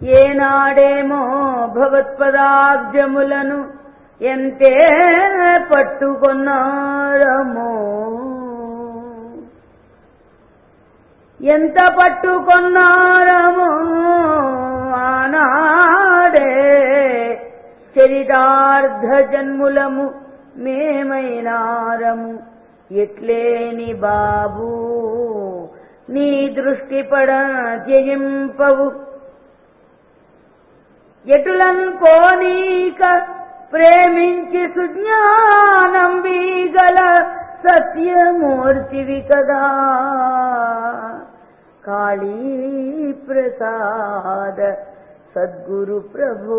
ఏనాడేమో భగవత్పదాబ్జములను ఎంతే పట్టుకున్నారమో ఎంత పట్టుకున్నారమో ఆనాడే చరితార్థ జన్ములము మేమైనారము ఎట్లేని బాబు నీ దృష్టి పడ జయింపవు ఎటులన్ కోనీక ప్రేమించి సుజ్ఞానం వీగల సత్యమూర్తివి కదా కాళీ ప్రసాద సద్గురు ప్రభో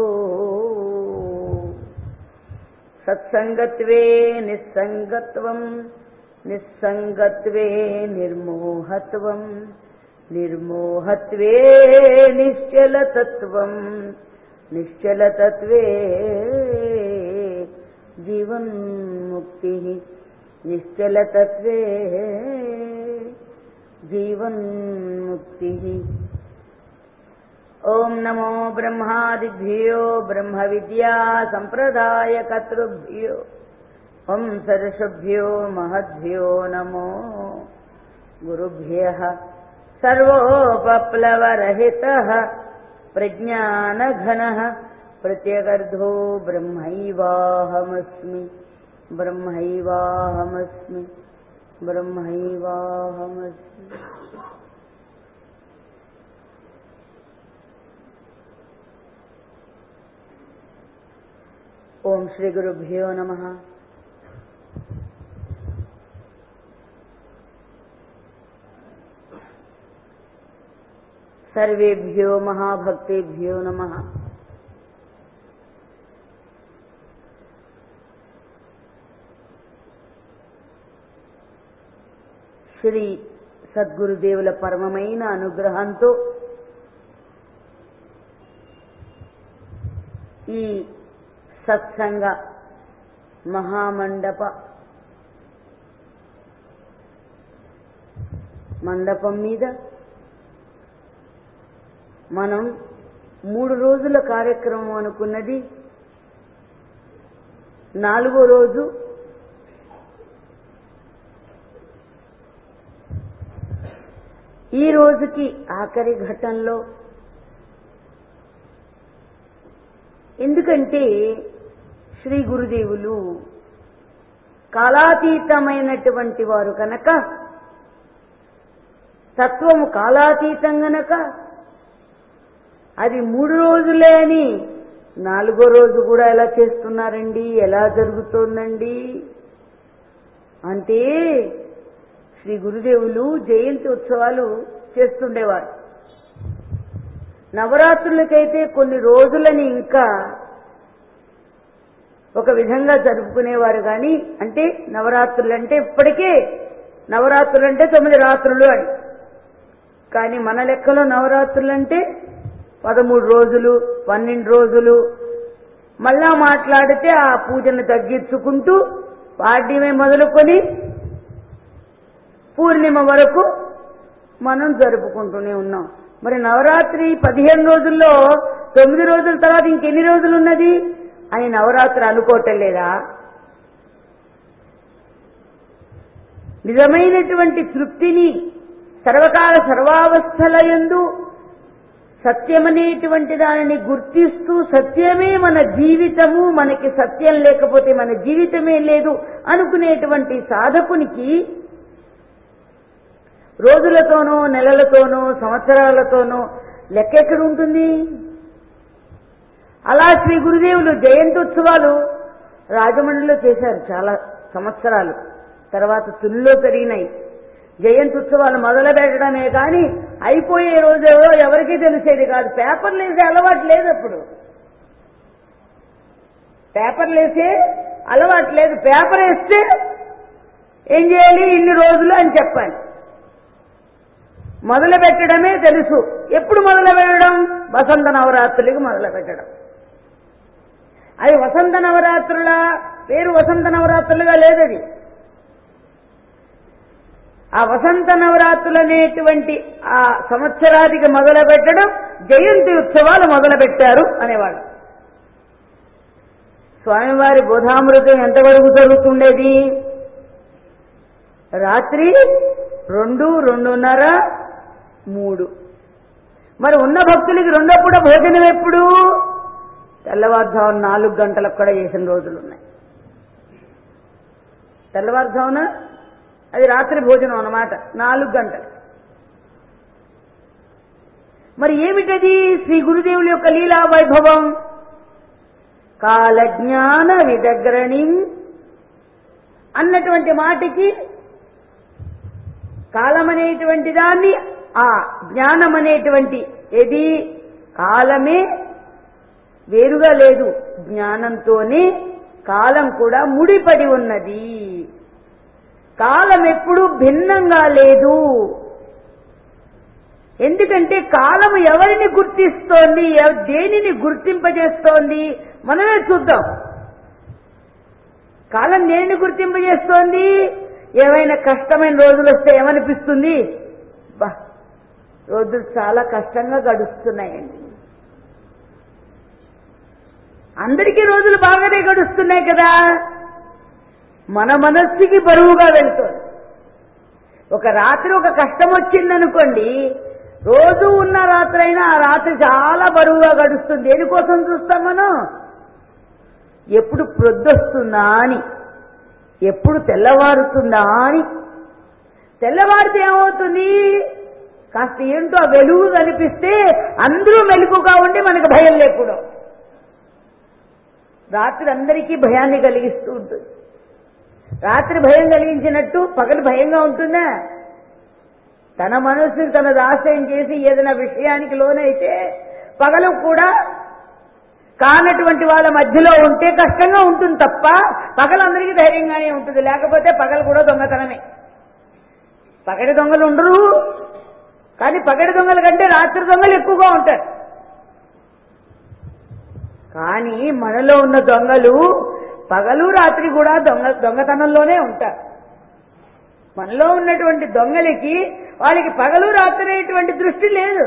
సత్సంగత్వే నిస్సంగత్వం నిస్సంగత్వే నిర్మోహత్వం నిర్మోహత్వే నిశ్చలతత్వం నిశ్చలతత్వే జీవన్ముక్తి నిశ్చలతత్వే జీవన్ముక్తి ఓం నమో బ్రహ్మాదిభ్యో బ్రహ్మ విద్యా సంప్రదాయ కర్తృభ్యో ఓం సరసభ్యో మహద్భ్యో నమో గురుభ్య సర్వోపప్లవరహిత ప్రజ్ఞానఘన ప్రత్యగర్ధో బ్రహ్మైవాహమస్మి బ్రహ్మైవాహమస్మి బ్రహ్మైవాహమస్మి ఓం శ్రీ గురుభ్యో నమ సర్వేభ్యో మహాభక్తేభ్యో నమ శ్రీ సద్గురుదేవుల పరమమైన అనుగ్రహంతో ఈ సత్సంగ మహామండప మండపం మీద మనం మూడు రోజుల కార్యక్రమం అనుకున్నది నాలుగో రోజు ఈ రోజుకి ఆఖరి ఘట్టంలో ఎందుకంటే శ్రీ గురుదేవులు కాలాతీతమైనటువంటి వారు కనుక తత్వము కాలాతీతం గనక అది మూడు రోజులే అని నాలుగో రోజు కూడా ఎలా చేస్తున్నారండి ఎలా జరుగుతోందండి అంటే శ్రీ గురుదేవులు జయంతి ఉత్సవాలు చేస్తుండేవారు నవరాత్రులకైతే కొన్ని రోజులని ఇంకా ఒక విధంగా జరుపుకునేవారు కానీ అంటే నవరాత్రులు అంటే ఇప్పటికే నవరాత్రులు అంటే తొమ్మిది రాత్రులు అని కానీ మన లెక్కలో నవరాత్రులు అంటే పదమూడు రోజులు పన్నెండు రోజులు మళ్ళా మాట్లాడితే ఆ పూజను తగ్గించుకుంటూ పాడ్యమే మొదలుకొని పూర్ణిమ వరకు మనం జరుపుకుంటూనే ఉన్నాం మరి నవరాత్రి పదిహేను రోజుల్లో తొమ్మిది రోజుల తర్వాత ఇంకెన్ని రోజులు ఉన్నది అని నవరాత్రి అనుకోవటం లేదా నిజమైనటువంటి తృప్తిని సర్వకాల సర్వావస్థల యందు సత్యమనేటువంటి దానిని గుర్తిస్తూ సత్యమే మన జీవితము మనకి సత్యం లేకపోతే మన జీవితమే లేదు అనుకునేటువంటి సాధకునికి రోజులతోనో నెలలతోనో సంవత్సరాలతోనో లెక్క ఎక్కడ ఉంటుంది అలా శ్రీ గురుదేవులు జయంత్యుత్సవాలు రాజమండ్రిలో చేశారు చాలా సంవత్సరాలు తర్వాత తుల్లో పెరిగినాయి జయంత్యుత్సవాలు మొదలు పెట్టడమే కానీ అయిపోయే రోజు ఎవరో ఎవరికీ తెలిసేది కాదు పేపర్లు వేసే అలవాటు లేదు అప్పుడు పేపర్లు వేసే అలవాటు లేదు పేపర్ వేస్తే ఏం చేయాలి ఇన్ని రోజులు అని చెప్పాలి మొదలు పెట్టడమే తెలుసు ఎప్పుడు మొదలు పెట్టడం వసంత నవరాత్రులకి మొదలు పెట్టడం అది వసంత నవరాత్రుల పేరు వసంత నవరాత్రులుగా లేదది ఆ వసంత నవరాత్రులు అనేటువంటి ఆ సంవత్సరాదికి మొదలు పెట్టడం జయంతి ఉత్సవాలు మొదలు పెట్టారు అనేవాళ్ళు స్వామివారి బోధామృతం ఎంతవరకు జరుగుతుండేది రాత్రి రెండు రెండున్నర మూడు మరి ఉన్న భక్తులకి రెండప్పుడు భోజనం ఎప్పుడు తెల్లవారుజామున నాలుగు గంటలకు కూడా చేసిన రోజులు ఉన్నాయి తెల్లవారుజామున అది రాత్రి భోజనం అన్నమాట నాలుగు గంటలు మరి ఏమిటది శ్రీ గురుదేవుల యొక్క లీలా వైభవం కాలజ్ఞాన విదగ్రణి అన్నటువంటి మాటకి కాలం అనేటువంటి దాన్ని ఆ జ్ఞానం అనేటువంటి ఏది కాలమే వేరుగా లేదు జ్ఞానంతోనే కాలం కూడా ముడిపడి ఉన్నది కాలం ఎప్పుడూ భిన్నంగా లేదు ఎందుకంటే కాలం ఎవరిని గుర్తిస్తోంది ఎవ- దేనిని గుర్తింపజేస్తోంది మనమే చూద్దాం కాలం దేనిని గుర్తింపజేస్తోంది ఏమైనా కష్టమైన రోజులు వస్తే ఏమనిపిస్తుంది బా రోజులు చాలా కష్టంగా గడుస్తున్నాయండి అందరికీ రోజులు బాగానే గడుస్తున్నాయి కదా మన మనస్సుకి బరువుగా వెళ్తుంది ఒక రాత్రి ఒక కష్టం వచ్చిందనుకోండి రోజు ఉన్న రాత్రి అయినా ఆ రాత్రి చాలా బరువుగా గడుస్తుంది దేనికోసం చూస్తాం మనం ఎప్పుడు ప్రొద్దొస్తుందా అని ఎప్పుడు తెల్లవారుతుందా అని తెల్లవారితే ఏమవుతుంది కాస్త ఏంటో ఆ వెలుగు కనిపిస్తే అందరూ మెలకుగా ఉండి మనకు భయం లేకుండా రాత్రి అందరికీ భయాన్ని కలిగిస్తూ ఉంటుంది రాత్రి భయం కలిగించినట్టు పగలు భయంగా ఉంటుందా తన మనస్సుని తన దాస్యం చేసి ఏదైనా విషయానికి లోనైతే పగలు కూడా కానటువంటి వాళ్ళ మధ్యలో ఉంటే కష్టంగా ఉంటుంది తప్ప పగలందరికీ ధైర్యంగానే ఉంటుంది లేకపోతే పగలు కూడా దొంగతనమే పగటి దొంగలు ఉండరు కానీ పగటి దొంగల కంటే రాత్రి దొంగలు ఎక్కువగా ఉంటారు కానీ మనలో ఉన్న దొంగలు పగలు రాత్రి కూడా దొంగ దొంగతనంలోనే ఉంటారు మనలో ఉన్నటువంటి దొంగలకి వాళ్ళకి పగలు రాత్రి అనేటువంటి దృష్టి లేదు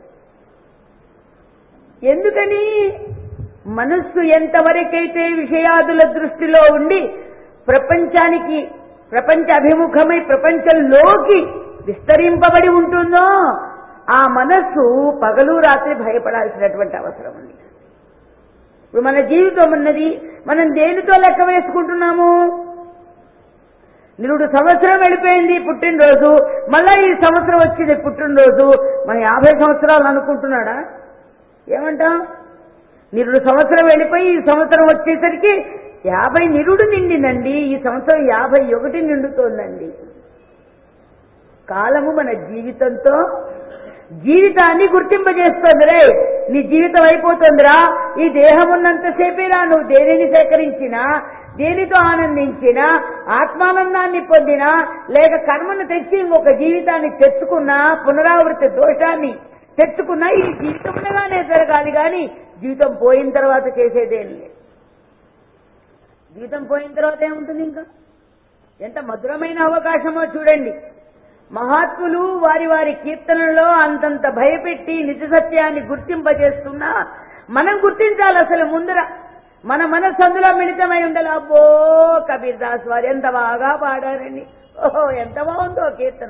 ఎందుకని మనస్సు ఎంతవరకైతే విషయాదుల దృష్టిలో ఉండి ప్రపంచానికి ప్రపంచ అభిముఖమై ప్రపంచంలోకి విస్తరింపబడి ఉంటుందో ఆ మనస్సు పగలు రాత్రి భయపడాల్సినటువంటి అవసరం ఉంది ఇప్పుడు మన జీవితం ఉన్నది మనం దేనితో లెక్క వేసుకుంటున్నాము నిరుడు సంవత్సరం వెళ్ళిపోయింది పుట్టినరోజు మళ్ళా ఈ సంవత్సరం వచ్చింది పుట్టినరోజు మన యాభై సంవత్సరాలు అనుకుంటున్నాడా ఏమంటాం నిరుడు సంవత్సరం వెళ్ళిపోయి ఈ సంవత్సరం వచ్చేసరికి యాభై నిరుడు నిండిందండి ఈ సంవత్సరం యాభై ఒకటి నిండుతోందండి కాలము మన జీవితంతో జీవితాన్ని గుర్తింపజేస్తోందిరే నీ జీవితం అయిపోతుందిరా ఈ దేహం ఉన్నంతసేపేరా నువ్వు దేనిని సేకరించినా దేనితో ఆనందించినా ఆత్మానందాన్ని పొందినా లేక కర్మను తెచ్చి ఇంకొక జీవితాన్ని తెచ్చుకున్నా పునరావృతి దోషాన్ని తెచ్చుకున్నా ఈ జీవితంలోనే జరగాలి కానీ జీవితం పోయిన తర్వాత చేసేదేం లేదు జీవితం పోయిన తర్వాత ఏముంటుంది ఇంకా ఎంత మధురమైన అవకాశమో చూడండి మహాత్ములు వారి వారి కీర్తనలో అంతంత భయపెట్టి నిజ సత్యాన్ని గుర్తింపజేస్తున్నా మనం గుర్తించాలి అసలు ముందర మన మనస్సు అందులో మిళితమై ఉండాలి అబ్బో కబీర్ దాస్ వారు ఎంత బాగా పాడారండి ఓహో ఎంత బాగుందో కీర్తన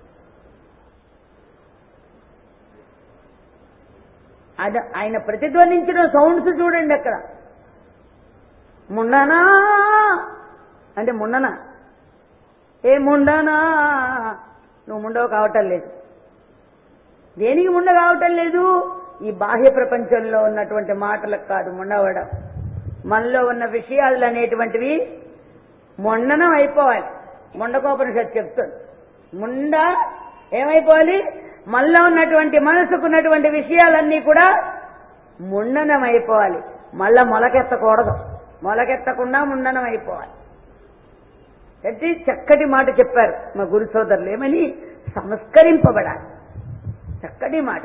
అది ఆయన ప్రతిధ్వనించిన సౌండ్స్ చూడండి అక్కడ ముండనా అంటే ముండనా ఏ ముండనా నువ్వు ముండవ కావటం లేదు దేనికి ముండ కావటం లేదు ఈ బాహ్య ప్రపంచంలో ఉన్నటువంటి మాటలకు కాదు ముండవడం మనలో ఉన్న విషయాలు అనేటువంటివి మొండనం అయిపోవాలి ముండకోపనిషత్ చెప్తుంది ముండ ఏమైపోవాలి మనలో ఉన్నటువంటి మనసుకు ఉన్నటువంటి విషయాలన్నీ కూడా ముండనం అయిపోవాలి మళ్ళా మొలకెత్తకూడదు మొలకెత్తకుండా ముండనం అయిపోవాలి అయితే చక్కటి మాట చెప్పారు మా గురు సోదరులు ఏమని సంస్కరింపబడాలి చక్కటి మాట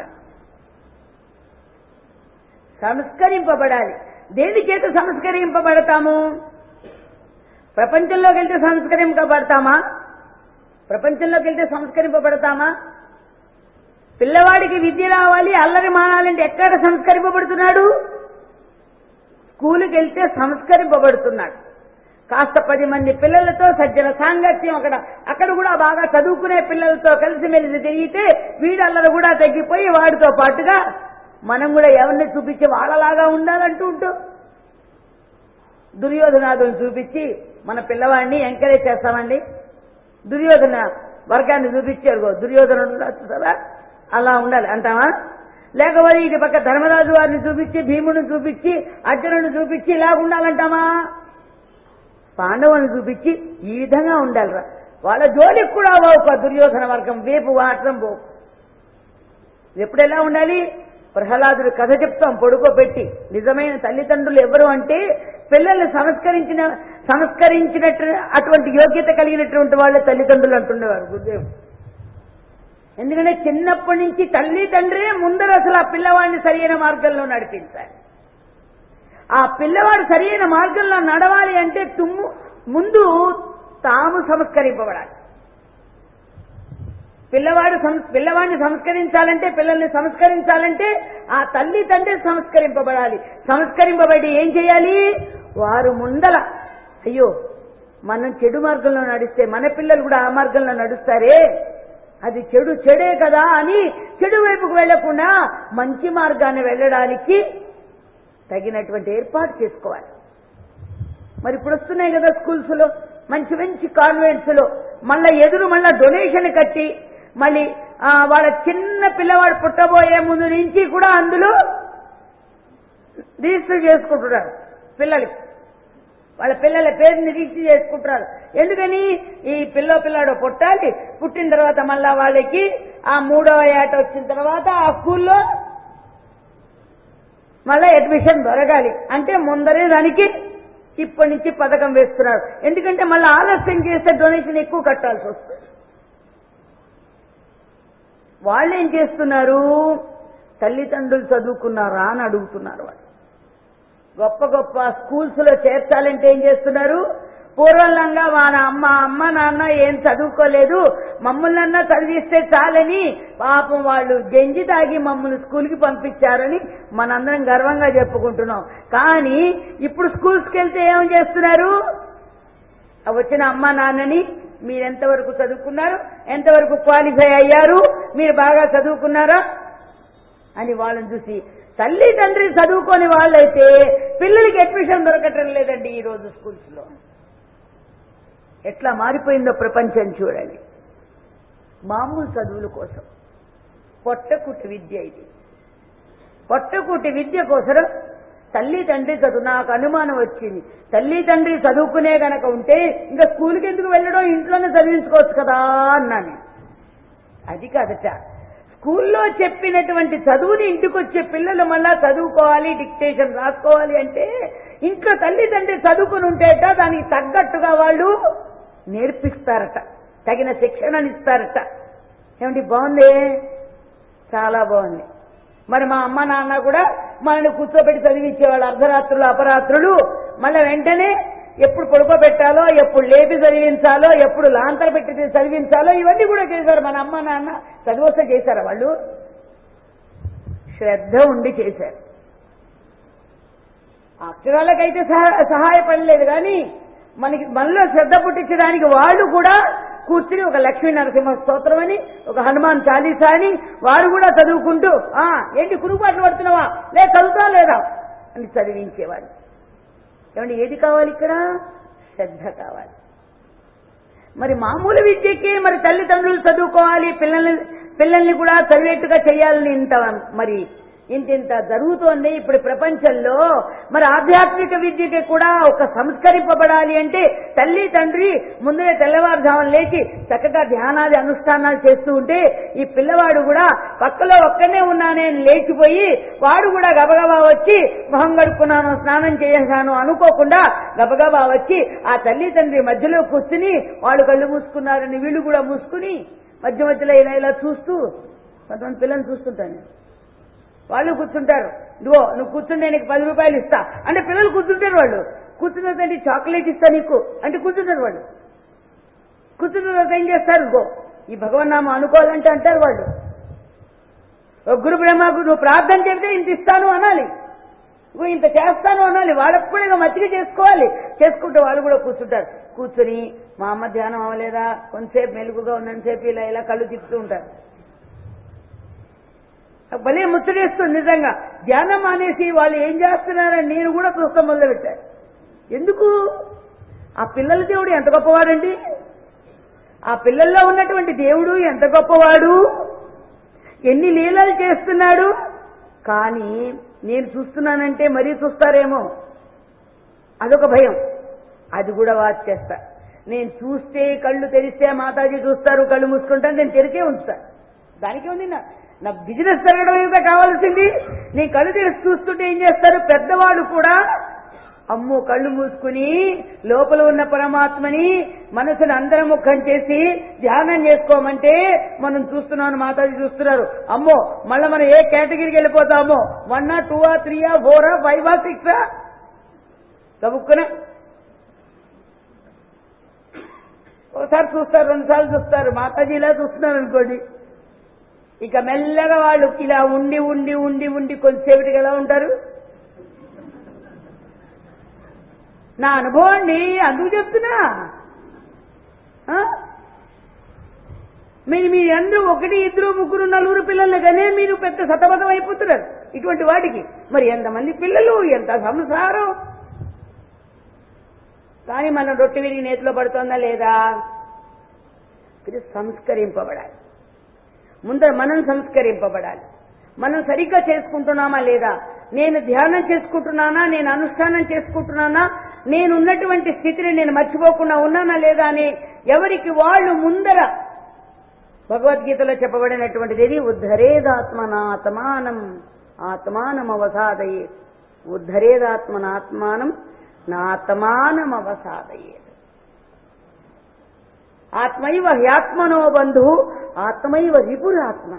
సంస్కరింపబడాలి దేని చేత సంస్కరింపబడతాము ప్రపంచంలోకి వెళ్తే సంస్కరింపబడతామా ప్రపంచంలోకి వెళ్తే సంస్కరింపబడతామా పిల్లవాడికి విద్య రావాలి అల్లరి మానాలంటే ఎక్కడ సంస్కరింపబడుతున్నాడు స్కూలుకి వెళ్తే సంస్కరింపబడుతున్నాడు కాస్త పది మంది పిల్లలతో సజ్జన సాంగత్యం అక్కడ అక్కడ కూడా బాగా చదువుకునే పిల్లలతో కలిసిమెలిసి తిరిగితే వీడల్లరు కూడా తగ్గిపోయి వాడితో పాటుగా మనం కూడా ఎవరిని చూపించి వాళ్ళలాగా ఉండాలంటూ ఉంటూ దుర్యోధనాదులను చూపించి మన పిల్లవాడిని ఎంకరేజ్ చేస్తామండి దుర్యోధన వర్గాన్ని చూపించారు దుర్యోధనుడు చూసారా అలా ఉండాలి అంటావా లేకపోతే ఇటు పక్క ధర్మరాజు వారిని చూపించి భీముని చూపించి అర్జునుని చూపించి ఇలా ఉండాలంటామా పాండవుని చూపించి ఈ విధంగా ఉండాలిరా వాళ్ళ జోలికి కూడా పోకు ఆ దుర్యోధన వర్గం వేపు మాత్రం పోకు ఎప్పుడు ఎలా ఉండాలి ప్రహ్లాదుడు కథ చెప్తాం పడుకోబెట్టి నిజమైన తల్లిదండ్రులు ఎవరు అంటే పిల్లల్ని సంస్కరించిన సంస్కరించినట్టు అటువంటి యోగ్యత కలిగినటువంటి వాళ్ళ తల్లిదండ్రులు అంటుండేవారు గురుదేవుడు ఎందుకంటే చిన్నప్పటి నుంచి తల్లి తండ్రే ముందర అసలు ఆ పిల్లవాడిని సరైన మార్గంలో నడిపించాలి ఆ పిల్లవాడు సరైన మార్గంలో నడవాలి అంటే తుమ్ము ముందు తాము సంస్కరింపబడాలి పిల్లవాడు సం- పిల్లవాడిని సంస్కరించాలంటే పిల్లల్ని సంస్కరించాలంటే ఆ తల్లి తండ్రి సంస్కరింపబడాలి సంస్కరింపబడి ఏం చేయాలి వారు ముందల అయ్యో మనం చెడు మార్గంలో నడిస్తే మన పిల్లలు కూడా ఆ మార్గంలో నడుస్తారే అది చెడు చెడే కదా అని చెడు వైపుకు వెళ్లకుండా మంచి మార్గాన్ని వెళ్ళడానికి తగినటువంటి ఏర్పాటు చేసుకోవాలి మరి ఇప్పుడు వస్తున్నాయి కదా స్కూల్స్ లో మంచి మంచి కాన్వెంట్స్ లో మళ్ళా ఎదురు మళ్ళా డొనేషన్ కట్టి మళ్ళీ ఆ, వాళ్ళ చిన్న పిల్లవాడు పుట్టబోయే ముందు నుంచి కూడా అందులో రిజిస్టర్ చేసుకుంటున్నారు పిల్లలకి వాళ్ళ పిల్లల పేరుని రిజిస్టర్ చేసుకుంటున్నారు ఎందుకని ఈ పిల్ల పిల్లాడు పుట్టాలి పుట్టిన తర్వాత మళ్ళా వాళ్ళకి ఆ మూడవ ఏట వచ్చిన తర్వాత ఆ స్కూల్లో మళ్ళా అడ్మిషన్ దొరకాలి అంటే ముందరే దానికి ఇప్పటి నుంచి పథకం వేస్తున్నారు ఎందుకంటే మళ్ళీ ఆలస్యం చేస్తే డొనేషన్ ఎక్కువ కట్టాల్సి వస్తుంది వాళ్ళు ఏం చేస్తున్నారు తల్లిదండ్రులు చదువుకున్నారా అని అడుగుతున్నారు వాళ్ళు గొప్ప గొప్ప స్కూల్స్ లో చేర్చాలంటే ఏం చేస్తున్నారు పూర్వలంగా మన అమ్మ అమ్మ నాన్న ఏం చదువుకోలేదు మమ్మల్నన్నా చదివిస్తే చాలని పాపం వాళ్ళు గెంజి తాగి మమ్మల్ని స్కూల్కి పంపించారని మనందరం గర్వంగా చెప్పుకుంటున్నాం కానీ ఇప్పుడు స్కూల్స్కి వెళ్తే ఏం చేస్తున్నారు ఆ వచ్చిన అమ్మ నాన్నని మీరు ఎంతవరకు చదువుకున్నారు ఎంతవరకు క్వాలిఫై అయ్యారు మీరు బాగా చదువుకున్నారా అని వాళ్ళని చూసి తల్లి తండ్రి చదువుకొని వాళ్ళైతే పిల్లలకి అడ్మిషన్ దొరకటం లేదండి ఈ రోజు స్కూల్స్ లో ఎట్లా మారిపోయిందో ప్రపంచం చూడండి మామూలు చదువుల కోసం పొట్టకుటి విద్య ఇది పొట్టకుటి విద్య కోసం తల్లి తండ్రి చదువు నాకు అనుమానం వచ్చింది తల్లి తండ్రి చదువుకునే గనక ఉంటే ఇంకా స్కూల్కి ఎందుకు వెళ్ళడం ఇంట్లోనే చదివించుకోవచ్చు కదా అన్నాను అది కాదట స్కూల్లో చెప్పినటువంటి చదువుని ఇంటికి వచ్చే పిల్లలు మళ్ళా చదువుకోవాలి డిక్టేషన్ రాసుకోవాలి అంటే ఇంట్లో తల్లిదండ్రి చదువుకుని ఉంటేట దానికి తగ్గట్టుగా వాళ్ళు నేర్పిస్తారట తగిన శిక్షణని ఇస్తారట ఏమండి బాగుంది చాలా బాగుంది మరి మా అమ్మ నాన్న కూడా మనల్ని కూర్చోబెట్టి చదివించేవాళ్ళు అర్ధరాత్రులు అపరాత్రులు మళ్ళీ వెంటనే ఎప్పుడు పడుకోబెట్టాలో ఎప్పుడు లేపి చదివించాలో ఎప్పుడు లాంతర పెట్టి చదివించాలో ఇవన్నీ కూడా చేశారు మన అమ్మ నాన్న చదివస్తే చేశారా వాళ్ళు శ్రద్ధ ఉండి చేశారు అక్షరాలకైతే సహా సహాయపడలేదు కానీ మనకి మనలో శ్రద్ధ పుట్టించడానికి వాళ్ళు కూడా కూర్చుని ఒక లక్ష్మీ నరసింహ స్తోత్రం అని ఒక హనుమాన్ చాలీసా అని వారు కూడా చదువుకుంటూ ఆ ఏంటి కురుపాట్లు పడుతున్నావా లే చదువుతా లేదా అని చదివించేవాడు ఏమండి ఏది కావాలి ఇక్కడ శ్రద్ధ కావాలి మరి మామూలు విద్యకే మరి తల్లిదండ్రులు చదువుకోవాలి పిల్లల్ని పిల్లల్ని కూడా చదివేట్టుగా చేయాలని ఇంత మరి ఇంత ఇంత జరుగుతోంది ఇప్పుడు ప్రపంచంలో మరి ఆధ్యాత్మిక విద్యకి కూడా ఒక సంస్కరింపబడాలి అంటే తల్లి తండ్రి ముందే తెల్లవారుజామున లేచి చక్కగా ధ్యానాది అనుష్ఠానాలు చేస్తూ ఉంటే ఈ పిల్లవాడు కూడా పక్కలో ఒక్కనే ఉన్నానే అని లేచిపోయి వాడు కూడా గబగబా వచ్చి మొహం కడుక్కున్నాను స్నానం చేశాను అనుకోకుండా గబగబా వచ్చి ఆ తల్లి తండ్రి మధ్యలో కూర్చుని వాళ్ళు కళ్ళు మూసుకున్నారని వీళ్ళు కూడా మూసుకుని మధ్య మధ్యలో ఇలా ఇలా చూస్తూ కొంతమంది పిల్లల్ని చూస్తుంటాను వాళ్ళు కూర్చుంటారు ఇదిగో నువ్వు కూర్చుంటే నీకు పది రూపాయలు ఇస్తా అంటే పిల్లలు కూర్చుంటారు వాళ్ళు కూర్చున్న తండ్రి చాక్లెట్ ఇస్తా నీకు అంటే కూర్చుంటారు వాళ్ళు కూర్చున్న తర్వాత ఏం చేస్తారు గో ఈ భగవన్నామం అనుకోవాలంటే అంటారు వాళ్ళు ఒక గురు బ్రహ్మకు నువ్వు ప్రార్థన చెబితే ఇంత ఇస్తాను అనాలి నువ్వు ఇంత చేస్తాను అనాలి వాళ్ళప్పుడు ఇక మచ్చిక చేసుకోవాలి చేసుకుంటే వాళ్ళు కూడా కూర్చుంటారు కూర్చొని మా అమ్మ ధ్యానం అవ్వలేదా కొంతసేపు మెలుగుగా ఉన్నంతసేపు ఇలా ఇలా కళ్ళు తిప్పుతూ ఉంటారు భలే ముచ్చటేస్తుంది నిజంగా ధ్యానం మానేసి వాళ్ళు ఏం చేస్తున్నారని నేను కూడా చూస్తాం మొదలు పెట్టాను ఎందుకు ఆ పిల్లల దేవుడు ఎంత గొప్పవాడండి ఆ పిల్లల్లో ఉన్నటువంటి దేవుడు ఎంత గొప్పవాడు ఎన్ని లీలలు చేస్తున్నాడు కానీ నేను చూస్తున్నానంటే మరీ చూస్తారేమో అదొక భయం అది కూడా వాచ్ చేస్తా నేను చూస్తే కళ్ళు తెరిస్తే మాతాజీ చూస్తారు కళ్ళు మూసుకుంటాను నేను తెరిచే ఉంచుతా దానికి ఉంది నా నా బిజినెస్ జరగడం ఇంకా కావాల్సింది నేను కళ్ళు తెరిచి చూస్తుంటే ఏం చేస్తారు పెద్దవాళ్ళు కూడా అమ్మో కళ్ళు మూసుకుని లోపల ఉన్న పరమాత్మని మనసుని అంతర్ముఖం చేసి ధ్యానం చేసుకోమంటే మనం చూస్తున్నాను మాతాజీ చూస్తున్నారు అమ్మో మళ్ళీ మనం ఏ కేటగిరీకి వెళ్ళిపోతామో వన్నా టూవా త్రీయా ఫోరా ఫైవా సిక్సా చదువుకున్నా ఒకసారి చూస్తారు రెండు సార్లు చూస్తారు మాతాజీ ఇలా చూస్తున్నారు అనుకోండి ఇక మెల్లగా వాళ్ళు ఇలా ఉండి ఉండి ఉండి ఉండి కొంతసేపటికి ఎలా ఉంటారు నా అనుభవం అండి అందుకు చెప్తున్నా ఆ? మీరు మీ అందరూ ఒకటి ఇద్దరు ముగ్గురు నలుగురు పిల్లల్ని కానీ మీరు పెద్ద సతమతం అయిపోతున్నారు ఇటువంటి వాటికి మరి ఎంతమంది పిల్లలు ఎంత సంసారం కానీ మనం రొట్టె విరిగి నేతిలో పడుతోందా లేదా ఇది సంస్కరింపబడాలి ముందర మనం సంస్కరింపబడాలి మనం సరిగ్గా చేసుకుంటున్నామా లేదా నేను ధ్యానం చేసుకుంటున్నానా నేను అనుష్ఠానం చేసుకుంటున్నానా నేను ఉన్నటువంటి స్థితిని నేను మర్చిపోకుండా ఉన్నానా లేదా అని ఎవరికి వాళ్ళు ముందర భగవద్గీతలో చెప్పబడినటువంటిది ఇది ఉద్ధరేదాత్మనాత్మానం ఆత్మానం అవసాదయే ఉద్ధరేదాత్మనాత్మానం నాత్మానం అవసాదయే ఆత్మైవ హ్యాత్మనో బంధు ఆత్మైవ రిపురాత్మన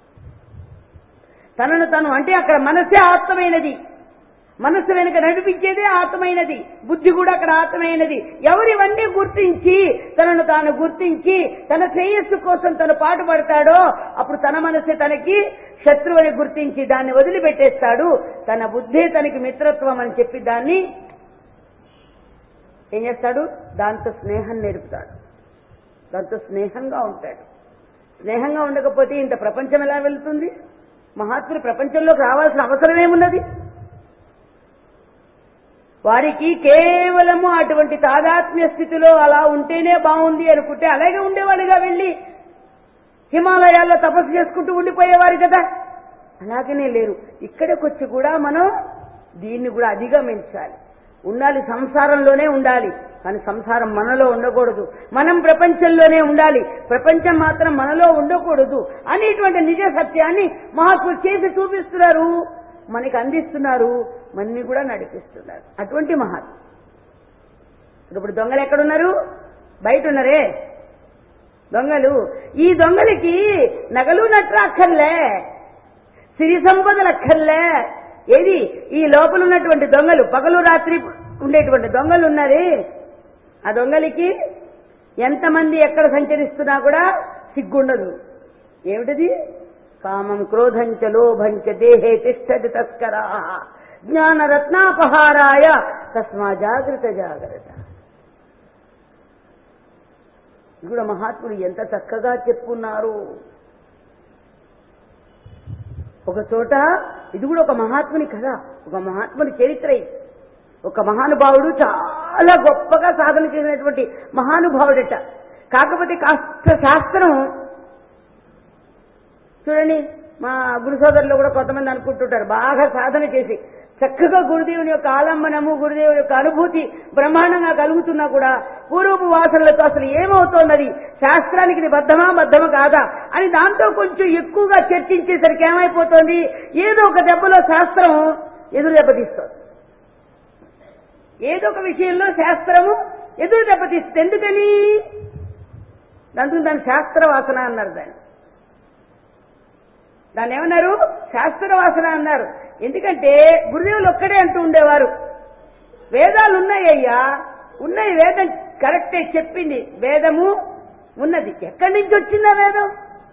తనను తను అంటే అక్కడ మనసే ఆత్మైనది మనస్సు వెనుక నడిపించేదే ఆత్మైనది బుద్ధి కూడా అక్కడ ఆత్మైనది ఎవరివన్నీ గుర్తించి తనను తాను గుర్తించి తన శ్రేయస్సు కోసం తను పాటుపడతాడో అప్పుడు తన మనసే తనకి శత్రువుని గుర్తించి దాన్ని వదిలిపెట్టేస్తాడు తన బుద్ధే తనకి మిత్రత్వం అని చెప్పి దాన్ని ఏం చేస్తాడు దాంతో స్నేహం నేర్పుతాడు దాంతో స్నేహంగా ఉంటాడు స్నేహంగా ఉండకపోతే ఇంత ప్రపంచం ఎలా వెళ్తుంది మహాత్ములు ప్రపంచంలోకి రావాల్సిన అవసరం ఏమున్నది వారికి కేవలము అటువంటి తాదాత్మ్య స్థితిలో అలా ఉంటేనే బాగుంది అనుకుంటే అలాగే ఉండేవాళ్ళుగా వెళ్ళి హిమాలయాల్లో తపస్సు చేసుకుంటూ ఉండిపోయేవారు కదా అలాగనే లేరు ఇక్కడికి వచ్చి కూడా మనం దీన్ని కూడా అధిగమించాలి ఉండాలి సంసారంలోనే ఉండాలి కానీ సంసారం మనలో ఉండకూడదు మనం ప్రపంచంలోనే ఉండాలి ప్రపంచం మాత్రం మనలో ఉండకూడదు అనేటువంటి నిజ సత్యాన్ని మహాత్ములు చేసి చూపిస్తున్నారు మనకి అందిస్తున్నారు మన్ని కూడా నడిపిస్తున్నారు అటువంటి మహాత్మ ఇప్పుడు దొంగలు ఎక్కడున్నారు బయట ఉన్నారే దొంగలు ఈ దొంగలకి నగలు నట్ర అక్కర్లే సిరి సంపదలు అక్కర్లే ఏది ఈ లోపల ఉన్నటువంటి దొంగలు పగలు రాత్రి ఉండేటువంటి దొంగలు ఉన్నారే ఆ దొంగలకి ఎంతమంది ఎక్కడ సంచరిస్తున్నా కూడా సిగ్గుండదు ఏమిటది కామం క్రోధంచ లోభంచ దేహే తిష్టది తస్కరా జ్ఞాన రత్నాపహారాయ తస్మా జాగ్రత్త జాగ్రత్త ఇది కూడా మహాత్ములు ఎంత చక్కగా చెప్పున్నారు ఒక చోట ఇది కూడా ఒక మహాత్ముని కథ ఒక మహాత్ముని చరిత్ర ఇది. ఒక మహానుభావుడు చాలా గొప్పగా సాధన చేసినటువంటి మహానుభావుడట కాకపోతే కాస్త శాస్త్రం చూడండి మా గురు సోదరులు కూడా కొంతమంది అనుకుంటుంటారు బాగా సాధన చేసి చక్కగా గురుదేవుని యొక్క ఆలంబనము గురుదేవుని యొక్క అనుభూతి బ్రహ్మాండంగా కలుగుతున్నా కూడా పూర్వపు వాసనలతో అసలు ఏమవుతోంది శాస్త్రానికి ఇది బద్ధమా బద్ధమా కాదా అని దాంతో కొంచెం ఎక్కువగా చర్చించేసరికి ఏమైపోతుంది ఏదో ఒక దెబ్బలో శాస్త్రం ఎదురు దెబ్బతీస్తుంది ఏదో ఒక విషయంలో శాస్త్రము ఎదురు దెబ్బతీస్తుంది ఎందుకని దాంతో దాని శాస్త్ర వాసన అన్నారు దాన్ని దాన్ని ఏమన్నారు శాస్త్ర వాసన అన్నారు ఎందుకంటే గురుదేవులు ఒక్కడే అంటూ ఉండేవారు వేదాలు ఉన్నాయ్యా ఉన్నాయి వేదం కరెక్టే చెప్పింది వేదము ఉన్నది ఎక్కడి నుంచి వచ్చిందా వేదం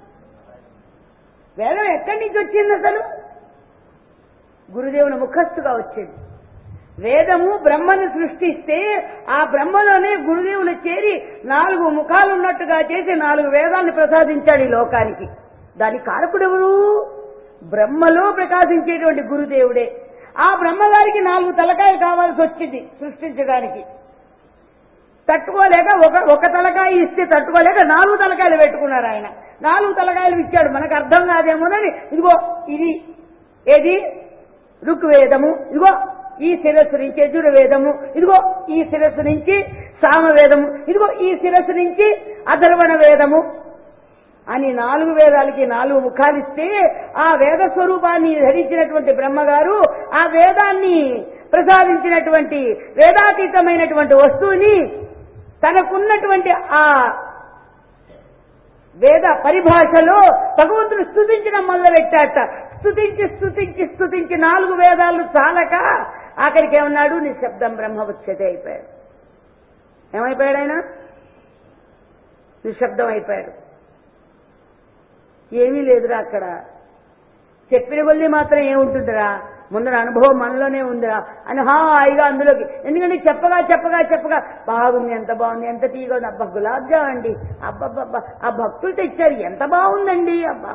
వేదం ఎక్కడి నుంచి వచ్చింది అసలు గురుదేవుని ముఖస్థుగా వచ్చింది వేదము బ్రహ్మను సృష్టిస్తే ఆ బ్రహ్మలోనే గురుదేవులు చేరి నాలుగు ముఖాలు ఉన్నట్టుగా చేసి నాలుగు వేదాలను ప్రసాదించాడు ఈ లోకానికి దాని కారకుడెవరు బ్రహ్మలో ప్రకాశించేటువంటి గురుదేవుడే ఆ బ్రహ్మగారికి నాలుగు తలకాయలు కావాల్సి వచ్చింది సృష్టించడానికి తట్టుకోలేక ఒక ఒక తలకాయ ఇస్తే తట్టుకోలేక నాలుగు తలకాయలు పెట్టుకున్నారు ఆయన నాలుగు తలకాయలు ఇచ్చాడు మనకు అర్థం కాదేమోనని ఇదిగో ఇది ఏది ఋగ్వేదము ఇదిగో ఈ శిరస్సు నుంచి యజుర్వేదము ఇదిగో ఈ శిరస్సు నుంచి సామవేదము ఇదిగో ఈ శిరస్సు నుంచి అధర్వణ వేదము అని నాలుగు వేదాలకి నాలుగు ముఖాలిస్తే ఆ వేద స్వరూపాన్ని ధరించినటువంటి బ్రహ్మగారు ఆ వేదాన్ని ప్రసాదించినటువంటి వేదాతీతమైనటువంటి వస్తువుని తనకున్నటువంటి ఆ వేద పరిభాషలో భగవంతుడు స్థుతించడం మొదలుపెట్టాట స్థుతించి స్థుతించి స్థుతించి నాలుగు వేదాలు చాలక ఆఖరికి ఏమన్నాడు నిశ్శబ్దం బ్రహ్మవచ్చతే అయిపోయాడు ఏమైపోయాడు ఆయన నిశ్శబ్దం అయిపోయాడు ఏమీ లేదురా అక్కడ చెప్పిన కొద్ది మాత్రం ఏముంటుందిరా ముందర అనుభవం మనలోనే ఉందిరా అని హాయిగా అందులోకి ఎందుకంటే చెప్పగా చెప్పగా చెప్పగా బాగుంది ఎంత బాగుంది ఎంత తీగా ఉంది అబ్బా గులాబ్ జామ్ అండి అబ్బబ్బబ్బా ఆ భక్తులు తెచ్చారు ఎంత బాగుందండి అబ్బా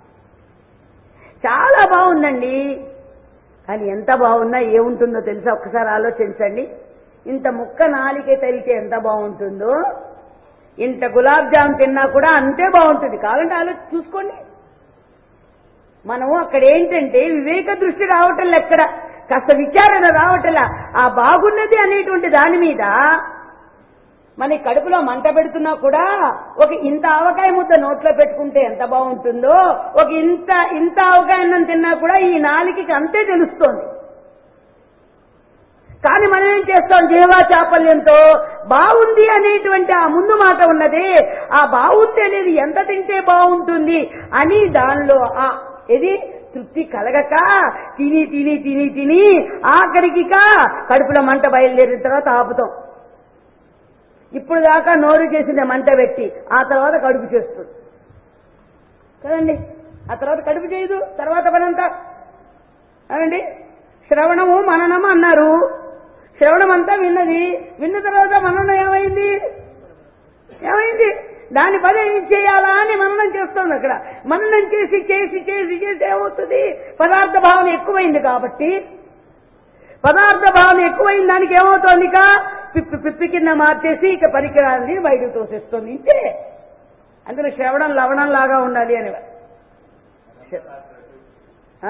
చాలా బాగుందండి కానీ ఎంత బాగున్నా ఏముంటుందో తెలుసా ఒక్కసారి ఆలోచించండి ఇంత ముక్క నాలికే తలితే ఎంత బాగుంటుందో ఇంత గులాబ్ జామ్ తిన్నా కూడా అంతే బాగుంటుంది కావాలంటే ఆలోచి చూసుకోండి మనము అక్కడ ఏంటంటే వివేక దృష్టి రావటం ఎక్కడ కాస్త విచారణ రావటంలా ఆ బాగున్నది అనేటువంటి దాని మీద మన కడుపులో మంట పెడుతున్నా కూడా ఒక ఇంత ఆవకాయ ముద్ద నోట్లో పెట్టుకుంటే ఎంత బాగుంటుందో ఒక ఇంత ఇంత ఆవకాయ అన్నం తిన్నా కూడా ఈ నాలికకి అంతే తెలుస్తోంది కానీ మనం ఏం చేస్తాం జీవా చాపల్యంతో బాగుంది అనేటువంటి ఆ ముందు మాట ఉన్నది ఆ బాగుంది అనేది ఎంత తింటే బాగుంటుంది అని దానిలో ఆ ఇది తృప్తి కలగక తిని తిని తిని తిని ఆఖరికిక కడుపులో మంట బయలుదేరిన తర్వాత ఆపుతాం ఇప్పుడు దాకా నోరు చేసిన మంట పెట్టి ఆ తర్వాత కడుపు చేస్తుంది కదండి ఆ తర్వాత కడుపు చేయదు తర్వాత పనంతా అనండి శ్రవణము మననము అన్నారు శ్రవణం అంతా విన్నది విన్న తర్వాత మననం ఏమైంది ఏమైంది దాని పని ఏం చేయాలా అని మననం చేస్తుంది అక్కడ మననం చేసి చేసి చేసి చేసి ఏమవుతుంది పదార్థ భావన ఎక్కువైంది కాబట్టి పదార్థ భావన ఎక్కువైన దానికి ఏమవుతోంది ఇక పిప్పి పిప్పి కింద మార్చేసి ఇక పరికరాలని బయటకు తోసేస్తుంది ఇంతే అందులో శ్రవణం లవణం లాగా ఉండాలి అని ఆ?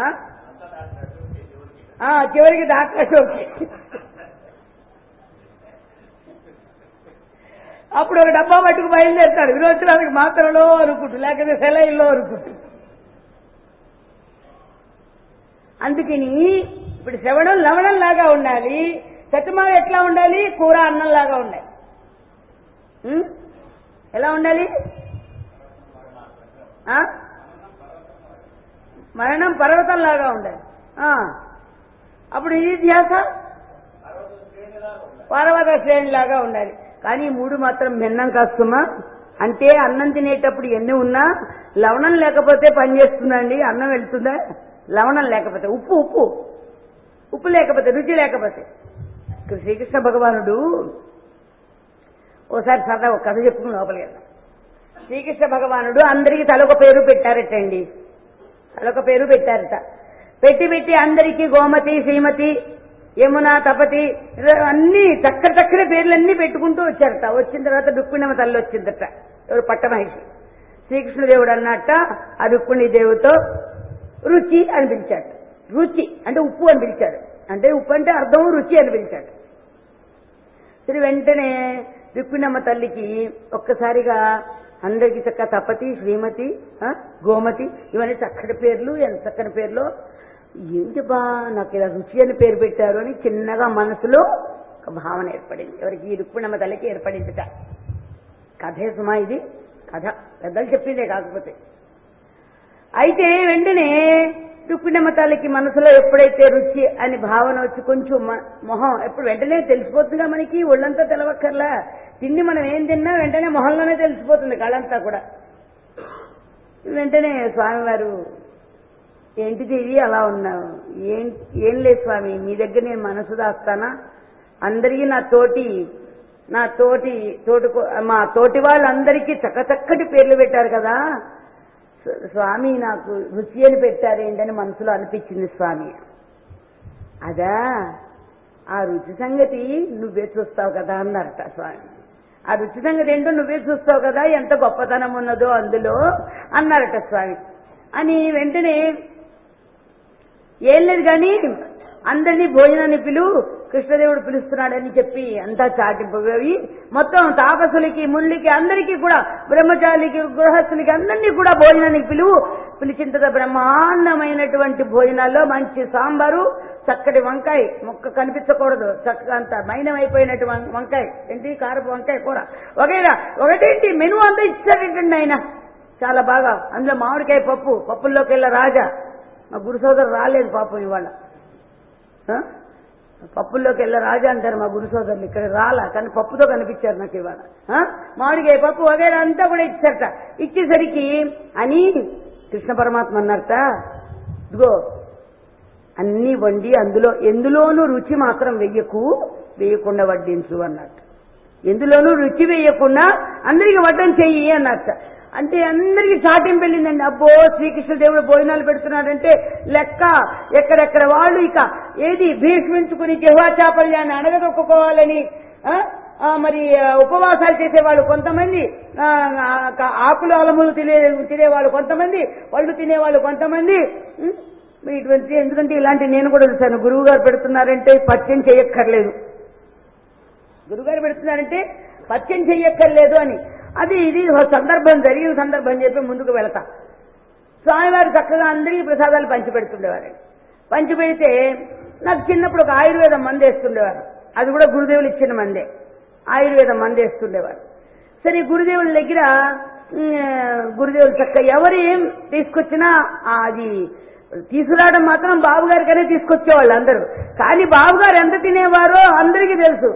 ఆ, చివరికి డాక్టర్ ఓకే అప్పుడు ఒక డబ్బా పట్టుకు బయలుదేరుతాడు విరోచనానికి మాత్రలో అనుకుంటు లేకపోతే సెలైల్లో అనుకుంటు అందుకని ఇప్పుడు శ్రవణం లవణం లాగా ఉండాలి సత్యమావ ఎట్లా ఉండాలి కూర అన్నం లాగా ఉండాలి ఉం? ఎలా ఉండాలి ఆ? మరణం పర్వతం లాగా ఉండాలి ఆ. అప్పుడు ఈ ధ్యాస పర్వత శ్రేణి లాగా ఉండాలి కానీ ఈ మూడు మాత్రం భిన్నం కాస్తుమా అంటే అన్నం తినేటప్పుడు ఎన్ని ఉన్నా లవణం లేకపోతే పని చేస్తుందండి అన్నం వెళ్తుందా లవణం లేకపోతే ఉప్పు ఉప్పు ఉప్పు లేకపోతే రుచి లేకపోతే ఇక్కడ శ్రీకృష్ణ భగవానుడు ఓసారి సరదా ఒక కథ చెప్పుకుని లోపలికి వెళ్దాం శ్రీకృష్ణ భగవానుడు అందరికీ తలొక పేరు పెట్టారటండి తలొక పేరు పెట్టారట పెట్టి పెట్టి అందరికీ గోమతి శ్రీమతి యమున తపతి ఇలా అన్ని చక్కర చక్కర పేర్లన్నీ పెట్టుకుంటూ వచ్చారట వచ్చిన తర్వాత రుక్మిణమ్మ తల్లి వచ్చిందట ఎవరు పట్టమహిషి శ్రీకృష్ణదేవుడు అన్నట్ట ఆ రుక్మిణి దేవుతో రుచి అని పిలిచాడు రుచి అంటే ఉప్పు అని పిలిచాడు అంటే ఉప్పు అంటే అర్థం రుచి అని పిలిచాడు సరే వెంటనే రుక్మిణమ్మ తల్లికి ఒక్కసారిగా అందరికీ చక్క తపతి శ్రీమతి ఆ, గోమతి ఇవన్నీ చక్కటి పేర్లు ఎంత చక్కని పేర్లు ఏంటి బా నాకు ఇలా రుచి అని పేరు పెట్టారు అని చిన్నగా మనసులో ఒక భావన ఏర్పడింది ఎవరికి ఈ రుక్మిణమ్మ తల్లికి ఏర్పడిందిట కథే సుమా ఇది కథ పెద్దలు చెప్పిందే కాకపోతే అయితే వెంటనే రుక్మిణమ్మ తల్లికి మనసులో ఎప్పుడైతే రుచి అని భావన వచ్చి కొంచెం మ- మొహం ఎప్పుడు వెంటనే తెలిసిపోతుందిగా మనకి ఒళ్ళంతా తెలవక్కర్లా తిండి మనం ఏం తిన్నా వెంటనే మొహంలోనే తెలిసిపోతుంది కళ్ళంతా కూడా వెంటనే స్వామివారు ఏంటిది ఇది అలా ఉన్నావు ఏం ఏం లేదు స్వామి మీ దగ్గర నేను మనసు దాస్తానా అందరికీ నా తోటి నా తోటి తోటి మా తోటి వాళ్ళందరికీ చక్కచక్కటి పేర్లు పెట్టారు కదా స్వ- స్వామి నాకు రుచి అని పెట్టారు ఏంటని మనసులో అనిపించింది స్వామి అదా ఆ రుచి సంగతి నువ్వే చూస్తావు కదా అన్నారట స్వామి ఆ రుచి సంగతి ఏంటో నువ్వే చూస్తావు కదా ఎంత గొప్పతనం ఉన్నదో అందులో అన్నారట స్వామి అని వెంటనే ఏం లేదు కానీ అందరినీ భోజనాన్ని పిలువు కృష్ణదేవుడు పిలుస్తున్నాడని చెప్పి అంతా చాటిపోయి మొత్తం తాపసులకి ముళ్ళకి అందరికీ కూడా బ్రహ్మచారికి గృహస్థులకి అందరినీ కూడా భోజనానికి పిలువు పిలిచిన తర్వాత బ్రహ్మాండమైనటువంటి భోజనాల్లో మంచి సాంబారు చక్కటి వంకాయ మొక్క కనిపించకూడదు చక్కగా అంత మైనమైపోయినట్టు వం- వంకాయ ఏంటి కారపు వంకాయ కూర ఒకేలా ఒకటేంటి మెను అంతా ఇచ్చారేంటండి ఆయన చాలా బాగా అందులో మామిడికాయ పప్పు పప్పుల్లోకి వెళ్ళ రాజా మా గురు సోదరు రాలేదు పాపం ఇవాళ ఆ? పప్పుల్లోకి వెళ్ళ రాజా అంటారు మా గురు సోదరులు ఇక్కడ రాలా కానీ పప్పుతో కనిపించారు నాకు ఇవాళ ఆ? మామిడికాయ పప్పు వగైరా అంతా కూడా ఇచ్చారట ఇచ్చేసరికి అని కృష్ణ పరమాత్మ అన్నారట ఇదిగో అన్ని వండి అందులో ఎందులోనూ రుచి మాత్రం వెయ్యకు వేయకుండా వడ్డించు అన్నట్టు ఎందులోనూ రుచి వేయకుండా అందరికి వడ్డం చెయ్యి అన్నట్ట అంటే అందరికి చాటింపు వెళ్ళిందండి అబ్బో శ్రీకృష్ణదేవుడు భోజనాలు పెడుతున్నాడంటే లెక్క ఎక్కడెక్కడ వాళ్ళు ఇక ఏది భీష్మించుకుని జిహ్వాచాపల్యాన్ని అణగదొక్కుకోవాలని ఆ, ఆ, మరి ఆ, ఉపవాసాలు చేసేవాళ్ళు కొంతమంది ఆ, ఆ, ఆకులు అలములు తినే తినేవాళ్ళు కొంతమంది పళ్ళు తినేవాళ్ళు కొంతమంది ఉం? మరి ఇటువంటి ఎందుకంటే ఇలాంటి నేను కూడా చూశాను గురువు గారు పెడుతున్నారంటే పచ్చం చేయక్కర్లేదు గురుగారు పెడుతున్నారంటే పచ్చం చెయ్యక్కర్లేదు అని అది ఇది ఒక సందర్భం జరిగిన సందర్భం చెప్పి ముందుకు వెళతా స్వామివారు చక్కగా అందరికీ ప్రసాదాలు పంచి పెడుతుండేవారు పంచి పెడితే నాకు చిన్నప్పుడు ఒక ఆయుర్వేదం మందు వేస్తుండేవారు అది కూడా గురుదేవులు ఇచ్చిన మందే ఆయుర్వేదం మందు వేస్తుండేవారు సరే గురుదేవుల దగ్గర ఉమ్, గురుదేవులు చక్క ఎవరు ఏం తీసుకొచ్చినా ఆ, అది తీసుకురావడం మాత్రం బాబుగారికనే తీసుకొచ్చేవాళ్ళు అందరూ కానీ బాబుగారు ఎంత తినేవారో అందరికీ తెలుసు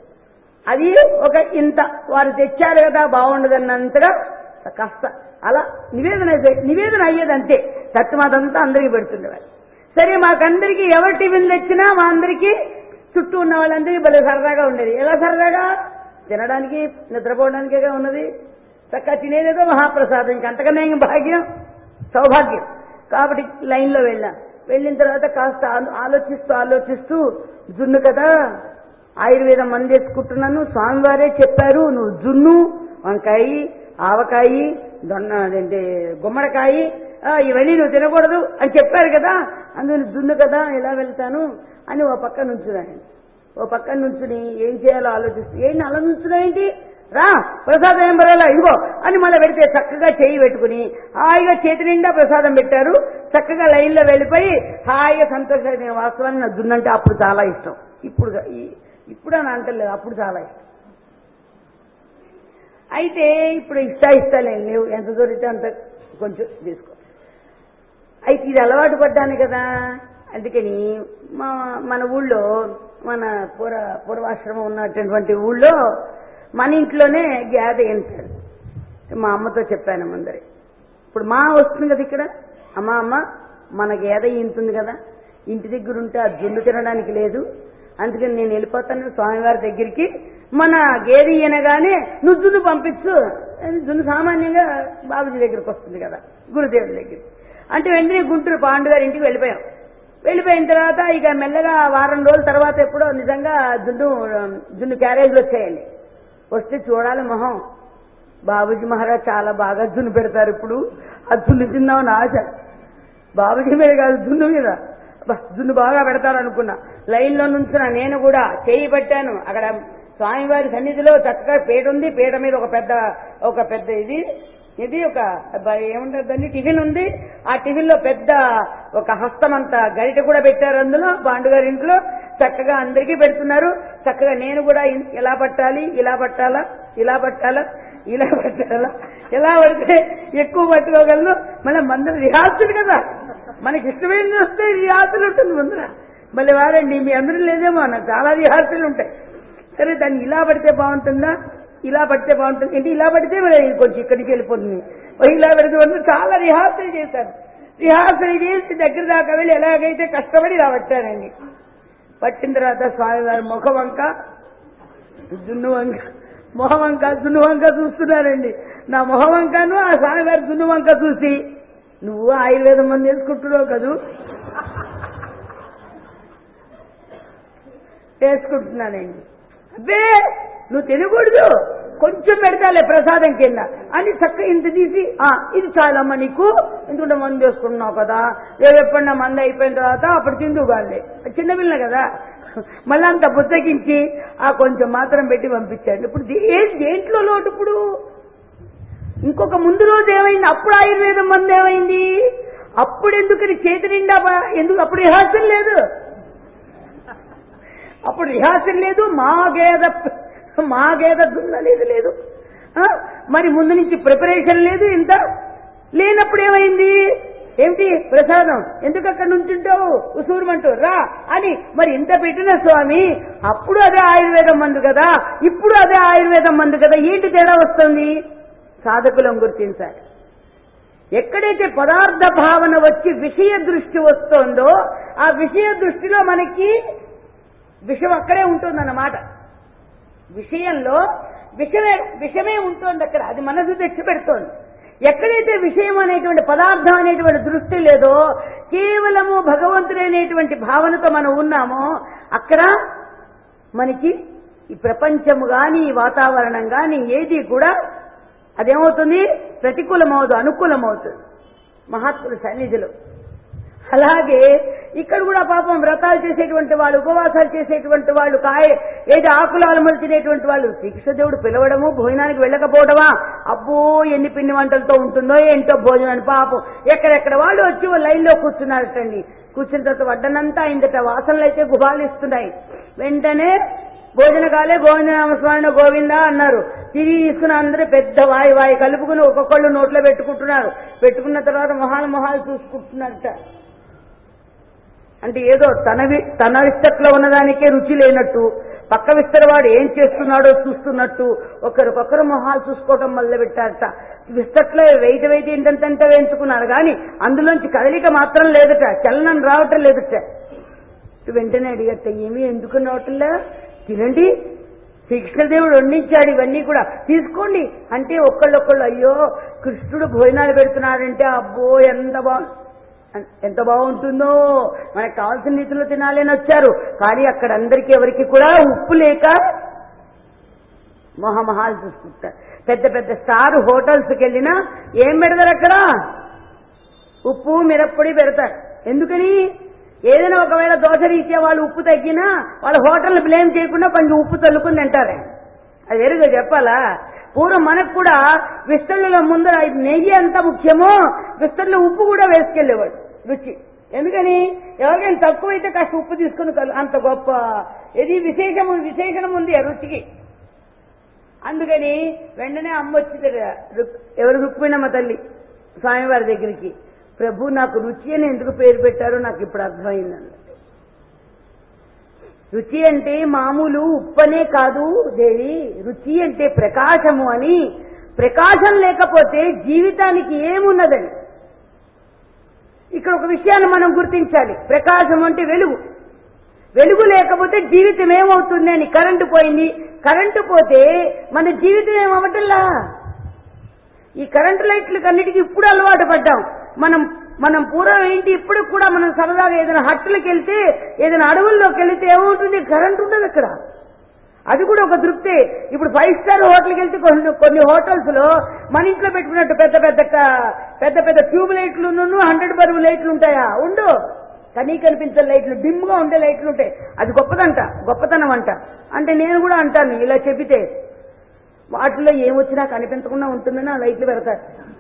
అది ఒక ఇంత వారు తెచ్చారు కదా బాగుండదన్నంతగా కాస్త అలా నివేదన అయితే- నివేదన అయ్యేది అంతే తత్వమాదంతా అందరికీ పెడుతుండేవారు సరే మాకందరికీ ఎవరు టిఫిన్ తెచ్చినా మా అందరికీ చుట్టూ ఉన్న వాళ్ళందరికీ భలే సరదాగా ఉండేది ఎలా సరదాగా తినడానికి నిద్రపోవడానికేగా ఉన్నది చక్కగా తినేదేదో మహాప్రసాదం ఇంకంతకన్నా ఇంక భాగ్యం సౌభాగ్యం కాబట్టి లైన్లో వెళ్ళాం వెళ్ళిన తర్వాత కాస్త ఆలో- ఆలోచిస్తూ ఆలోచిస్తూ జున్ను కదా ఆయుర్వేదం మంది వేసుకుంటున్నాను స్వామివారే చెప్పారు నువ్వు జున్ను వంకాయ ఆవకాయ దొన్న అదేంటి గుమ్మడికాయ ఆ, ఇవన్నీ నువ్వు తినకూడదు అని చెప్పారు కదా అందుకని జున్ను కదా ఎలా వెళ్తాను అని ఓ పక్క నుంచున్నాను ఓ పక్కన నుంచుని ఏం చేయాలో ఆలోచిస్తూ ఏంటి అలా నుంచున్నాయేంటి రా ప్రసాదం ఏం పర్వాలా ఇదిగో అని మళ్ళీ పెడితే చక్కగా చేయి పెట్టుకుని హాయిగా చేతి నిండా ప్రసాదం పెట్టారు చక్కగా లైన్లో వెళ్ళిపోయి హాయిగా సంతోషంగా నేను వాస్తవాన్ని నా దున్నంటే అప్పుడు చాలా ఇష్టం ఇప్పుడు గా- ఈ- ఇప్పుడు అని అంటలేదు అప్పుడు చాలా ఇష్టం అయితే ఇప్పుడు ఇష్టా ఇష్టాలే లేవు ఎంత దొరికితే అంత కొంచెం తీసుకో అయితే ఇది అలవాటు పడ్డాను కదా అందుకని మా మన ఊళ్ళో మన పూర్వ పూర్వాశ్రమం ఉన్నటువంటి ఊళ్ళో మన ఇంట్లోనే గ్యాద ఎంటాడు మా అమ్మతో చెప్పాను ముందరే ఇప్పుడు మా వస్తుంది కదా ఇక్కడ అమ్మ అమ్మ మన గేద ఇంతుంది కదా ఇంటి దగ్గర ఉంటే ఆ జున్ను తినడానికి లేదు అందుకని నేను వెళ్ళిపోతాను స్వామివారి దగ్గరికి మన గేదె ఈయనగానే నువ్వు జున్ను పంపించు అని జున్ను సామాన్యంగా బాబుజీ దగ్గరికి వస్తుంది కదా గురుదేవుడి దగ్గరికి అంటే వెంటనే గుంటూరు పాండు గారి ఇంటికి వెళ్ళిపోయాం వెళ్ళిపోయిన తర్వాత ఇక మెల్లగా వారం రోజుల తర్వాత ఎప్పుడో నిజంగా జున్ను జున్ను క్యారేజ్లు వచ్చాయండి వస్తే చూడాలి మొహం బాబుజీ మహారాజ్ చాలా బాగా జున్ను పెడతారు ఇప్పుడు ఆ జున్ను తిందామని ఆశ బాబుజీ మీద కాదు జున్ను మీద అబ్బా, జున్ను బాగా పెడతారు అనుకున్నా లైన్లో నుంచున్నా నేను కూడా చేయి పెట్టాను అక్కడ స్వామివారి సన్నిధిలో చక్కగా పీట ఉంది పీట మీద ఒక పెద్ద ఒక పెద్ద ఇది ఇది ఒక అబ్బా, ఏముంటారు దాన్ని టిఫిన్ ఉంది ఆ టిఫిన్ లో పెద్ద ఒక హస్తం అంత గరిట కూడా పెట్టారు అందులో పాండుగారి ఇంట్లో చక్కగా అందరికీ పెడుతున్నారు చక్కగా నేను కూడా ఇన్- ఇలా పట్టాలి ఇలా పట్టాలా ఇలా పట్టాలా ఇలా పట్టాలా ఎలా పడితే ఎక్కువ పట్టుకోగలను మళ్ళీ మందులు రిహార్సులు కదా మనకి ఇష్టమైనది వస్తే రిహార్సల్ ఉంటుంది ముందర మళ్ళీ వారండి మీ అందరూ లేదేమో నాకు చాలా రిహార్సల్ ఉంటాయి సరే దాన్ని ఇలా పడితే బాగుంటుందా ఇలా పడితే బాగుంటుంది ఏంటి ఇలా పడితే మరి కొంచెం ఇక్కడి నుంచి వెళ్ళిపోతుంది మరి ఇలా పెడితే వంద చాలా రిహార్సల్ చేశారు రిహార్సల్ చేసి దగ్గర దాకా వెళ్ళి ఎలాగైతే కష్టపడి ఇలా పట్టానండి పట్టిన తర్వాత స్వామివారి ముఖ వంక దున్ను వంక మొహ వంక దున్ను వంక చూస్తున్నారండి నా మొహ వంకను ఆ స్వామివారి దున్ను వంక చూసి నువ్వు ఆయుర్వేదం మంది వేసుకుంటున్నావు కదూ వేసుకుంటున్నానండి అబ్బే నువ్వు తినకూడదు కొంచెం పెడతాలే ప్రసాదం కింద అని చక్క ఇంత తీసి ఆ ఇది చాలమ్మా నీకు ఎందుకంటే మందు వేసుకుంటున్నావు కదా రేపు ఎప్పుడన్నా మందు అయిపోయిన తర్వాత అప్పుడు తిందు కాలే చిన్నపిల్ల కదా మళ్ళీ అంత బుద్ధగించి ఆ కొంచెం మాత్రం పెట్టి పంపించాడు ఇప్పుడు దే- ఏం దేంట్లో లోటు ఇప్పుడు ఇంకొక ముందు రోజు ఏమైంది అప్పుడు ఆయుర్వేదం మందు ఏమైంది అప్పుడు ఎందుకని చేతి నిండా బా- ఎందుకు అప్పుడు రిహార్సల్ లేదు అప్పుడు రిహార్సల్ లేదు మా గేద మా గేద దున్నలేదు లేదు ఆ? మరి ముందు నుంచి ప్రిపరేషన్ లేదు ఇంత లేనప్పుడు ఏమైంది ఏమిటి ప్రసాదం ఎందుకు అక్కడ నుంచుంటావు ఉసూరుమంటూ రా అని మరి ఇంత పెట్టిన స్వామి అప్పుడు అదే ఆయుర్వేదం మందు కదా ఇప్పుడు అదే ఆయుర్వేదం మందు కదా ఏంటి తేడా వస్తుంది సాధకులం గుర్తించాలి ఎక్కడైతే పదార్థ భావన వచ్చి విషయ దృష్టి వస్తోందో ఆ విషయ దృష్టిలో మనకి విషం అక్కడే ఉంటుందన్నమాట విషయంలో విషమే విషమే ఉంటుంది అక్కడ అది మనసు తెచ్చి పెడుతోంది ఎక్కడైతే విషయం అనేటువంటి పదార్థం అనేటువంటి దృష్టి లేదో కేవలము భగవంతుడు అనేటువంటి భావనతో మనం ఉన్నామో అక్కడ మనకి ఈ ప్రపంచము గాని ఈ వాతావరణం గాని ఏది కూడా అదేమవుతుంది ప్రతికూలమవుతుంది అనుకూలమవుతుంది మహాత్ముల సన్నిధిలో అలాగే ఇక్కడ కూడా పాపం వ్రతాలు చేసేటువంటి వాళ్ళు ఉపవాసాలు చేసేటువంటి వాళ్ళు కాయ ఏది ఆకులు అలమలు తినేటువంటి వాళ్ళు శ్రీకృష్ణదేవుడు పిలవడము భోజనానికి వెళ్ళకపోవడమా అబ్బో ఎన్ని పిండి వంటలతో ఉంటుందో ఏంటో భోజనాన్ని పాపం ఎక్కడెక్కడ వాళ్ళు వచ్చి ఓ లైన్లో కూర్చున్నారటండి కూర్చున్న తర్వాత వడ్డనంతా అయిందట వాసనలు అయితే గుబాలిస్తున్నాయి వెంటనే భోజనకాలే గోవిందనామస్వామి గోవింద అన్నారు తిరిగి తీసుకుని అందరూ పెద్ద వాయి వాయి కలుపుకుని ఒక్కొక్కళ్ళు నోట్లో పెట్టుకుంటున్నారు పెట్టుకున్న తర్వాత మొహాలు మొహాలు చూసుకుంటున్నారట అంటే ఏదో తన వి- తన విస్తట్లో ఉన్నదానికే రుచి లేనట్టు పక్క విస్తరవాడు ఏం చేస్తున్నాడో చూస్తున్నట్టు ఒకరికొకరు మొహాలు చూసుకోవటం మొదలు పెట్టారట విస్తట్లో వెయిట్ వెయిట్ ఏంటంటే వేయించుకున్నారు కానీ అందులోంచి కదలిక మాత్రం లేదట చలనం రావటం లేదట వెంటనే అడిగట ఏమీ ఎందుకు రావటంలే తినండి శ్రీకృష్ణదేవుడు వండించాడు ఇవన్నీ కూడా తీసుకోండి అంటే ఒక్కళ్ళొక్కళ్ళు అయ్యో కృష్ణుడు భోజనాలు పెడుతున్నాడంటే అబ్బో ఎంత బాగు ఎంత బాగుంటుందో మనకు కావాల్సిన రీతిలో తినాలని వచ్చారు కానీ అక్కడ అందరికీ ఎవరికి కూడా ఉప్పు లేక మొహమహాలు చూసుకుంటారు పెద్ద పెద్ద స్టార్ హోటల్స్కి వెళ్ళినా ఏం పెడతారు అక్కడ ఉప్పు మిరప్పొడి పెడతారు ఎందుకని ఏదైనా ఒకవేళ దోశ రీత్యా వాళ్ళు ఉప్పు తగ్గినా వాళ్ళ హోటల్ బ్లేమ్ చేయకుండా కొంచెం ఉప్పు చల్లుకుని తింటారే అది ఎరుగా చెప్పాలా పూర్వం మనకు కూడా విస్తళ్ళలో ముందర ఇది నెయ్యి ఎంత ముఖ్యమో విస్తళ్ళలో ఉప్పు కూడా వేసుకెళ్లేవాడు రుచి ఎందుకని ఎవరికైనా తక్కువైతే కాస్త ఉప్పు తీసుకుని కలు అంత గొప్ప ఇది విశేషము విశేషణం ఉంది ఆ రుచికి అందుకని వెంటనే అమ్మ వచ్చింది రుక్- ఎవరు రుక్మిణమ్మ తల్లి స్వామివారి దగ్గరికి ప్రభు నాకు రుచి అని ఎందుకు పేరు పెట్టారో నాకు ఇప్పుడు అర్థమైందండి రుచి అంటే మామూలు ఉప్పనే కాదు దేవి రుచి అంటే ప్రకాశము అని ప్రకాశం లేకపోతే జీవితానికి ఏమున్నదని ఇక్కడ ఒక విషయాన్ని మనం గుర్తించాలి ప్రకాశం అంటే వెలుగు వెలుగు లేకపోతే జీవితం ఏమవుతుంది అని కరెంటు పోయింది కరెంటు పోతే మన జీవితం ఏమవటల్లా ఈ కరెంటు లైట్లకు అన్నిటికీ ఇప్పుడు అలవాటు పడ్డాం మనం మనం పూర్వం ఏంటి ఇప్పుడు కూడా మనం సరదాగా ఏదైనా హట్టులకు వెళ్తే ఏదైనా అడవుల్లోకి వెళ్తే ఏమవుతుంది కరెంట్ ఉండదు అక్కడ అది కూడా ఒక తృప్తే ఇప్పుడు ఫైవ్ స్టార్ హోటల్కి వెళ్తే కొన్ని కొన్ని హోటల్స్ లో మన ఇంట్లో పెట్టుకున్నట్టు పెద్ద పెద్ద క- పెద్ద పెద్ద ట్యూబ్ లైట్లు హండ్రెడ్ బరువు లైట్లు ఉంటాయా ఉండు కనీ కనిపించే లైట్లు డిమ్ గా ఉండే లైట్లు ఉంటాయి అది గొప్పదంట గొప్పతనం అంట అంటే నేను కూడా అంటాను ఇలా చెబితే వాటిలో ఏమొచ్చినా కనిపించకుండా ఉంటుందని ఆ లైట్లు పెడతారు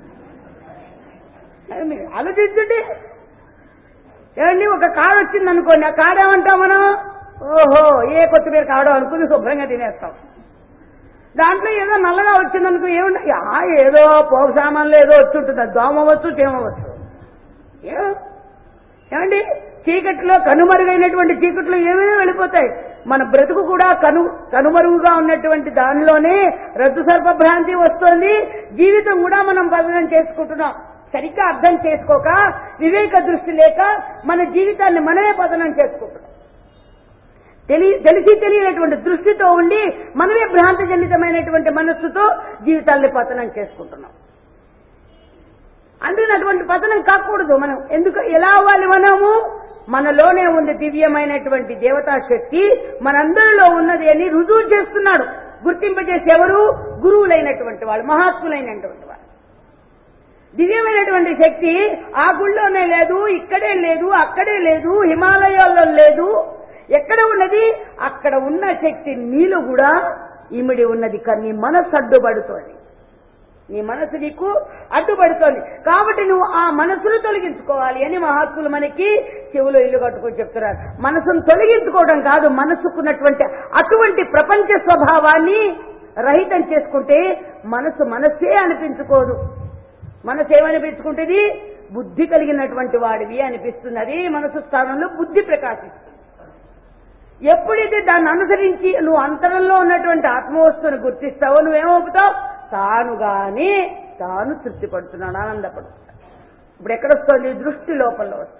అది మీరు ఆలోచించండి ఏమండి ఒక కాడ వచ్చింది అనుకోండి ఆ కాడ ఏమంటాం మనం ఓహో ఏ కొత్తిమీర కాడో అనుకుని శుభ్రంగా తినేస్తాం దాంట్లో ఏదో నల్లగా వచ్చిందనుకో ఏముండ ఆ, ఏదో పోగు సామాన్లు ఏదో వచ్చి ఉంటుంది అది దోమ అవ్వచ్చు చేమవచ్చు ఏ ఏమండి చీకట్లో కనుమరుగైనటువంటి చీకట్లో ఏమైనా వెళ్ళిపోతాయి మన బ్రతుకు కూడా కను కనుమరుగుగా ఉన్నటువంటి దానిలోనే రద్దు సర్ప భ్రాంతి వస్తోంది జీవితం కూడా మనం పతనం చేసుకుంటున్నాం సరిగ్గా అర్థం చేసుకోక వివేక దృష్టి లేక మన జీవితాన్ని మనమే పతనం చేసుకుంటున్నాం తెలి తెలిసి తెలియనటువంటి దృష్టితో ఉండి మనమే భ్రాంతజనితమైనటువంటి మనస్సుతో జీవితాల్ని పతనం చేసుకుంటున్నాం అందుకని అటువంటి పతనం కాకూడదు మనం ఎందుకు ఎలా అవ్వాలి మనము మనలోనే ఉంది దివ్యమైనటువంటి దేవతా శక్తి మనందరిలో ఉన్నది అని రుజువు చేస్తున్నాడు గుర్తింపజేసి ఎవరు గురువులైనటువంటి వాళ్ళు మహాత్ములైనటువంటి వాళ్ళు దివ్యమైనటువంటి శక్తి ఆ గుళ్ళోనే లేదు ఇక్కడే లేదు అక్కడే లేదు హిమాలయాల్లో లేదు ఎక్కడ ఉన్నది అక్కడ ఉన్న శక్తి నీలో కూడా ఇమిడి ఉన్నది కానీ నీ మనస్సు అడ్డుపడుతోంది నీ మనసు నీకు అడ్డుపడుతోంది కాబట్టి నువ్వు ఆ మనసును తొలగించుకోవాలి అని మహాత్ములు మనకి చెవులో ఇల్లు కట్టుకొని చెప్తున్నారు మనసును తొలగించుకోవడం కాదు మనసుకున్నటువంటి అటువంటి ప్రపంచ స్వభావాన్ని రహితం చేసుకుంటే మనసు మనస్సే అనిపించుకోదు మనసు ఏమనిపించుకుంటుంది బుద్ధి కలిగినటువంటి వాడివి అనిపిస్తున్నది మనసు స్థానంలో బుద్ధి ప్రకాశిస్తుంది ఎప్పుడైతే దాన్ని అనుసరించి నువ్వు అంతరంలో ఉన్నటువంటి ఆత్మవస్తువుని గుర్తిస్తావో నువ్వేమవుతావు తానుగానే తాను తృప్తి పడుతున్నాడు ఆనందపడుతున్నాడు ఇప్పుడు ఎక్కడొస్తుంది దృష్టి లోపంలో వస్తుంది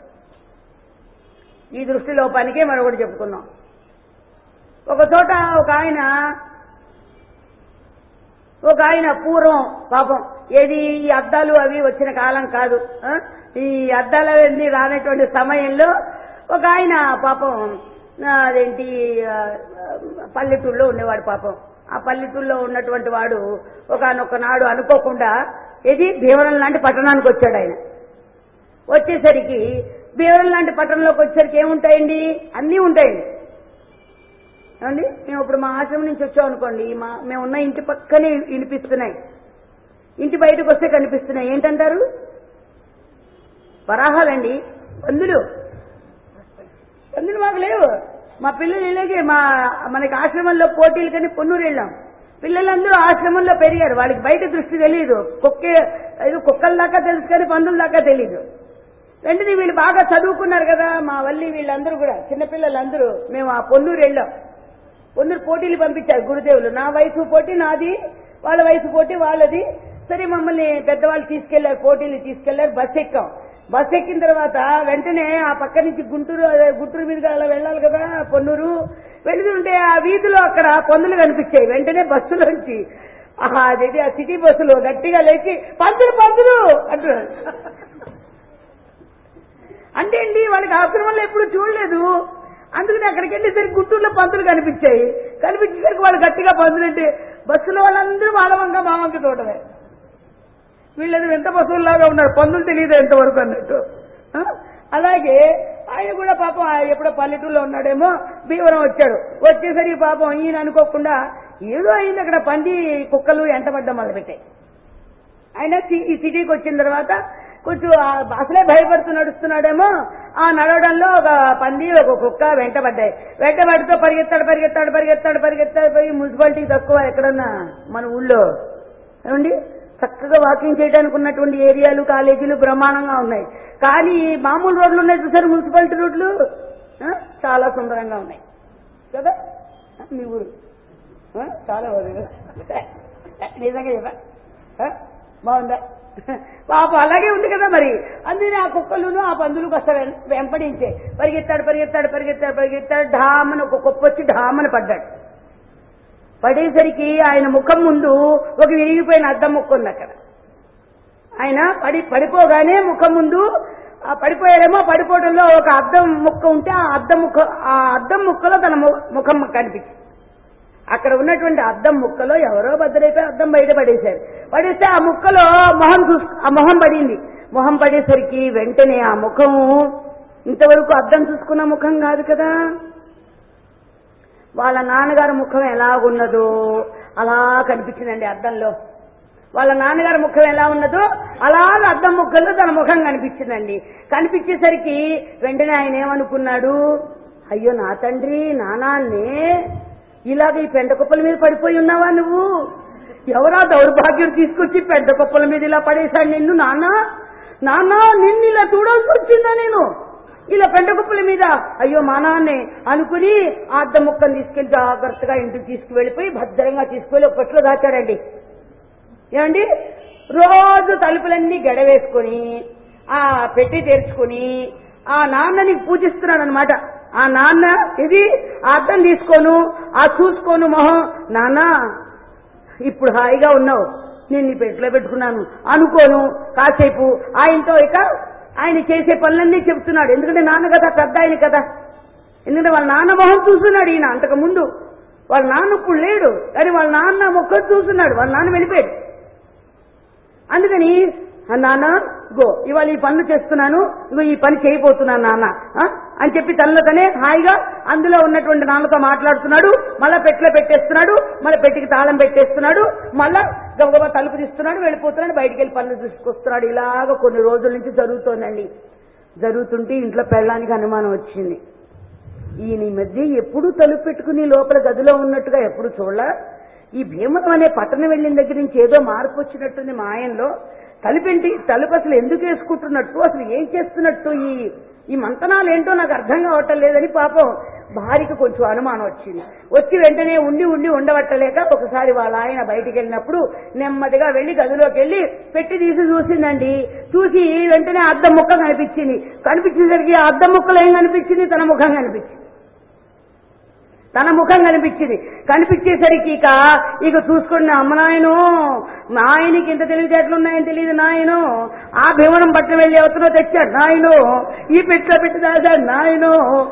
ఈ దృష్టి లోపానికే మనం ఒకటి చెప్పుకున్నాం ఒక చోట ఒక ఆయన ఒక ఆయన పూర్వం పాపం ఏది ఈ అద్దాలు అవి వచ్చిన కాలం కాదు ఆ? ఈ అద్దాలు అవన్నీ రానటువంటి సమయంలో ఒక ఆయన పాపం ఆ, అదేంటి ఆ, పల్లెటూరులో ఉండేవాడు పాపం ఆ పల్లెటూరులో ఉన్నటువంటి వాడు ఒకనొక నాడు అనుకోకుండా ఏది భీమవరం లాంటి పట్టణానికి వచ్చాడు ఆయన వచ్చేసరికి భీమవరం లాంటి పట్టణంలోకి వచ్చేసరికి ఏముంటాయండి అన్నీ ఉంటాయండి ఏమండి మేము ఇప్పుడు మా ఆశ్రమం నుంచి వచ్చాం అనుకోండి మా మేము ఉన్న ఇంటి పక్కనే వినిపిస్తున్నాయి ఇంటి బయటకు వస్తే కనిపిస్తున్నాయి ఏంటంటారు వరాహాలండి పందులు పందులు మాకు లేవు మా పిల్లలు ఇలాగే మా మనకి ఆశ్రమంలో పోటీలు కానీ పొన్నూరు వెళ్ళాం పిల్లలందరూ ఆశ్రమంలో పెరిగారు వాళ్ళకి బయట దృష్టి తెలియదు కుక్కే ఇది కుక్కల దాకా తెలుసు కానీ పందుల దాకా తెలియదు వెంటనే వీళ్ళు బాగా చదువుకున్నారు కదా మా వల్లి వీళ్ళందరూ కూడా చిన్నపిల్లలందరూ మేము ఆ పొన్నూరు వెళ్ళాం పొన్నూరు పోటీలు పంపించారు గురుదేవులు నా వయసు పోటీ నాది వాళ్ళ వయసు పోటీ వాళ్ళది సరే మమ్మల్ని పెద్దవాళ్ళు తీసుకెళ్లారు పోటీలు తీసుకెళ్లారు బస్ ఎక్కాం బస్ ఎక్కిన తర్వాత వెంటనే ఆ పక్క నుంచి గుంటూరు అదే గుంటూరు మీదుగా అలా వెళ్ళాలి కదా పొన్నూరు వెళుతుంటే ఆ వీధిలో అక్కడ పందులు కనిపించాయి వెంటనే బస్సులోంచి ఆహా అదేది ఆ సిటీ బస్సులో గట్టిగా లేచి పందులు పందులు అంటున్నారు అంటే అండి వాళ్ళకి ఆశ్రమంలో ఎప్పుడు చూడలేదు అందుకని అక్కడికి వెళ్ళేసరికి గుంటూరులో పంతులు కనిపించాయి కనిపించేసరికి వాళ్ళు గట్టిగా పంతులు అంటే బస్సులో వాళ్ళందరూ వాళ్ళ వంక మా వంక చూడమే వీళ్ళది ఎంత పశువుల్లాగా ఉన్నారు పందులు తెలియదు ఎంతవరకు అన్నట్టు ఆ? అలాగే ఆయన కూడా పాపం ఆ ఎప్పుడో పల్లెటూరులో ఉన్నాడేమో భీవరం వచ్చాడు వచ్చేసరికి పాపం ఈయన అనుకోకుండా ఏదో అయింది అక్కడ పంది కుక్కలు ఎంటబడ్డం మొదలుపెట్టాయి ఆయన సి- ఈ సిటీకి వచ్చిన తర్వాత కొంచెం ఆ అసలే భయపడుతూ నడుస్తున్నాడేమో ఆ నడవడంలో ఒక పంది ఒక కుక్క వెంటబడ్డాయి వెంటబడితో పరిగెత్తాడు పరిగెత్తాడు పరిగెత్తాడు పరిగెత్తాడు పోయి మున్సిపాలిటీ తక్కువ ఎక్కడన్నా మన ఊళ్ళో ఏమండి చక్కగా వాకింగ్ చేయడానికి ఉన్నటువంటి ఏరియాలు కాలేజీలు బ్రహ్మాండంగా ఉన్నాయి కానీ ఈ మామూలు రోడ్లు ఉన్నాయి చూసారు మున్సిపాలిటీ రోడ్లు ఆ, చాలా సుందరంగా ఉన్నాయి కదా ఆ, మీ ఊరు ఆ, చాలా బాగుంది నిజంగా చెప్పా ఆ, బాగుందా పాపం అలాగే ఉంది కదా మరి అందుకని ఆ కుక్కలును ఆ పందులు కాస్త వెం- వెంపడించే పరిగెత్తాడు పరిగెత్తాడు పరిగెత్తాడు పరిగెత్తాడు ఢామని ఒక కుక్క వచ్చి ఢామని పడ్డాడు పడేసరికి ఆయన ముఖం ముందు ఒక విరిగిపోయిన అద్దం ముక్క ఉంది అక్కడ ఆయన పడి పడిపోగానే ముఖం ముందు ఆ పడిపోయాడేమో పడిపోవడంలో ఒక అద్దం ముక్క ఉంటే ఆ అద్దం ముక్క ఆ అద్దం ముక్కలో తన ము- ముఖం కనిపించింది అక్కడ ఉన్నటువంటి అద్దం ముక్కలో ఎవరో బద్దలైపోయి అద్దం బయట పడేశారు పడేస్తే ఆ ముక్కలో మొహం చూసు ఆ మొహం పడింది మొహం పడేసరికి వెంటనే ఆ ముఖం ఇంతవరకు అద్దం చూసుకున్న ముఖం కాదు కదా వాళ్ళ నాన్నగారి ముఖం ఎలాగున్నదో అలా కనిపించిందండి అద్దంలో వాళ్ళ నాన్నగారి ముఖం ఎలా ఉన్నదో అలాగ అద్దం ముఖంలో తన ముఖం కనిపించిందండి కనిపించేసరికి వెంటనే ఆయన ఏమనుకున్నాడు అయ్యో నా తండ్రి నానాన్నే ఇలాగ ఈ పెంట కుప్పల మీద పడిపోయి ఉన్నావా నువ్వు ఎవరా దౌర్భాగ్యం తీసుకొచ్చి పెంట కుప్పల మీద ఇలా పడేశాడు నిన్ను నాన్న నాన్న నిన్ను ఇలా చూడాల్సి వచ్చిందా నేను ఇలా పెంట కుప్పల మీద అయ్యో మా నాన్నే అనుకుని ఆ అద్దం ముక్కను తీసుకెళ్లి జాగ్రత్తగా ఇంటికి తీసుకువెళ్ళిపోయి భద్రంగా తీసుకువెళ్ళి ఒక పెట్టులో దాచాడండి ఏమండి రోజు తలుపులన్నీ గడవేసుకొని ఆ పెట్టి తెరుచుకొని ఆ నాన్నని పూజిస్తున్నాడు అనమాట ఆ నాన్న ఇది ఆ అద్దం తీసుకోను ఆ చూసుకోను మొహం నాన్న ఇప్పుడు హాయిగా ఉన్నావు నేను నీ పెట్టులో పెట్టుకున్నాను అనుకోను కాసేపు ఆయనతో ఇక ఆయన చేసే పనులన్నీ చెప్తున్నాడు ఎందుకంటే నాన్న కదా పెద్ద ఆయన కదా ఎందుకంటే వాళ్ళ నాన్న మొహం చూస్తున్నాడు ఈయన అంతకు ముందు వాళ్ళ నాన్న ఇప్పుడు లేడు కానీ వాళ్ళ నాన్న మొక్కలు చూస్తున్నాడు వాళ్ళ నాన్న వెళ్ళిపోయాడు అందుకని "ఆ నాన్న గో ఇవాళ ఈ పనులు చేస్తున్నాను ఇగో ఈ పని చేయబోతున్నాను నాన్న ఆ?" అని చెప్పి తనలో తనే హాయిగా అందులో ఉన్నటువంటి నాన్నతో మాట్లాడుతున్నాడు మళ్ళా పెట్టిలో పెట్టేస్తున్నాడు మళ్ళీ పెట్టికి తాళం పెట్టేస్తున్నాడు మళ్ళా గబగబా తలుపు తీస్తున్నాడు వెళ్ళిపోతున్నాడు బయటికి వెళ్ళి పనులు తీసుకొస్తున్నాడు ఇలాగ కొన్ని రోజుల నుంచి జరుగుతోందండి జరుగుతుంటే ఇంట్లో పెళ్ళానికి అనుమానం వచ్చింది ఈయన ఈ మధ్య ఎప్పుడు తలుపు పెట్టుకుని లోపల గదిలో ఉన్నట్టుగా ఎప్పుడు చూడలా ఈ భీమం అనే పట్టణం వెళ్ళిన దగ్గర నుంచి ఏదో మార్పు వచ్చినట్టుంది మా ఆయనలో తలుపేంటి తలుపు అసలు ఎందుకు వేసుకుంటున్నట్టు అసలు ఏం చేస్తున్నట్టు ఈ ఈ మంతనాలు ఏంటో నాకు అర్థం కావటం లేదని పాపం భార్యకి కొంచెం అనుమానం వచ్చింది వచ్చి వెంటనే ఉండి ఉండి ఉండబట్టలేక ఒకసారి వాళ్ళ ఆయన బయటికి వెళ్ళినప్పుడు నెమ్మదిగా వెళ్లి గదిలోకి వెళ్లి పెట్టి తీసి చూసిందండి చూసి వెంటనే అద్దం ముక్క కనిపించింది కనిపించేసరికి ఆ అద్దం ముక్కలో ఏం కనిపించింది తన ముఖం కనిపించింది తన ముఖం కనిపించింది కనిపించేసరికి ఇక ఇక చూసుకుని అమ్మ నాయను మా ఆయనకి ఇంత తెలివితేటలు ఉన్నాయని తెలియదు నాయను ఆ భీమనం పట్టు వెళ్ళి ఎవరినో తెచ్చాడు నాయను ఈ పెట్టిలో పెట్టి దాచాడు నాయను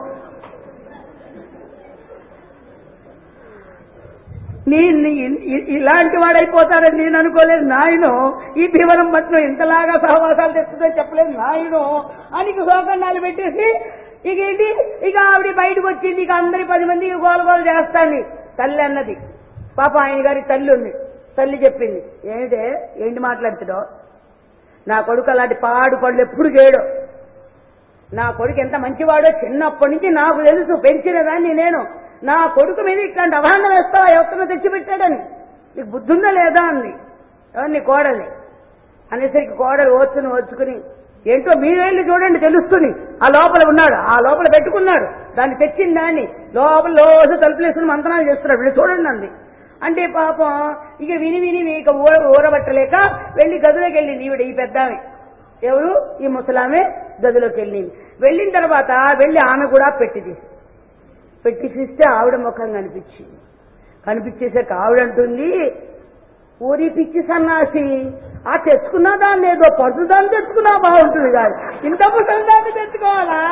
నీ నీ- ఇ- ఇలాంటి వాడైపోతాడని నేను అనుకోలేదు నాయను ఈ భీమనం పట్నం ఇంతలాగా సహవాసాలు తెస్తుందో చెప్పలేదు నాయను అని ఇక సోకండాలు పెట్టేసి ఇక ఏంటి ఇక ఆవిడ బయటకు వచ్చింది ఇక అందరి పది మంది గోల గోల చేస్తాండి తల్లి అన్నది పాప ఆయన గారి తల్లి ఉంది తల్లి చెప్పింది ఏంటే ఏంటి మాట్లాడుతున్నావు నా కొడుకు అలాంటి పాడు పనులు ఎప్పుడు చేయడు నా కొడుకు ఎంత మంచివాడో చిన్నప్పటి నుంచి నాకు తెలుసు పెంచిన దాన్ని నేను నా కొడుకు మీద ఇట్లాంటి అవహరణ వేస్తావా ఎవరినో తెచ్చిపెట్టాడని నీకు బుద్ధి ఉందా లేదా అంది ఎవరిని కోడలి అనేసరికి కోడలు ఓచుని ఓచుకుని ఏంటో మీరు వెళ్ళి చూడండి తెలుస్తుంది ఆ లోపల ఉన్నాడు ఆ లోపల పెట్టుకున్నాడు దాన్ని తెచ్చిన దాన్ని లోపల రోజు తలుపులేసుకుని మంతనాలు చేస్తున్నాడు వెళ్ళి చూడండి అంది అంటే పాపం ఇక విని విని ఇక ఊర ఊరబట్టలేక వెళ్ళి గదిలోకి వెళ్ళింది ఈవిడ ఈ పెద్ద ఆమె. ఎవరు ఈ ముసలామె గదిలోకి వెళ్ళింది వెళ్ళిన తర్వాత వెళ్ళి ఆమె కూడా పెట్టి తీసి పెట్టి తీస్తే ఆవిడ ముఖం కనిపించింది కనిపించేసరికి ఆవిడంటుంది ఊరి పిచ్చి సన్నాసి ఆ తెచ్చుకున్నా దాన్ని ఏదో పరుసు దాన్ని తెచ్చుకున్నా బాగుంటుంది కాదు ఇంత ముసలి దాన్ని తెచ్చుకోవాలా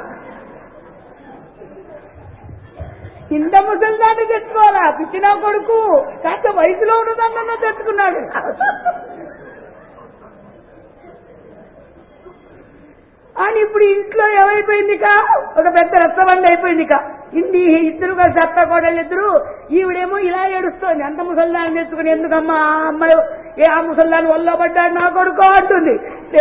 ఇంత ముసలి దాన్ని తెచ్చుకోవాలా పిచ్చిన కొడుకు కాస్త వయసులో ఉన్నదాన్న తెచ్చుకున్నాడు అని ఇప్పుడు ఇంట్లో ఏమైపోయింది కా ఒక పెద్ద రచ్చబండి అయిపోయింది కా ఇంది ఇద్దరు కలిసి అత్త కోడలు ఇద్దరు ఈవిడేమో ఇలా ఏడుస్తోంది అంత ముసల్దాన్ని తెచ్చుకుని ఎందుకమ్మా ఆ అమ్మాయి ఏ ఆ ముసల్దాన్ని వల్ల పడ్డాడు నా కొడుకో అంటుంది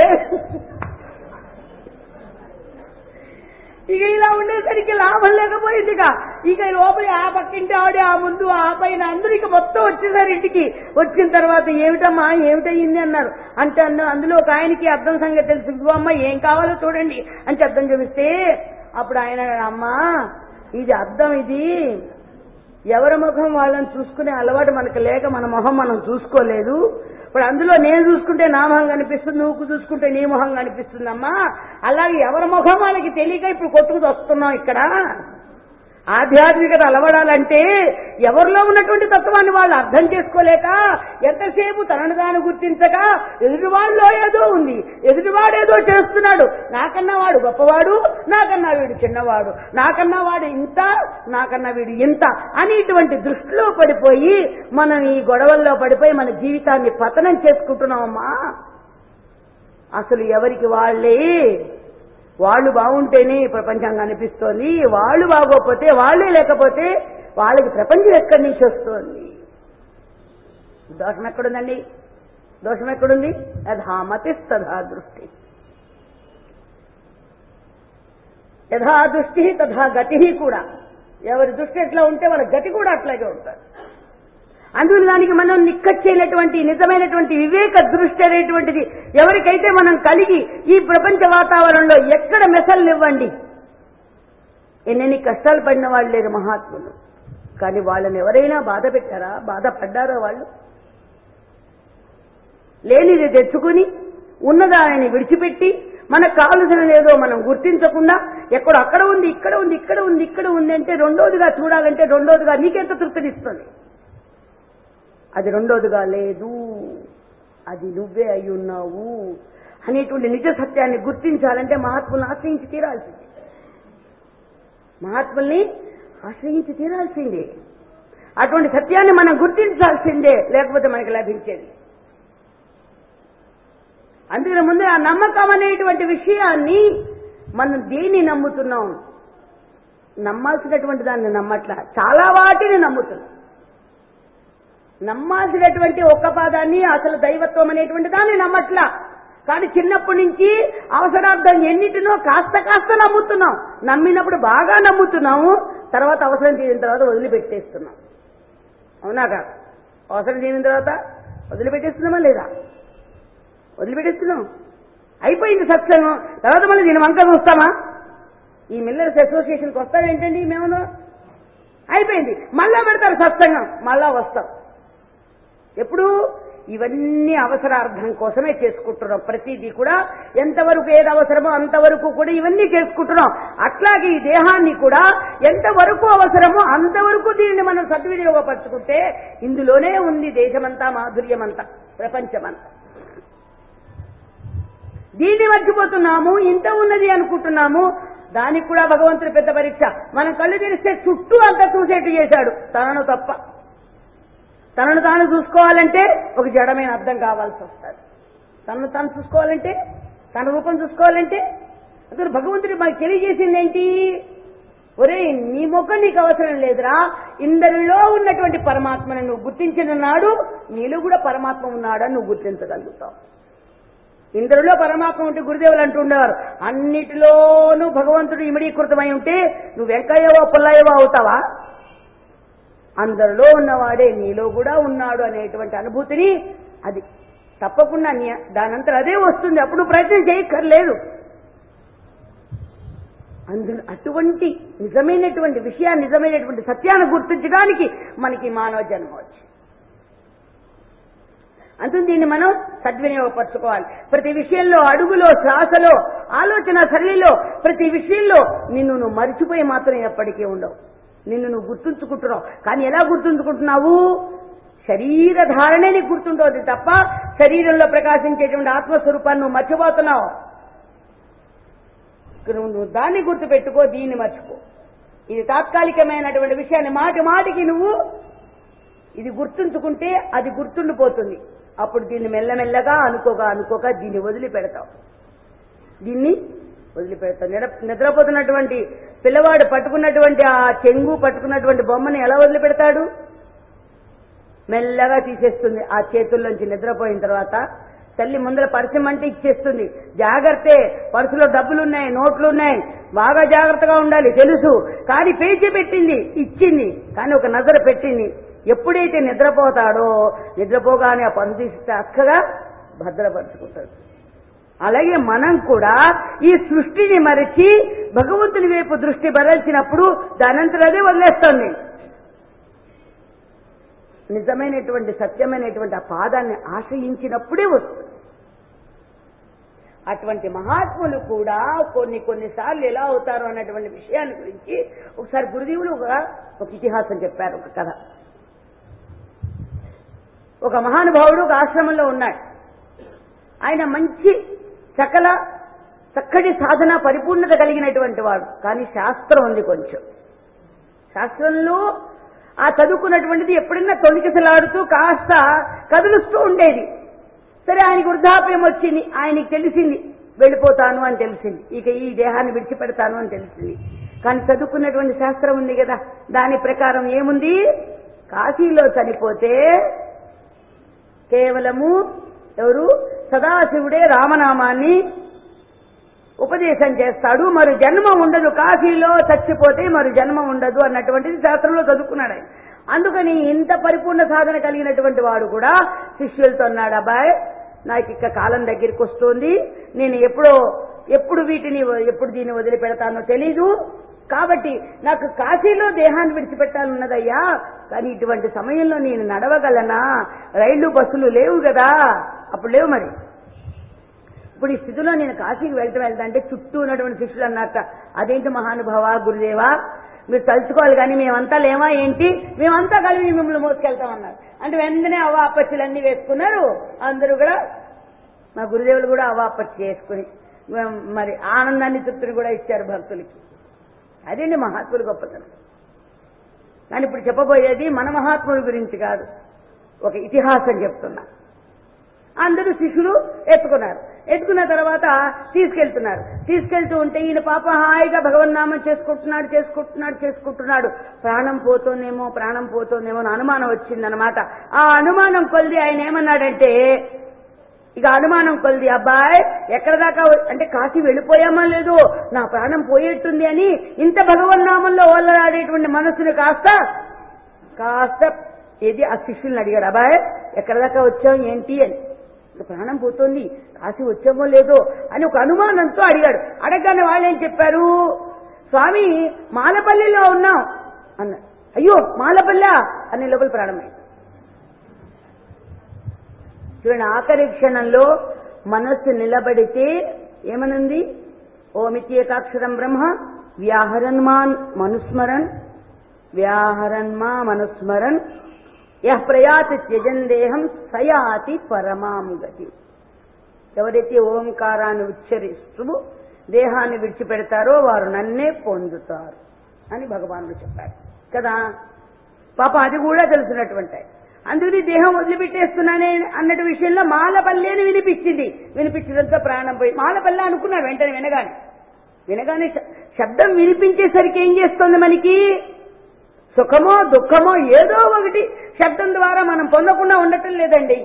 ఇక ఇలా ఉండేసరికి లాభం లేకపోయింది ఇక ఇక లోపల ఆ పక్కింటి ఆవిడ ఆ ముందు ఆ పైన అందరూ ఇక మొత్తం వచ్చేసారు ఇంటికి వచ్చిన తర్వాత ఏమిటమ్మా ఏమిటయ్యింది అన్నారు అంటే అన్న అందులో ఒక ఆయనకి అర్థం సంగతి తెలుసు ఇదిగో అమ్మా ఏం కావాలో చూడండి అని అర్థం చూపిస్తే అప్పుడు ఆయన అన్నాడు, అమ్మా ఇది అర్థం ఇది ఎవరి ముఖం వాళ్ళని చూసుకునే అలవాటు మనకు లేక మన మొహం మనం చూసుకోలేదు ఇప్పుడు అందులో నేను చూసుకుంటే నా మొహం కనిపిస్తుంది నువ్వు చూసుకుంటే నీ మొహం కనిపిస్తుందమ్మా అలాగే ఎవరి ముఖం వాళ్ళకి తెలియక ఇప్పుడు కొట్టుకు వస్తున్నాం ఇక్కడ ఆధ్యాత్మికత అలవడాలంటే ఎవరిలో ఉన్నటువంటి తత్వాన్ని వాళ్ళు అర్థం చేసుకోలేక ఎంతసేపు తనను తాను గుర్తించక ఎదుటివాళ్ళలో ఏదో ఉంది ఎదుటివాడేదో చేస్తున్నాడు నాకన్నా వాడు గొప్పవాడు నాకన్నా వీడు చిన్నవాడు నాకన్నా వాడు ఇంత నాకన్నా వీడు ఇంత అని ఇటువంటి దృష్టిలో పడిపోయి మనం ఈ గొడవల్లో పడిపోయి మన జీవితాన్ని పతనం చేసుకుంటున్నామమ్మా అసలు ఎవరికి వాళ్ళే వాళ్ళు బాగుంటేనే ఈ ప్రపంచం కనిపిస్తోంది వాళ్ళు బాగోకపోతే వాళ్ళే లేకపోతే వాళ్ళకి ప్రపంచం ఎక్కడి నుంచి వస్తోంది దోషం ఎక్కడుందండి దోషం ఎక్కడుంది యథామతి తథా దృష్టి యథా దృష్టి తథా గతి కూడా ఎవరి దృష్టి ఎట్లా ఉంటే వాళ్ళ గతి కూడా అట్లాగే ఉంటుంది అందులో దానికి మనం నిక్కచ్చైనటువంటి నిజమైనటువంటి వివేక దృష్టి అనేటువంటిది ఎవరికైతే మనం కలిగి ఈ ప్రపంచ వాతావరణంలో ఎక్కడ మెసలు ఇవ్వండి ఎన్నెన్ని కష్టాలు పడిన వాళ్ళు లేరు మహాత్ములు కానీ వాళ్ళని ఎవరైనా బాధ పెట్టారా బాధపడ్డారా వాళ్ళు లేనిది తెచ్చుకుని ఉన్నదానిని విడిచిపెట్టి మనకు కావలసినది ఏదో మనం గుర్తించకుండా ఎక్కడ అక్కడ ఉంది ఇక్కడ ఉంది ఇక్కడ ఉంది ఇక్కడ ఉంది అంటే రెండోదిగా చూడాలంటే రెండోదిగా నీకెంత తృప్తినిస్తుంది అది రెండోదిగా లేదు అది నువ్వే అయి ఉన్నావు అనేటువంటి నిజ సత్యాన్ని గుర్తించాలంటే మహాత్ములను ఆశ్రయించి తీరాల్సిందే మహాత్ముల్ని ఆశ్రయించి తీరాల్సిందే అటువంటి సత్యాన్ని మనం గుర్తించాల్సిందే లేకపోతే మనకి లభించేది అందుకని ముందు ఆ నమ్మకం అనేటువంటి విషయాన్ని మనం దేన్ని నమ్ముతున్నాం నమ్మాల్సినటువంటి దాన్ని నమ్మట్ల చాలా వాటిని నమ్ముతున్నాం నమ్మాల్సినటువంటి ఒక్క పాదాన్ని అసలు దైవత్వం అనేటువంటి దాన్ని నమ్మట్లా కానీ చిన్నప్పటి నుంచి అవసరార్థం ఎన్నిటినో కాస్త కాస్త నమ్ముతున్నాం నమ్మినప్పుడు బాగా నమ్ముతున్నాము తర్వాత అవసరం తీరిన తర్వాత వదిలిపెట్టేస్తున్నాం అవునా కాదు అవసరం తీరిన తర్వాత వదిలిపెట్టేస్తున్నామా లేదా వదిలిపెట్టేస్తున్నాం అయిపోయింది సత్సంగం తర్వాత మళ్ళీ దీని వంక చూస్తామా ఈ మిల్లర్స్ అసోసియేషన్కి వస్తారేంటండి మేము అయిపోయింది మళ్ళా పెడతారు సత్సంగం మళ్ళా వస్తాం ఎప్పుడు ఇవన్నీ అవసరార్థం కోసమే చేసుకుంటున్నాం ప్రతిదీ కూడా ఎంతవరకు ఏది అవసరమో అంతవరకు కూడా ఇవన్నీ చేసుకుంటున్నాం అట్లాగే ఈ దేహాన్ని కూడా ఎంతవరకు అవసరమో అంతవరకు దీన్ని మనం సద్వినియోగపరచుకుంటే ఇందులోనే ఉంది దేశమంతా మాధుర్యమంతా ప్రపంచమంతా దీన్ని మర్చిపోతున్నాము ఇంత ఉన్నది అనుకుంటున్నాము దానికి కూడా భగవంతుడి పెద్ద పరీక్ష మనం కళ్ళు తెరిస్తే చుట్టూ అంతా చూసేట్టు చేశాడు తనను తప్ప తనను తాను చూసుకోవాలంటే ఒక జడమైన అర్థం కావాల్సి వస్తుంది తనను తాను చూసుకోవాలంటే తన రూపం చూసుకోవాలంటే అసలు భగవంతుడు మనకు తెలియజేసింది ఏంటి ఒరే నీ ముఖం నీకు అవసరం లేదురా ఇందరిలో ఉన్నటువంటి పరమాత్మని నువ్వు గుర్తించిన నాడు నీలో కూడా పరమాత్మ ఉన్నాడని నువ్వు గుర్తించగలుగుతావు ఇందరిలో పరమాత్మ ఉంటే గురుదేవులు అంటుండేవారు అన్నిటిలోనూ భగవంతుడు ఇమిడీకృతమై ఉంటే నువ్వు వెంకయ్యవో పుల్లయ్యవో అవుతావా అందరిలో ఉన్నవాడే నీలో కూడా ఉన్నాడు అనేటువంటి అనుభూతిని అది తప్పకుండా నీ దానంతా అదే వస్తుంది అప్పుడు ప్రయత్నం చేయక్కర్లేదు అందులో అటువంటి నిజమైనటువంటి విషయాన్ని నిజమైనటువంటి సత్యాన్ని గుర్తించడానికి మనకి మానవ జన్మ వచ్చింది అందుకు దీన్ని మనం సద్వినియోగపరచుకోవాలి ప్రతి విషయంలో అడుగులో శ్వాసలో ఆలోచన సరళిలో ప్రతి విషయంలో నిన్ను నువ్వు మరిచిపోయి మాత్రం ఎప్పటికీ ఉండవు నిన్ను నువ్వు గుర్తుంచుకుంటున్నావు కానీ ఎలా గుర్తుంచుకుంటున్నావు శరీర ధారణే నీకు గుర్తుంటుంది తప్ప శరీరంలో ప్రకాశించేటువంటి ఆత్మస్వరూపాన్ని నువ్వు మర్చిపోతున్నావు నువ్వు దాన్ని గుర్తుపెట్టుకో దీన్ని మర్చిపో ఇది తాత్కాలికమైనటువంటి విషయాన్ని మాటి మాటికి నువ్వు ఇది గుర్తుంచుకుంటే అది గుర్తుండిపోతుంది అప్పుడు దీన్ని మెల్లమెల్లగా అనుకోగా అనుకోగా దీన్ని వదిలిపెడతావు దీన్ని వదిలిపెడతావు నిద్ర నిద్రపోతున్నటువంటి పిల్లవాడు పట్టుకున్నటువంటి ఆ చెంగు పట్టుకున్నటువంటి బొమ్మని ఎలా వదిలిపెడతాడు మెల్లగా తీసేస్తుంది ఆ చేతుల్లోంచి నిద్రపోయిన తర్వాత తల్లి ముందర పరిచయం ఇచ్చేస్తుంది జాగ్రత్తే పర్సులో డబ్బులున్నాయి నోట్లున్నాయి బాగా జాగ్రత్తగా ఉండాలి తెలుసు కానీ పేచీ పెట్టింది ఇచ్చింది కానీ ఒక నజర పెట్టింది ఎప్పుడైతే నిద్రపోతాడో నిద్రపోగానే ఆ పని తీస్తే అక్కగా భద్రపరుచుకుంటాడు అలాగే మనం కూడా ఈ సృష్టిని మరచి భగవంతుని వైపు దృష్టి బరల్చినప్పుడు దానంతరదే వదిలేస్తుంది నిజమైనటువంటి సత్యమైనటువంటి ఆ పాదాన్ని ఆశ్రయించినప్పుడే వస్తుంది అటువంటి మహాత్ములు కూడా కొన్ని కొన్నిసార్లు ఎలా అవుతారు అన్నటువంటి విషయాన్ని గురించి ఒకసారి గురుదేవులు ఒక ఒక ఇతిహాసం చెప్పారు ఒక కథ ఒక మహానుభావుడు ఒక ఆశ్రమంలో ఉన్నాడు ఆయన మంచి సకల చక్కటి సాధన పరిపూర్ణత కలిగినటువంటి వాడు కానీ శాస్త్రం ఉంది కొంచెం శాస్త్రంలో ఆ చదువుకున్నటువంటిది ఎప్పుడైనా తొలికిసలాడుతూ కాస్త కదులుస్తూ ఉండేది సరే ఆయనకి వృద్ధాప్యం వచ్చింది ఆయనకి తెలిసింది వెళ్ళిపోతాను అని తెలిసింది ఇక ఈ దేహాన్ని విడిచిపెడతాను అని తెలిసింది కానీ చదువుకున్నటువంటి శాస్త్రం ఉంది కదా దాని ప్రకారం ఏముంది కాశీలో చనిపోతే కేవలము ఎవరు సదాశివుడే రామనామాన్ని ఉపదేశం చేస్తాడు మరి జన్మ ఉండదు కాశీలో చచ్చిపోతే మరి జన్మ ఉండదు అన్నటువంటిది శాస్త్రంలో చదువుకున్నాడు ఆయన అందుకని ఇంత పరిపూర్ణ సాధన కలిగినటువంటి వాడు కూడా శిష్యులతో అన్నాడు అబ్బాయ్ నాకు ఇక కాలం దగ్గరికి వస్తుంది నేను ఎప్పుడో ఎప్పుడు వీటిని ఎప్పుడు దీన్ని వదిలిపెడతానో తెలీదు కాబట్టి నాకు కాశీలో దేహాన్ని విడిచిపెట్టాలన్నదయ్యా కానీ ఇటువంటి సమయంలో నేను నడవగలనా రైళ్లు బస్సులు లేవు కదా అప్పుడు లేవు మరి ఇప్పుడు ఈ స్థితిలో నేను కాశీకి వెళ్తూ వెళ్తా అంటే చుట్టూ ఉన్నటువంటి శిష్యులు అన్నట్ట అదేంటి మహానుభావ గురుదేవా మీరు తలుచుకోవాలి కానీ మేమంతా లేవా ఏంటి మేమంతా కలిసి మిమ్మల్ని మోసుకెళ్తామన్నారు అంటే వెంటనే అవ్వ అప్పచ్చులన్నీ వేసుకున్నారు అందరూ కూడా మా గురుదేవులు కూడా అవ్వ అప్పచ్చి చేసుకుని మరి ఆనందాన్ని తృప్తిని కూడా ఇచ్చారు భక్తులకి అదేంటి మహాత్ములు గొప్పతనం కానీ ఇప్పుడు చెప్పబోయేది మన మహాత్ముల గురించి కాదు ఒక ఇతిహాసం చెప్తున్నా అందరూ శిష్యులు ఎత్తుకున్నారు ఎత్తుకున్న తర్వాత తీసుకెళ్తున్నారు తీసుకెళ్తూ ఉంటే ఈయన పాప హాయిగా భగవన్నామం చేసుకుంటున్నాడు చేసుకుంటున్నాడు చేసుకుంటున్నాడు ప్రాణం పోతోందేమో ప్రాణం పోతోందేమో అని అనుమానం వచ్చిందనమాట ఆ అనుమానం కొలిది ఆయన ఏమన్నాడంటే ఇక అనుమానం కొలిది అబ్బాయ్ ఎక్కడ దాకా అంటే కాశీ వెళ్ళిపోయామా లేదు నా ప్రాణం పోయేట్టుంది అని ఇంత భగవన్నామంలో ఓలలాడేటువంటి మనస్సును కాస్త కాస్త ఏది ఆ శిష్యుల్ని అడిగాడు అబ్బాయ్ ఎక్కడ దాకా వచ్చాం ఏంటి అని ప్రాణం పోతుంది కాశీ వచ్చామో లేదో అని ఒక అనుమానంతో అడిగాడు అడగగానే వాళ్ళు ఏం చెప్పారు స్వామి మాలపల్లిలో ఉన్నాం అన్నారు అయ్యో మాలపల్లా అనే లోపల ప్రాణమైంది చూడండి ఆఖరి క్షణంలో మనస్సు నిలబడితే ఏమనుంది ఓమిత్యేకాక్షరం బ్రహ్మ వ్యాహరన్మాన్ మనుస్మరన్ వ్యాహరన్మా మనుస్మరన్ యహ్ ప్రయాతి త్యజన్ దేహం సయాతి పరమాం గతి ఎవరైతే ఓంకారాన్ని ఉచ్చరిస్తూ దేహాన్ని విడిచిపెడతారో వారు నన్నే పొందుతారు అని భగవానుడు చెప్పాడు కదా పాప అది కూడా తెలిసినటువంటి అందుకని దేహం వదిలిపెట్టేస్తున్నానే అన్నట్టు విషయంలో మాలపల్లి అని వినిపించింది వినిపించడంతో ప్రాణం పోయి మాలపల్లి అనుకున్నాడు వెంటనే వినగానే వినగానే శబ్దం వినిపించేసరికి ఏం చేస్తుంది మనకి సుఖమో దుఃఖమో ఏదో ఒకటి శబ్దం ద్వారా మనం పొందకుండా ఉండటం లేదండి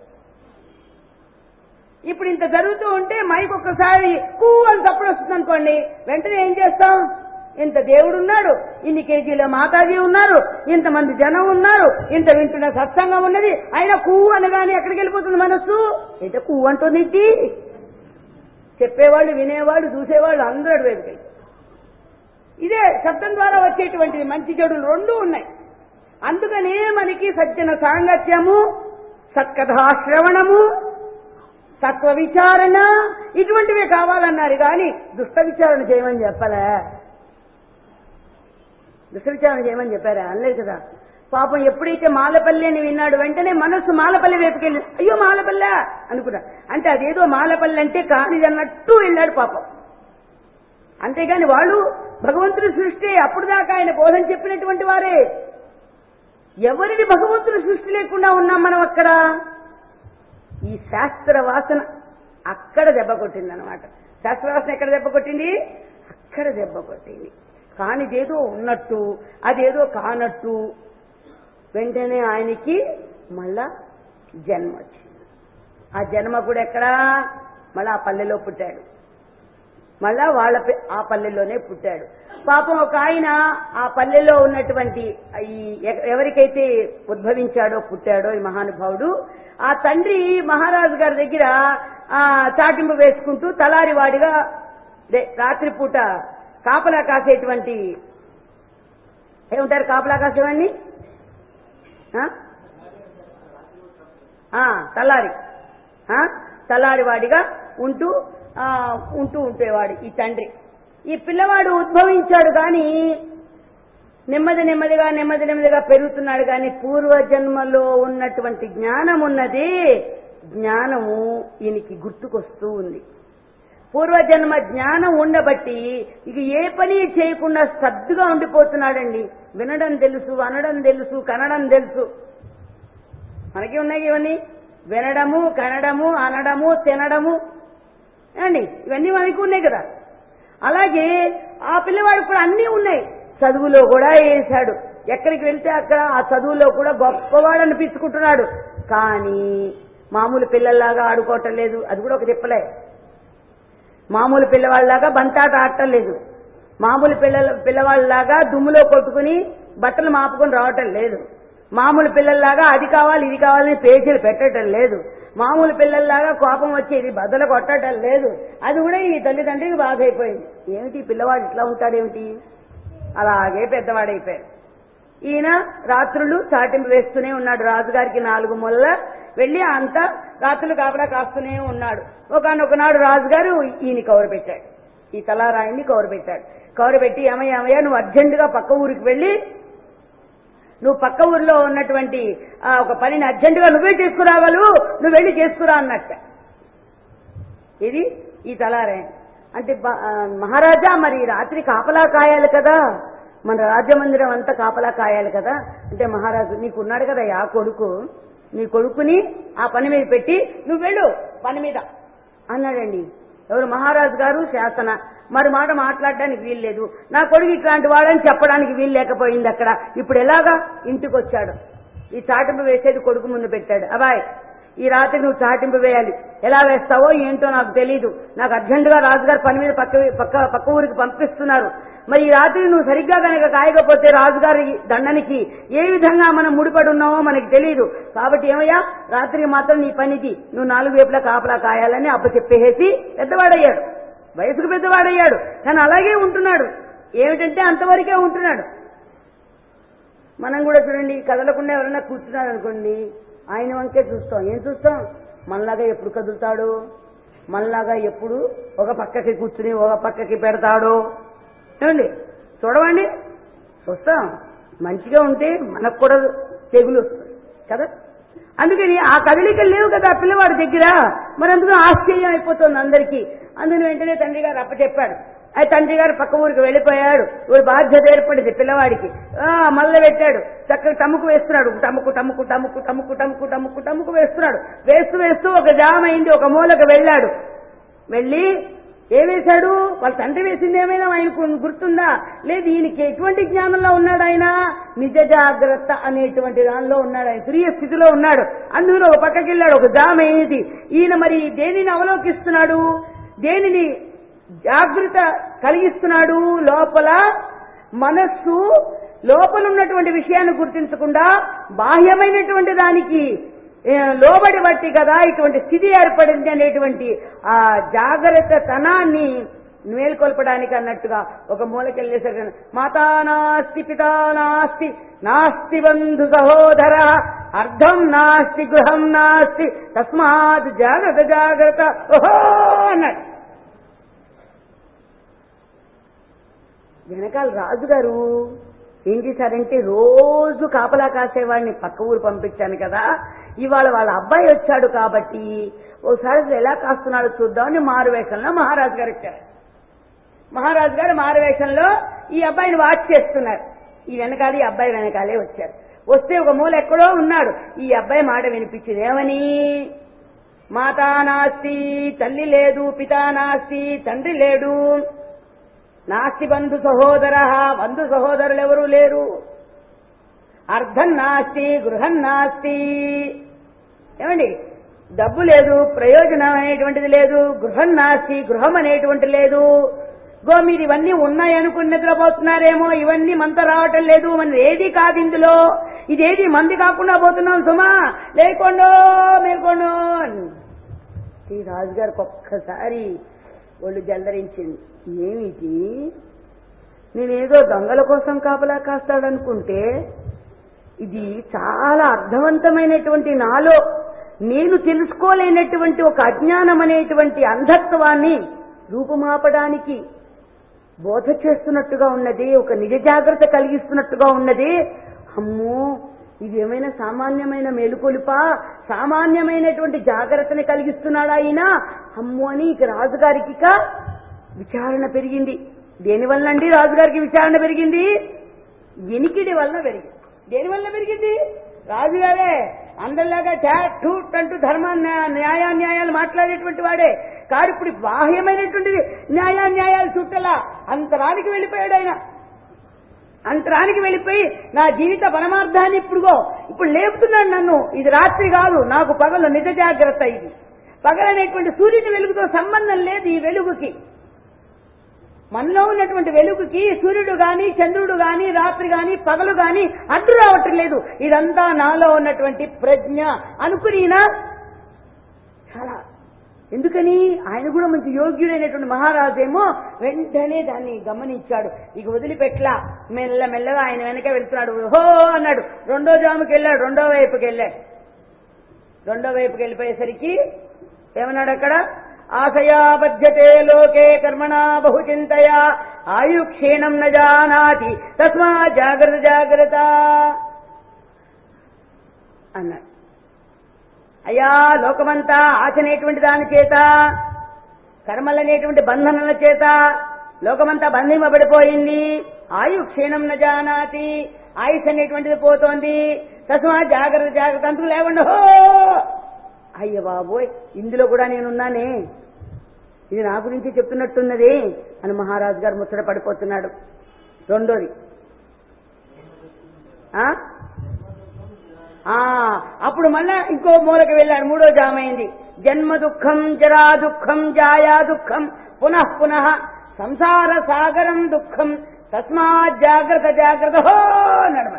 ఇప్పుడు ఇంత జరుగుతూ ఉంటే మైక్ ఒక్కసారి కూ అని తప్పుడు వస్తుంది అనుకోండి వెంటనే ఏం చేస్తాం ఇంత దేవుడు ఉన్నాడు ఇన్ని కేజీల మాతాజీ ఉన్నారు ఇంతమంది జనం ఉన్నారు ఇంత వింటున్న సత్సంగం ఉన్నది అయినా కూ అనగానే ఎక్కడికి వెళ్ళిపోతుంది మనస్సు అయితే కూ అంటుంది చెప్పేవాళ్ళు వినేవాళ్ళు చూసేవాళ్ళు అందరూ వైపుకి ఇదే శబ్దం ద్వారా వచ్చేటువంటిది మంచి చెడులు రెండూ ఉన్నాయి అందుకనే మనకి సజ్జన సాంగత్యము సత్కథాశ్రవణము తత్వ విచారణ ఇటువంటివే కావాలన్నారు కానీ దుష్ట విచారణ చేయమని చెప్పలే దుష్ట విచారణ చేయమని చెప్పారా అనలేదు కదా పాపం ఎప్పుడైతే మాలపల్లి అని విన్నాడు వెంటనే మనస్సు మాలపల్లి వైపుకెళ్ళి అయ్యో మాలపల్లె అనుకున్నా అంటే అదేదో మాలపల్లి అంటే కానిది అన్నట్టు వెళ్ళాడు పాపం అంతేగాని వాళ్ళు భగవంతుడి సృష్టి అప్పుడు దాకా ఆయన బోధన చెప్పినటువంటి వారే ఎవరిని భగవంతుడి సృష్టి లేకుండా ఉన్నాం మనం అక్కడ ఈ శాస్త్ర వాసన అక్కడ దెబ్బ కొట్టింది అనమాట శాస్త్ర వాసన ఎక్కడ దెబ్బ కొట్టింది అక్కడ దెబ్బ కొట్టింది కానిదేదో ఉన్నట్టు అదేదో కానట్టు వెంటనే ఆయనకి మళ్ళా జన్మ వచ్చింది ఆ జన్మ కూడా ఎక్కడా మళ్ళా ఆ పల్లెలో పుట్టాడు మళ్ళా వాళ్ళ ఆ పల్లెల్లోనే పుట్టాడు పాపం ఒక ఆయన ఆ పల్లెలో ఉన్నటువంటి ఈ ఎవరికైతే ఉద్భవించాడో పుట్టాడో ఈ మహానుభావుడు ఆ తండ్రి మహారాజు గారి దగ్గర ఆ చాటింపు వేసుకుంటూ తలారి వాడిగా రాత్రిపూట కాపలా కాసేటువంటి ఏముంటారు కాపలా కాసేవాడిని తలారి తలారి వాడిగా ఉంటూ ఉంటూ ఉంటేవాడు ఈ తండ్రి ఈ పిల్లవాడు ఉద్భవించాడు కానీ నెమ్మది నెమ్మదిగా నెమ్మది నెమ్మదిగా పెరుగుతున్నాడు కానీ పూర్వజన్మలో ఉన్నటువంటి జ్ఞానం ఉన్నది జ్ఞానము ఈయనకి గుర్తుకొస్తూ ఉంది పూర్వజన్మ జ్ఞానం ఉండబట్టి ఇక ఏ పని చేయకుండా శ్రద్ధగా ఉండిపోతున్నాడండి వినడం తెలుసు అనడం తెలుసు కనడం తెలుసు మనకి ఉన్నాయి ఇవన్నీ వినడము కనడము అనడము తినడము అండి ఇవన్నీ మనకి ఉన్నాయి కదా అలాగే ఆ పిల్లవాడు కూడా అన్నీ ఉన్నాయి చదువులో కూడా వేశాడు ఎక్కడికి వెళ్తే అక్కడ ఆ చదువులో కూడా గొప్పవాడు అనిపించుకుంటున్నాడు కానీ మామూలు పిల్లల్లాగా ఆడుకోవటం లేదు అది కూడా ఒక తిప్పలే మామూలు పిల్లవాళ్ళలాగా బంతాట ఆడటం లేదు మామూలు పిల్లల పిల్లవాళ్ళలాగా దుమ్ములో కొట్టుకుని బట్టలు మాపుకొని రావటం లేదు మామూలు పిల్లల్లాగా అది కావాలి ఇది కావాలని పేచీలు పెట్టడం లేదు మామూలు పిల్లల్లాగా కోపం వచ్చేది బద్దలు కొట్టడం లేదు అది కూడా ఈ తల్లిదండ్రికి బాధ అయిపోయింది ఏమిటి ఈ పిల్లవాడు ఇట్లా ఉంటాడేమిటి అలాగే పెద్దవాడైపోయాడు ఈయన రాత్రులు చాటింపు వేస్తూనే ఉన్నాడు రాజుగారికి నాలుగు మొల్ల వెళ్లి అంతా రాత్రులు కాపలా కాస్తూనే ఉన్నాడు ఒకనొకనాడు రాజుగారు ఈయన కవరు పెట్టాడు ఈ తలారాయిని కవరు పెట్టాడు కవరు పెట్టి ఏమయ్య ఏమయ్య నువ్వు అర్జెంటుగా పక్క ఊరికి వెళ్ళి నువ్వు పక్క ఊర్లో ఉన్నటువంటి ఆ, ఒక పనిని అర్జెంటుగా నువ్వే చేసుకురాగలవు నువ్వు వెళ్ళి చేసుకురా అన్నట్ట ఇది ఈ తలారే అంటే బ- ఆ, మహారాజా మరి రాత్రి కాపలా కాయాలి కదా మన రాజమందిరం అంతా కాపలా కాయాలి కదా అంటే మహారాజు నీకు ఉన్నాడు కదా ఆ కొడుకు నీ కొడుకుని ఆ పని మీద పెట్టి నువ్వు వెళ్ళు పని మీద అన్నాడండి ఎవరు మహారాజు గారు శాసన మరి మాట మాట్లాడడానికి వీల్లేదు నా కొడుకు ఇట్లాంటి వాడని చెప్పడానికి వీలు లేకపోయింది అక్కడ ఇప్పుడు ఎలాగా ఇంటికి వచ్చాడు ఈ చాటింపు వేసేది కొడుకు ముందు పెట్టాడు అబాయ్ ఈ రాత్రి నువ్వు చాటింపు వేయాలి ఎలా వేస్తావో ఏంటో నాకు తెలియదు నాకు అర్జెంటుగా రాజుగారు పని మీద పక్క పక్క పక్క ఊరికి పంపిస్తున్నారు మరి ఈ రాత్రి నువ్వు సరిగ్గా కనుక కాయకపోతే రాజుగారి దండనికి ఏ విధంగా మనం ముడిపడి ఉన్నామో మనకి తెలియదు కాబట్టి ఏమయ్యా రాత్రికి మాత్రం నీ పనికి నువ్వు నాలుగు వైపులా కాపలా కాయాలని అప్ప చెప్పేసి పెద్దవాడయ్యాడు వయసుకు పెద్దవాడయ్యాడు కానీ అలాగే ఉంటున్నాడు ఏమిటంటే అంతవరకే ఉంటున్నాడు మనం కూడా చూడండి కదలకుండా ఎవరైనా కూర్చున్నారు అనుకోండి ఆయన వంకే చూస్తాం ఏం చూస్తాం మనలాగా ఎప్పుడు కదులుతాడు మనలాగా ఎప్పుడు ఒక పక్కకి కూర్చుని ఒక పక్కకి పెడతాడు ఏమండి చూడవండి చూస్తాం మంచిగా ఉంటే మనకు కూడా తెగులు వస్తుంది కదా అందుకని ఆ కదలికలు లేవు కదా ఆ పిల్లవాడి దగ్గర మరి అందుకు ఆశ్చర్యం అయిపోతుంది అందరికీ అందుకని వెంటనే తండ్రి గారు అప్పచెప్పాడు అయితే తండ్రి గారు పక్క ఊరికి వెళ్ళిపోయాడు ఊరి బాధ్యత ఏర్పడింది పిల్లవాడికి ఆ, మల్ల పెట్టాడు చక్కగా టముకు వేస్తున్నాడు టముకు టముకు టముకు టముకు టముకు టముకు టముకు వేస్తున్నాడు వేస్తూ వేస్తూ ఒక జామ అయింది ఒక మూలకు వెళ్ళాడు వెళ్ళి ఏ వేశాడు వాళ్ళ తండ్రి వేసింది ఏమైనా ఆయనకు గుర్తుందా లేదు ఈయనకి ఎటువంటి జ్ఞానంలో ఉన్నాడు ఆయన నిజ జాగ్రత్త అనేటువంటి దానిలో ఉన్నాడు ఆయన తురియ స్థితిలో ఉన్నాడు అందులో ఒక పక్కకి వెళ్ళాడు ఒక జామ అయింది ఈయన మరి దేనిని అవలోకిస్తున్నాడు దేనిని జాగ్రత్త కలిగిస్తున్నాడు లోపల మనస్సు లోపల ఉన్నటువంటి విషయాన్ని గుర్తించకుండా బాహ్యమైనటువంటి దానికి ఏ, లోబడి బట్టి కదా ఇటువంటి స్థితి ఏర్పడింది అనేటువంటి ఆ జాగ్రత్త తనాన్ని మేల్కొల్పడానికి అన్నట్టుగా ఒక మూలకెళ్ళేసరికి మాతా నాస్తి పితా నాస్తి నాస్తి బంధు సహోదర అర్థం నాస్తి గృహం నాస్తి తస్మాత్ జాగ్రత్త జాగ్రత్త ఓహో అన్నాడు వెనకాల రాజుగారు ఏం చేశారంటే రోజు కాపలా కాసేవాడిని పక్క ఊరు పంపించాను కదా ఇవాళ వాళ్ళ అబ్బాయి వచ్చాడు కాబట్టి ఓసారి అసలు ఎలా కాస్తున్నాడో చూద్దామని మారువేషంలో మహారాజు గారు వచ్చారు మహారాజు గారు మారువేషంలో ఈ అబ్బాయిని వాచ్ చేస్తున్నారు ఈ వెనకాల ఈ అబ్బాయి వెనకాలే వచ్చారు వస్తే ఒక మూల ఎక్కడో ఉన్నాడు ఈ అబ్బాయి మాట వినిపించింది ఏమని మాతా నాస్తి తల్లి లేదు పితా నాస్తి తండ్రి లేడు నాస్తి బంధు సహోదర బంధు సహోదరులు ఎవరూ లేరు అర్థం నాస్తి గృహం నాస్తి ఏమండి డబ్బు లేదు ప్రయోజనం అనేటువంటిది లేదు గృహం నాస్తి గృహం అనేటువంటి లేదు గో మీరు ఇవన్నీ ఉన్నాయనుకుని నిద్రపోతున్నారేమో ఇవన్నీ మంత రావటం లేదు మన ఏది కాదు ఇందులో ఇదేది మంది కాకుండా పోతున్నాం సుమా లేకొండో మేల్కొండో అని ఈ రాజుగారికి ఒక్కసారి ఒళ్ళు జల్లరించింది ఏమిటి నేనేదో దొంగల కోసం కాపలా కాస్తాడనుకుంటే ఇది చాలా అర్థవంతమైనటువంటి నాలో నేను తెలుసుకోలేనటువంటి ఒక అజ్ఞానం అనేటువంటి అంధత్వాన్ని రూపుమాపడానికి బోధ చేస్తున్నట్టుగా ఉన్నది ఒక నిజ జాగ్రత్త కలిగిస్తున్నట్టుగా ఉన్నది అమ్మో ఇది ఏమైనా సామాన్యమైన మేలుకొలుపా సామాన్యమైనటువంటి జాగ్రత్తని కలిగిస్తున్నాడా ఆయన అమ్మో అని ఇక రాజుగారికి ఇక విచారణ పెరిగింది దేనివల్ల అండి రాజుగారికి విచారణ పెరిగింది వినికిడి వల్ల పెరిగింది దేని వల్ల పెరిగింది రాజుగారే అందరిలాగా ట్యాట్ టూట్ అంటూ ధర్మ న్యాయాన్యాయాలు మాట్లాడేటువంటి వాడే కాదు ఇప్పుడు బాహ్యమైనటువంటిది న్యాయాన్యాయాలు చుట్టలా అంతరానికి వెళ్ళిపోయాడు ఆయన అంతరానికి వెళ్ళిపోయి నా జీవిత పరమార్థాన్ని ఇప్పుడుగో ఇప్పుడు లేపుతున్నాడు నన్ను ఇది రాత్రి కాదు నాకు పగలు నిజ జాగ్రత్త ఇది పగలనేటువంటి సూర్యుని వెలుగుతో సంబంధం లేదు ఈ వెలుగుకి మనలో ఉన్నటువంటి వెలుగుకి సూర్యుడు గాని చంద్రుడు గాని రాత్రి గాని పగలు గాని అడ్డు రావటం లేదు ఇదంతా నాలో ఉన్నటువంటి ప్రజ్ఞ అనుకునినా చాలా ఎందుకని ఆయన కూడా మంచి యోగ్యుడైనటువంటి మహారాజేమో వెంటనే దాన్ని గమనించాడు ఇక వదిలిపెట్లా మెల్ల మెల్లగా ఆయన వెనక వెళ్తున్నాడు హో అన్నాడు రెండో జాముకి వెళ్ళాడు రెండో వైపుకి వెళ్ళాడు రెండో వైపుకి వెళ్ళిపోయేసరికి ఏమన్నాడు అక్కడ ఆశయా బధ్యతే లోకే కర్మణా బహుచింతయా ఆయు క్షీణం న జానాతి తస్మా జాగ్రత్త జాగ్రత్త అన్నాడు అయ్యా లోకమంతా ఆశనేటువంటి దాని చేత కర్మలనేటువంటి బంధనల చేత లోకమంతా బంధింపబడిపోయింది ఆయు క్షీణం న జానాతి ఆయుష్ అనేటువంటిది పోతోంది తస్మా జాగ్రత్త జాగ్రత్త అందుకు లేకుండా హో అయ్య బాబోయ్ ఇందులో కూడా నేనున్నానే ఇది నా గురించి చెప్తున్నట్టున్నది అని మహారాజు గారు ముచ్చట పడిపోతున్నాడు రెండోది ఆ? ఆ, అప్పుడు మళ్ళా ఇంకో మూలకి వెళ్ళాడు మూడో జామైంది జన్మ దుఃఖం జరా దుఃఖం జాయా దుఃఖం పునః పునః సంసార సాగరం దుఃఖం తస్మాత్ జాగ్రత్త జాగ్రత్త హో నడమ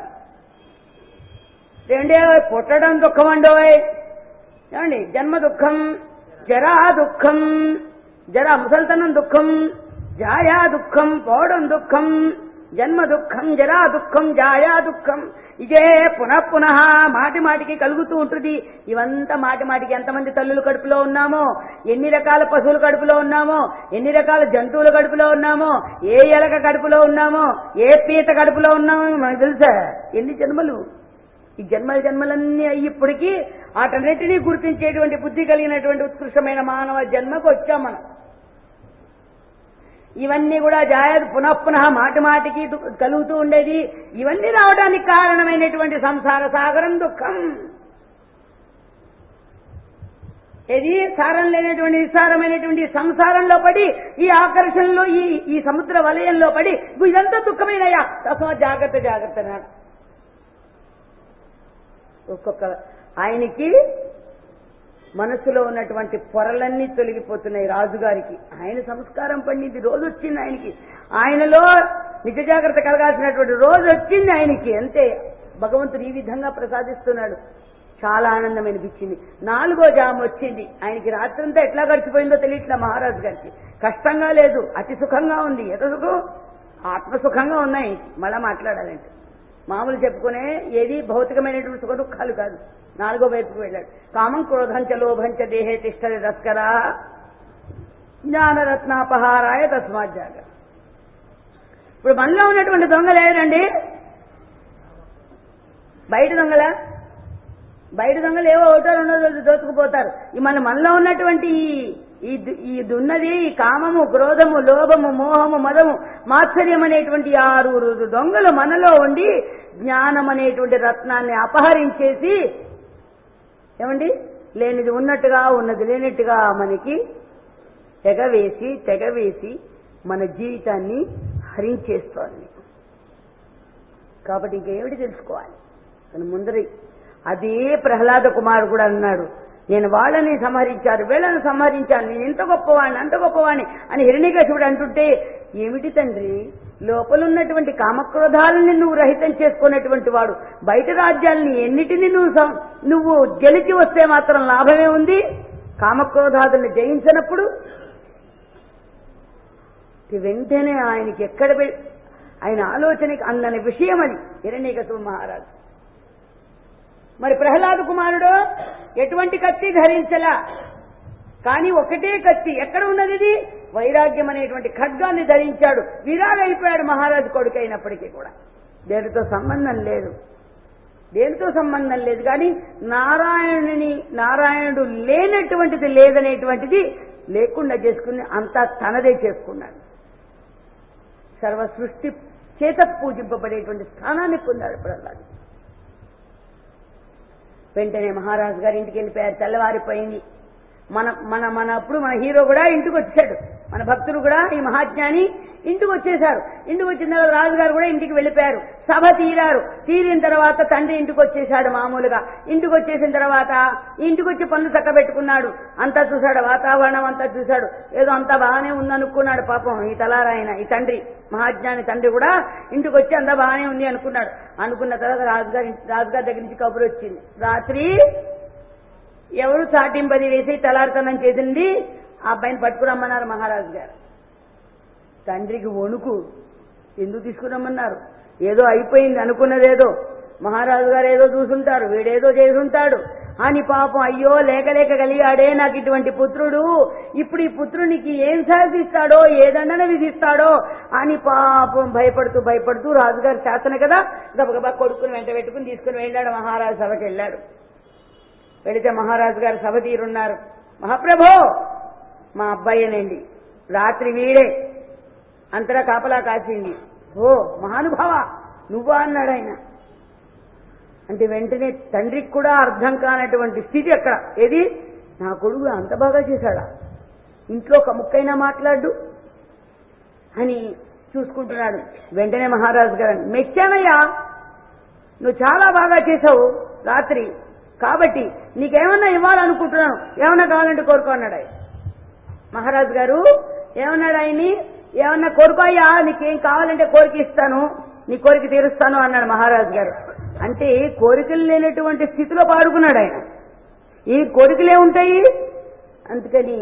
ఏంటి పుట్టడం దుఃఖం అండోయ్ ఏమండి జన్మ దుఃఖం జరా దుఃఖం జరా ముసల్తనం దుఃఖం జాయా దుఃఖం పోవడం దుఃఖం జన్మ దుఃఖం జరా దుఃఖం జాయా దుఃఖం ఇదే పునః పునః మాటి మాటికి కలుగుతూ ఉంటుంది ఇవంతా మాటి మాటికి ఎంతమంది తల్లులు కడుపులో ఉన్నామో ఎన్ని రకాల పశువుల కడుపులో ఉన్నామో ఎన్ని రకాల జంతువుల కడుపులో ఉన్నామో ఏ ఎలక కడుపులో ఉన్నామో ఏ పీత కడుపులో ఉన్నామో మనకు తెలుసా ఎన్ని జన్మలు ఈ జన్మల జన్మలన్నీ అయ్యిప్పటికీ వాటన్నిటినీ గుర్తించేటువంటి బుద్ధి కలిగినటువంటి ఉత్కృష్టమైన మానవ జన్మకు వచ్చాం మనం ఇవన్నీ కూడా జాయ పునః పునః మాటి మాటికి దు- కలుగుతూ ఉండేది ఇవన్నీ రావడానికి కారణమైనటువంటి సంసార సాగరం దుఃఖం ఇది సారం లేనటువంటి నిస్సారమైనటువంటి సంసారంలో పడి ఈ ఆకర్షణలో ఈ ఈ సముద్ర వలయంలో పడి ఇదంతా దుఃఖమైనయా తస్మా జాగ్రత్త జాగ్రత్త అన్నాడు ఒక్కొక్క ఆయనకి మనసులో ఉన్నటువంటి పొరలన్నీ తొలగిపోతున్నాయి రాజుగారికి ఆయన సంస్కారం పండింది రోజు వచ్చింది ఆయనకి ఆయనలో నిజ జాగ్రత్త కలగాల్సినటువంటి రోజు వచ్చింది ఆయనకి అంతే భగవంతుడు ఈ విధంగా ప్రసాదిస్తున్నాడు చాలా ఆనందం అనిపించింది నాలుగో జాము వచ్చింది ఆయనకి రాత్రంతా ఎట్లా గడిచిపోయిందో తెలియట్లా మహారాజు గారికి కష్టంగా లేదు అతి సుఖంగా ఉంది ఎంత సుఖం ఆత్మసుఖంగా ఉన్నాయి మళ్ళా మాట్లాడాలంటే మామూలు చెప్పుకునే ఏది భౌతికమైనటువంటి సుఖ దుఃఖాలు కాదు నాలుగో వైపుకు వెళ్ళాడు కామం క్రోధంచ లోభంచ దేహే తిష్టది తస్కరా జ్ఞానరత్నాపహారాయ తస్మాత్ జాగ్రత్త ఇప్పుడు మనలో ఉన్నటువంటి దొంగలు ఎవరండి బయట దొంగల బయట దొంగలు ఏవో ఒకటో రెండో రోజు దోచుకుపోతారు ఈ మన మనలో ఉన్నటువంటి ఈ- ఈ దు- ఈ దున్నది ఈ కామము క్రోధము లోభము మోహము మదము మాత్సర్యం అనేటువంటి ఆరుగురు దొంగలు మనలో ఉండి జ్ఞానం అనేటువంటి రత్నాన్ని అపహరించేసి ఏమండి లేనిది ఉన్నట్టుగా ఉన్నది లేనట్టుగా మనకి తెగవేసి తెగవేసి మన జీవితాన్ని హరించేస్తోంది కాబట్టి ఇంకేమిటి తెలుసుకోవాలి తన ముందరి అదే ప్రహ్లాద కుమారుడు కూడా అన్నాడు నేను వాళ్ళని సంహరించారు వీళ్ళని సంహరించాను నేను ఎంత గొప్పవాణ్ణి అంత గొప్పవాణ్ణి అని హిరణికశివుడు అంటుంటే ఏమిటి తండ్రి లోపలున్నటువంటి కామక్రోధాలని నువ్వు రహితం చేసుకున్నటువంటి వాడు బయట రాజ్యాలని ఎన్నిటిని నువ్వు సం- నువ్వు గెలిచి వస్తే మాత్రం లాభమే ఉంది కామక్రోధాదుల్ని జయించినప్పుడు వెంటనే ఆయనకి ఎక్కడ పె- ఆయన ఆలోచనకి అందని విషయం అది హిరణ్యకశివ మహారాజు మరి ప్రహ్లాద కుమారుడు ఎటువంటి కత్తి ధరించలా కానీ ఒకటే కత్తి ఎక్కడ ఉన్నది ఇది వైరాగ్యం అనేటువంటి ఖడ్గాన్ని ధరించాడు విరాగైపోయాడు మహారాజు కొడుకు అయినప్పటికీ కూడా దేనితో సంబంధం లేదు దేనితో సంబంధం లేదు కానీ నారాయణుని నారాయణుడు లేనటువంటిది లేదనేటువంటిది లేకుండా చేసుకుని అంతా తనదే చేసుకున్నాడు సర్వ సృష్టి చేత పూజింపబడేటువంటి స్థానాన్ని పొందాడు ప్రహ్లాదు వెంటనే మహారాజు గారి ఇంటికి వెళ్ళిపోయారు తెల్లవారిపోయింది మన మన మన అప్పుడు మన హీరో కూడా ఇంటికి వచ్చాడు మన భక్తులు కూడా ఈ మహాజ్ఞాని ఇంటికి వచ్చేశారు ఇంటికి వచ్చిన తర్వాత రాజుగారు కూడా ఇంటికి వెళ్ళిపోయారు సభ తీరారు తీరిన తర్వాత తండ్రి ఇంటికి వచ్చేశాడు మామూలుగా ఇంటికి వచ్చేసిన తర్వాత ఇంటికి వచ్చి పనులు చక్క పెట్టుకున్నాడు అంతా చూశాడు వాతావరణం అంతా చూశాడు ఏదో అంతా బాగానే ఉందనుకున్నాడు పాపం ఈ తలారాయన ఈ తండ్రి మహాజ్ఞాని తండ్రి కూడా ఇంటికి వచ్చి అంతా బాగానే ఉంది అనుకున్నాడు అనుకున్న తర్వాత రాజుగారి రాజుగారి దగ్గర నుంచి కబురు వచ్చింది రాత్రి ఎవరు చాటింపది వేసి తలారితనం చేసింది ఆ అబ్బాయిని పట్టుకురమ్మన్నారు మహారాజు గారు తండ్రికి వణుకు ఎందుకు తీసుకురమ్మన్నారు ఏదో అయిపోయింది అనుకున్నదేదో మహారాజు గారు ఏదో చూసుంటారు వీడేదో చేసుంటాడు అని పాపం అయ్యో లేక లేక కలిగాడే నాకు ఇటువంటి పుత్రుడు ఇప్పుడు ఈ పుత్రునికి ఏం శాసిస్తాడో ఏ దండన విధిస్తాడో అని పాపం భయపడుతూ భయపడుతూ రాజుగారి శాసన కదా గబగబా కొడుకుని వెంట పెట్టుకుని తీసుకుని వెళ్ళాడు మహారాజు సభకి వెళ్ళాడు వెళితే మహారాజు గారు సభ తీరున్నారు మహాప్రభో మా అబ్బాయేనండి రాత్రి వీడే అంతటా కాపలా కాసింది ఓ మహానుభావ నువ్వా అన్నాడు ఆయన అంటే వెంటనే తండ్రికి కూడా అర్థం కానటువంటి స్థితి అక్కడ ఏది నా కొడుకు అంత బాగా చేశాడా ఇంట్లో ఒక ముక్కైనా మాట్లాడు అని చూసుకుంటున్నాడు వెంటనే మహారాజు గారు మెచ్చానయ్యా నువ్వు చాలా బాగా చేసావు రాత్రి కాబట్టి నీకేమన్నా ఇవ్వాలనుకుంటున్నాను ఏమన్నా కావాలంటే కోరుకో అన్నాడు ఆయన మహారాజు గారు ఏమన్నాడు ఆయన్ని ఏమన్నా కోరుకోయ్యా నీకేం కావాలంటే కోరిక ఇస్తాను నీ కోరిక తీరుస్తాను అన్నాడు మహారాజు గారు అంటే కోరికలు లేనటువంటి స్థితిలో పాడుకున్నాడు ఆయన ఈ కోరికలే ఉంటాయి అందుకని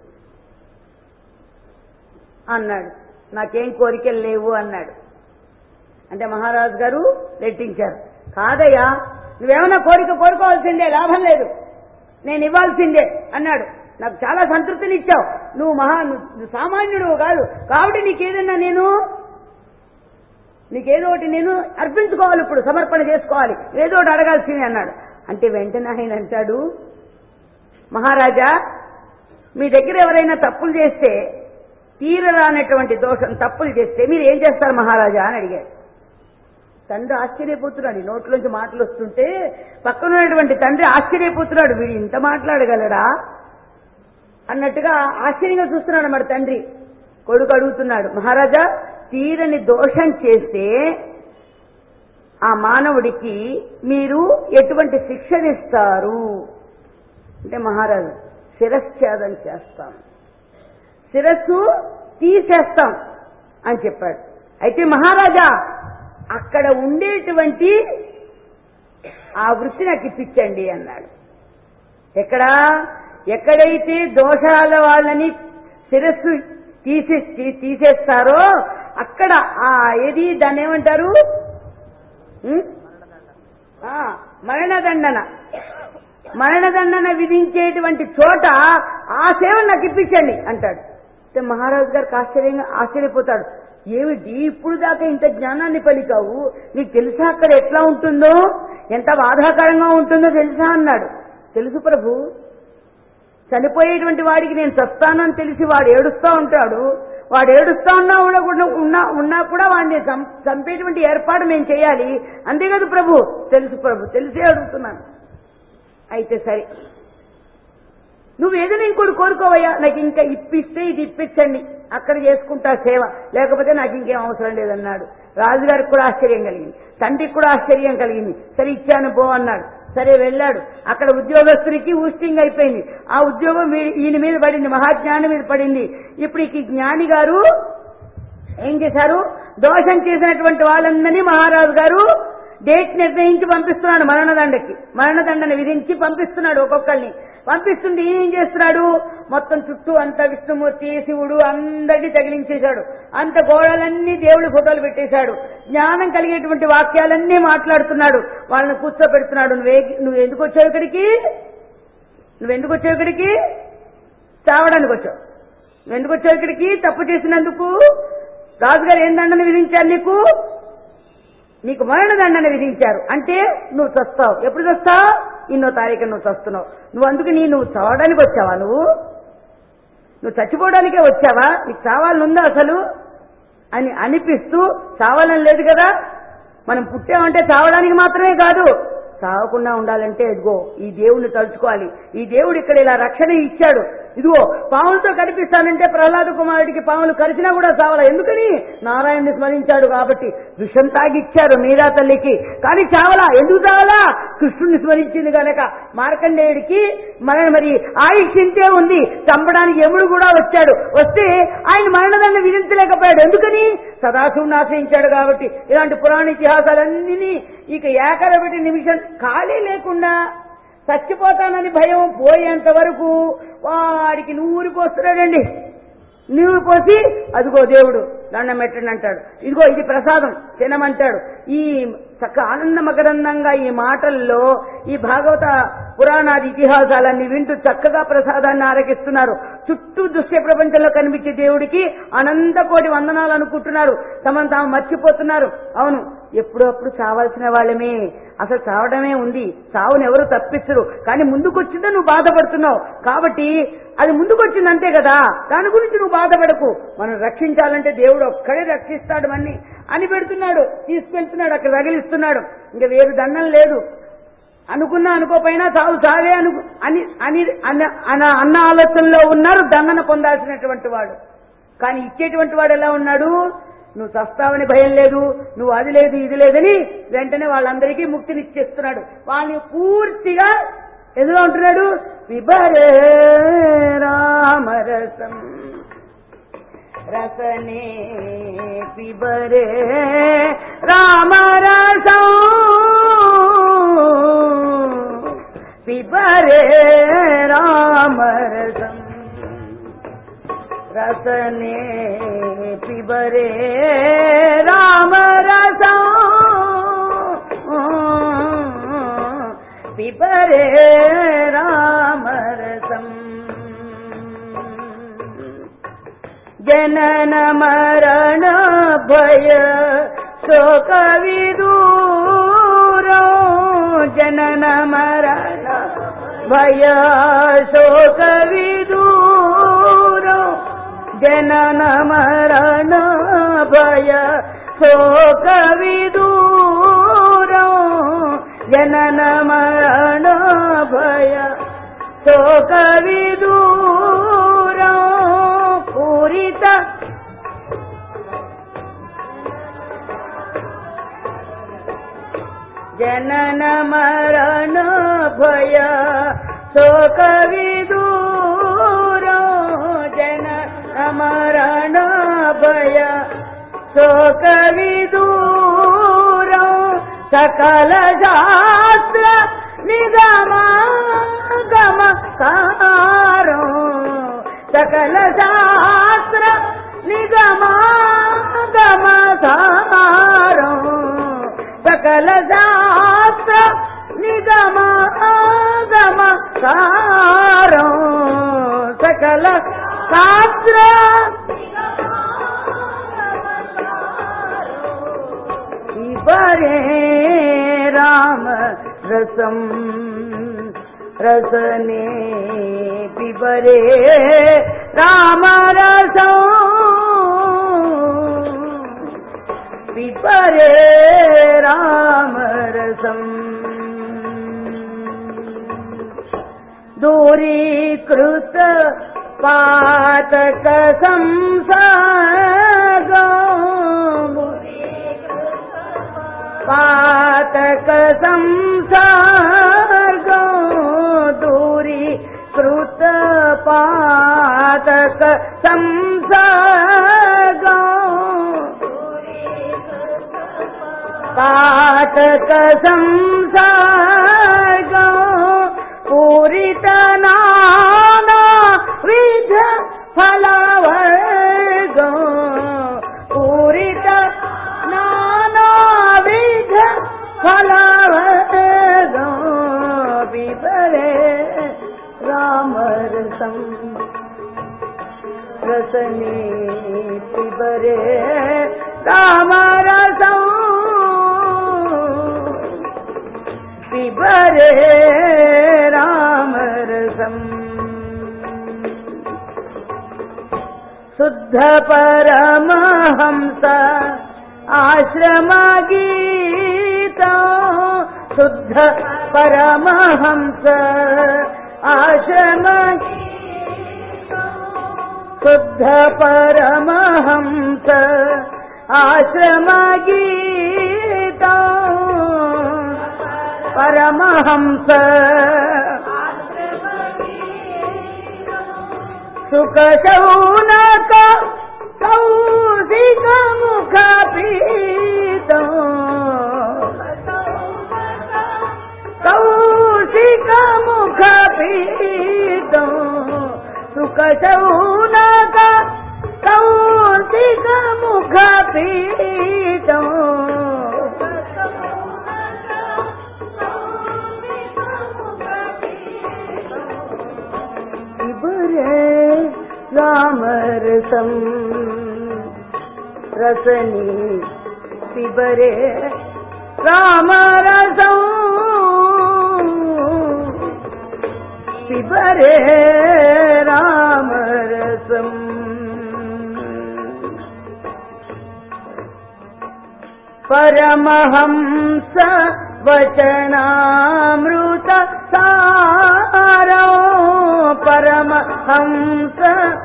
అన్నాడు నాకేం కోరికలు లేవు అన్నాడు అంటే మహారాజు గారు రెట్టించారు కాదయ్యా నువ్వేమన్నా కోరిక కోరుకోవాల్సిందే లాభం లేదు నేను ఇవ్వాల్సిందే అన్నాడు నాకు చాలా సంతృప్తినిచ్చావు నువ్వు మహా నువ్వు సామాన్యుడు కాదు కాబట్టి నీకేదన్నా నేను నీకేదో ఒకటి నేను అర్పించుకోవాలి ఇప్పుడు సమర్పణ చేసుకోవాలి ఏదో ఒకటి అడగాల్సిందే అన్నాడు అంటే వెంటనే ఆయన అంటాడు మహారాజా మీ దగ్గర ఎవరైనా తప్పులు చేస్తే తీరరానటువంటి దోషం తప్పులు చేస్తే మీరు ఏం చేస్తారు మహారాజా అని అడిగాడు తండ్రి ఆశ్చర్యపోతున్నాడు ఈ నోట్లోంచి మాటలు వస్తుంటే పక్కన ఉన్నటువంటి తండ్రి ఆశ్చర్యపోతున్నాడు వీడు ఇంత మాట్లాడగలడా అన్నట్టుగా ఆశ్చర్యంగా చూస్తున్నాడు మరి తండ్రి కొడుకు అడుగుతున్నాడు మహారాజా తీరని దోషం చేస్తే ఆ మానవుడికి మీరు ఎటువంటి శిక్షనిస్తారు అంటే మహారాజు శిరశ్ఛేదం చేస్తాం శిరస్సు తీసేస్తాం అని చెప్పాడు అయితే మహారాజా అక్కడ ఉండేటువంటి ఆ వృత్తి నాకు ఇప్పించండి అన్నాడు ఎక్కడా ఎక్కడైతే దోషాల వాళ్ళని శిరస్సు తీసే తీ- తీసేస్తారో అక్కడ ఆ ఏది దాన్ని ఏమంటారు ఉం? ఆ, మరణదండన మరణదండన విధించేటువంటి చోట ఆ సేవ నాకు ఇప్పించండి అంటాడు అయితే మహారాజు గారికి ఆశ్చర్యంగా ఆశ్చర్యపోతాడు ఏమిటి ఇప్పుడు దాకా ఇంత జ్ఞానాన్ని పలికావు నీకు తెలుసా అక్కడ ఎట్లా ఉంటుందో ఎంత బాధాకరంగా ఉంటుందో తెలుసా అన్నాడు తెలుసు ప్రభు చనిపోయేటువంటి వాడికి నేను చస్తానని తెలిసి వాడు ఏడుస్తా ఉంటాడు వాడు ఏడుస్తా ఉన్నా కూడా కూడా- ఉన్నా ఉన్నా కూడా వాడిని చం- చంపేటువంటి ఏర్పాటు మేము చేయాలి అంతే కదా ప్రభు తెలుసు ప్రభు తెలిసే అడుగుతున్నాను అయితే సరే నువ్వు ఏదైనా ఇంకోటి కోరుకోవయ్యా నాకు ఇంకా ఇప్పిస్తే ఇది ఇప్పించండి అక్కడ చేసుకుంటా సేవ లేకపోతే నాకు ఇంకేం అవసరం లేదన్నాడు రాజుగారికి కూడా ఆశ్చర్యం కలిగింది తండ్రికి కూడా ఆశ్చర్యం కలిగింది సరే ఇచ్చాను పో అన్నాడు సరే వెళ్ళాడు అక్కడ ఉద్యోగస్తుడికి ఊస్టింగ్ అయిపోయింది ఆ ఉద్యోగం వీ- ఈయన మీద పడింది మహాజ్ఞాని మీద పడింది ఇప్పుడు ఈ జ్ఞాని గారు ఏం చేశారు దోషం చేసినటువంటి వాళ్ళందరినీ మహారాజు గారు డేట్ నిర్ణయించి పంపిస్తున్నాడు మరణదండకి మరణదండని విధించి పంపిస్తున్నాడు ఒక్కొక్కరిని పంపిస్తుంటే ఈయన ఏం చేస్తున్నాడు మొత్తం చుట్టూ అంతా విష్ణుమూర్తి శివుడు అందరినీ తగిలించేశాడు అంత గోడలన్నీ దేవుడి ఫోటోలు పెట్టేశాడు జ్ఞానం కలిగేటువంటి వాక్యాలన్నీ మాట్లాడుతున్నాడు వాళ్ళని కూర్చోబెడుతున్నాడు నువ్వే నువ్వు ఎందుకు వచ్చావు ఇక్కడికి నువ్వు ఎందుకు వచ్చావు ఇక్కడికి చావడానికి వచ్చావు నువ్వు ఎందుకు వచ్చావు ఇక్కడికి తప్పు చేసినందుకు రాజుగారు ఏం దండన విధించారు నీకు నీకు మరణదండన విధించారు అంటే నువ్వు చస్తావు ఎప్పుడు చస్తావు ఇన్నో తారీఖు నువ్వు చస్తున్నావు నువ్వు అందుకు నీ నువ్వు చావడానికి వచ్చావా నువ్వు నువ్వు చచ్చిపోవడానికే వచ్చావా నీకు చావాలనుందా అసలు అని అనిపిస్తూ చావాలని లేదు కదా మనం పుట్టామంటే చావడానికి మాత్రమే కాదు చావకుండా ఉండాలంటే ఇదిగో ఈ దేవుణ్ణి తలుచుకోవాలి ఈ దేవుడు ఇక్కడ ఇలా రక్షణ ఇచ్చాడు ఇదిగో పాములతో కనిపిస్తానంటే ప్రహ్లాద కుమారుడికి పాములు కలిసినా కూడా చావాల ఎందుకని నారాయణుని స్మరించాడు కాబట్టి విషం తాగిచ్చారు మీరా తల్లికి కానీ చావలా ఎందుకు చావలా కృష్ణుని స్మరించింది గనక మార్కండేయుడికి మన మరి ఆయుష్ ఇంతే ఉంది చంపడానికి యముడు కూడా వచ్చాడు వస్తే ఆయన మరణదండ విధించలేకపోయాడు ఎందుకని సదాశివుని ఆశ్రయించాడు కాబట్టి ఇలాంటి పురాణ ఇతిహాసాలన్నీ ఇక ఏకరబెట్టి నిమిషం ఖాళీ లేకుండా చచ్చిపోతానని భయం పోయేంత వరకు వాడికి నూరు పోస్తున్నాడండి నీరు పోసి అదిగో దేవుడు దండం పెట్టండి అంటాడు ఇదిగో ఇది ప్రసాదం తినమంటాడు ఈ చక్క ఆనందమకరందంగా ఈ మాటల్లో ఈ భాగవత పురాణాది ఇతిహాసాలన్నీ వింటూ చక్కగా ప్రసాదాన్ని ఆరగిస్తున్నారు చుట్టూ దృశ్య ప్రపంచంలో కనిపించే దేవుడికి అనంత కోటి వందనాలు అనుకుంటున్నారు తమను తాము మర్చిపోతున్నారు అవును ఎప్పుడప్పుడు చావాల్సిన వాళ్ళమే అసలు చావడమే ఉంది చావును ఎవరు తప్పించరు కానీ ముందుకొచ్చిందో నువ్వు బాధపడుతున్నావు కాబట్టి అది ముందుకొచ్చింది అంతే కదా దాని గురించి నువ్వు బాధపడకు మనం రక్షించాలంటే దేవుడు ఒక్కడే రక్షిస్తాడు అన్ని అని పెడుతున్నాడు తీసుకెళ్తున్నాడు అక్కడ రగిలిస్తున్నాడు ఇంకా వేరు దండం లేదు అనుకున్నా అనుకోపోయినా చావు చావే అను అని అని అన్న అన్న- అన్న ఆలోచనలో ఉన్నారు దండన పొందాల్సినటువంటి వాడు కానీ ఇచ్చేటువంటి వాడు ఎలా ఉన్నాడు నువ్వు చస్తావని భయం లేదు నువ్వు అది లేదు ఇది లేదని వెంటనే వాళ్ళందరికీ ముక్తినిచ్చేస్తున్నాడు వాళ్ళని పూర్తిగా ఎదురు ఉంటున్నాడు విభరే రామరసం రసనే పిబరే రామరసం పిబరే రామరసం రసనే పిబరే రామరసం పిబరే రామరసం జనన మరణ భయ శోక విదూరో జనన మరణ భయ శోక విదూరో జనన మరణ భయ శోక విదూరో జనన మరణ భయ శోక విదూరో పూరిత జనన మరణ భయ శోక విదూరో జన మరణ భయ శోక విదూరో సకల శాస్త్ర నిగమ గమ కారో సకల శాస్త్ర నిగమ గమ కారో సకల శాస్త్ర నిగమ గమ కారో సకల శాస్త్ర ఇవరే రామ రసం రసనే పిబరే రామ రసం పిబరే రామ రసం దూరీకృత పాతక సంసగో పాతక సంసర్గో దూరీ కృత పాతక సంసర్గో పాతక సంసర్గో పూరిత నానా విధ ఫలవర్గో పూరిత నానా విధ ఫలవర్గో వివరే రామరసం రసనే పిబరే రామరసం పిబరే రామరసం శుద్ధ పరమహంస ఆశ్రమ గీత శుద్ధ పరమహంస ఆశ్రమ శుద్ధ పరమహంస ఆశ్రమ గీతం పరమహంస సుఖ శౌనక కౌశిక ముఖ పీతం కౌశిక ముఖ పీతం సుఖ శౌనక కౌశిక ముఖ పీతం ఇబరే రామరసం రసని పిబరే రామరసం పిబరే రామరసం పరమహంస వచనామృత సారో పరమహంస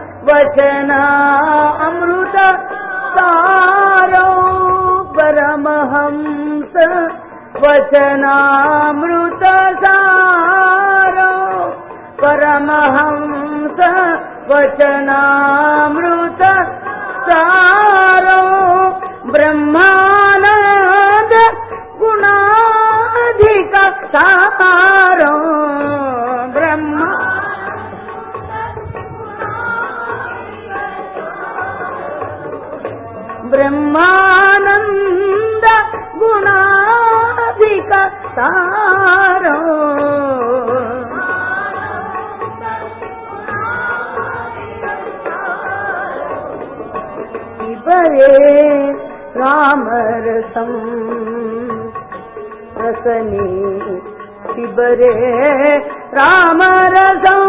వచనామృత సారో పరమహంస వచనామృత సారో పరమహంస వచనామృత సారో బ్రహ్మానంద గుణాధిక సారో బ్రహ్మ బ్రహ్మానంద గుణాధిక సారో ఇవరే రామరసం రసని శిబరే రామరసం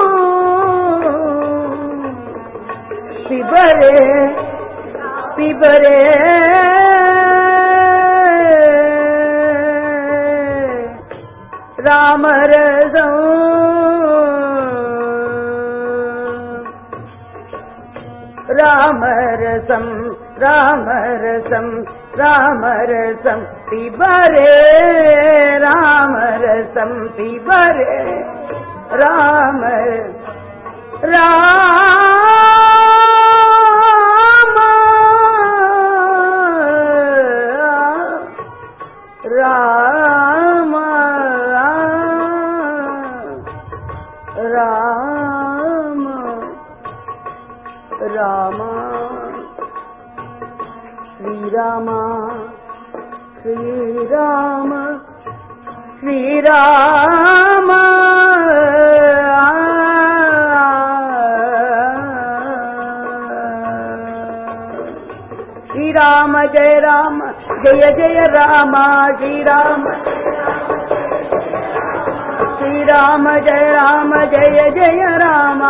శిబరే శిబరే రామరసం రామరసం రామరసం రామరసం పిబరే రామరసం పిబరే రామ రామ రామ రామ రామ శ్రీరామ శ్రీరామ శ్రీరామ శ్రీరామ జయ రామ జయ జయ రామ శ్రీరామ శ్రీరామ జయ రామ జయ జయ రామ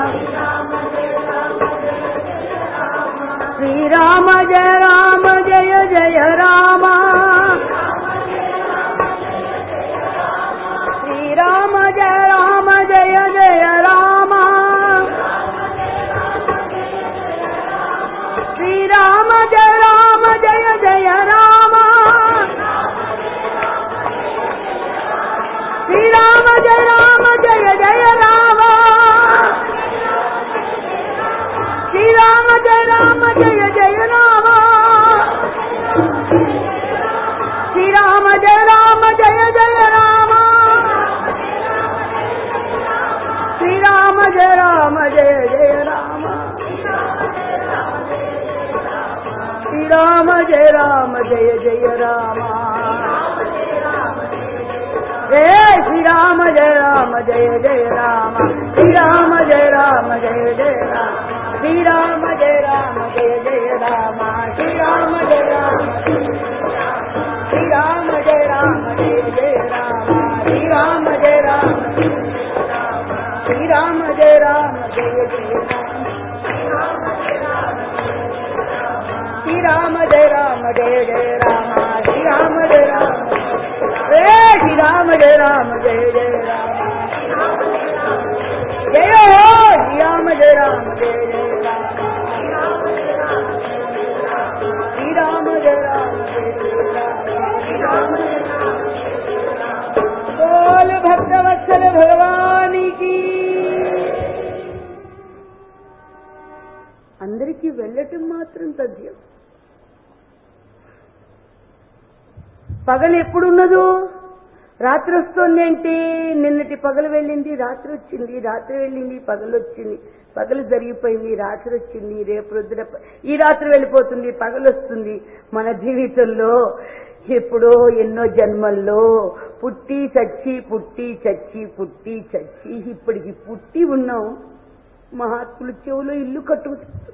శ్రీరామ జయ రామ జయ జయ రామ శ్రీరామ జయ రామ జయ జయ రామ శ్రీరామ జయ రామ జయ జయ రామ శ్రీరామ జయ రామ జయ జయ రామ శ్రీరామ జయ రామ జయ జయ రామ శ్రీరామ జయ రామ జయ జయ రామ శ్రీరామ జయ రామ జయ జయ రామ శ్రీరామ జయ రామ జయ జయ రామ జయ శ్రీరామ జయ రామ జయ జయ రామ శ్రీరామ జయ రామ జయ జయ రామ శ్రీరామ జయ రామ జయ జయ రామ శ్రీరామ జయ రామ శ్రీరామ జయ రామ జయ జయ రామ శ్రీరామ జయ రామ శ్రీరామ జయ రామ జయ జయ రామ శ్రీరామ జయ రామ జయ జయ రామ శ్రీరామ జయ రామ రే శ్రీరామ జయ రామ జయ జయ రామ జయ హో శ్రీరామ జయ రామ జయ జయ ఎక్కడికి వెళ్ళటం మాత్రం తథ్యం పగలు ఎప్పుడున్నదో రాత్రి వస్తుంది అంటే నిన్నటి పగలు వెళ్ళింది రాత్రి వచ్చింది రాత్రి వెళ్ళింది పగలు వచ్చింది పగలు జరిగిపోయింది రాత్రి వచ్చింది రేపు రొద్దున ప- ఈ రాత్రి వెళ్ళిపోతుంది పగలు వస్తుంది మన జీవితంలో ఎప్పుడో ఎన్నో జన్మల్లో పుట్టి చచ్చి పుట్టి చచ్చి పుట్టి చచ్చి ఇప్పటికి పుట్టి ఉన్నాం మహాత్ములు చెవులో ఇల్లు కట్టుకుంటారు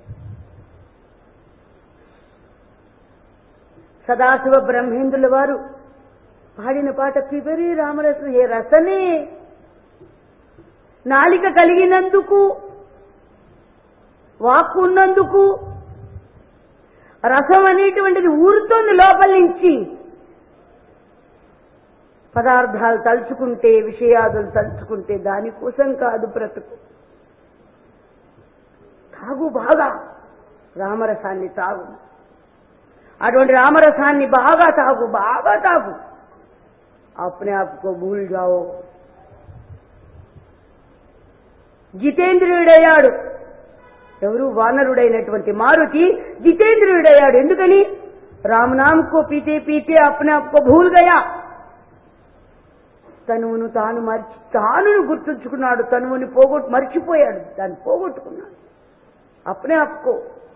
సదాశివ బ్రహ్మేంద్రుల వారు పాడిన పాట పిబరి రామరసం ఏ రసనే నాలిక కలిగినందుకు వాక్కు ఉన్నందుకు రసం అనేటువంటిది ఊరుతోంది లోపల నుంచి పదార్థాలు తలుచుకుంటే విషయాదులు తలుచుకుంటే దానికోసం కాదు బ్రతుకు తాగు బాగా రామరసాన్ని తాగు అటువంటి రామరసాన్ని బాగా తాగు బాగా తాగు అప్నే ఆప్కో భూల్ జాओ జితేంద్రియుడయ్యాడు ఎవరు వానరుడైనటువంటి మారుతి జితేంద్రియుడయ్యాడు ఎందుకని రామనామ్ కో పీతే పీతే అప్నే ఆప్కో భూల్ గయా తనువును తాను మర్చి తానును గుర్తుంచుకున్నాడు తనువుని పోగొట్టు మర్చిపోయాడు దాన్ని పోగొట్టుకున్నాడు అప్నే ఆప్కో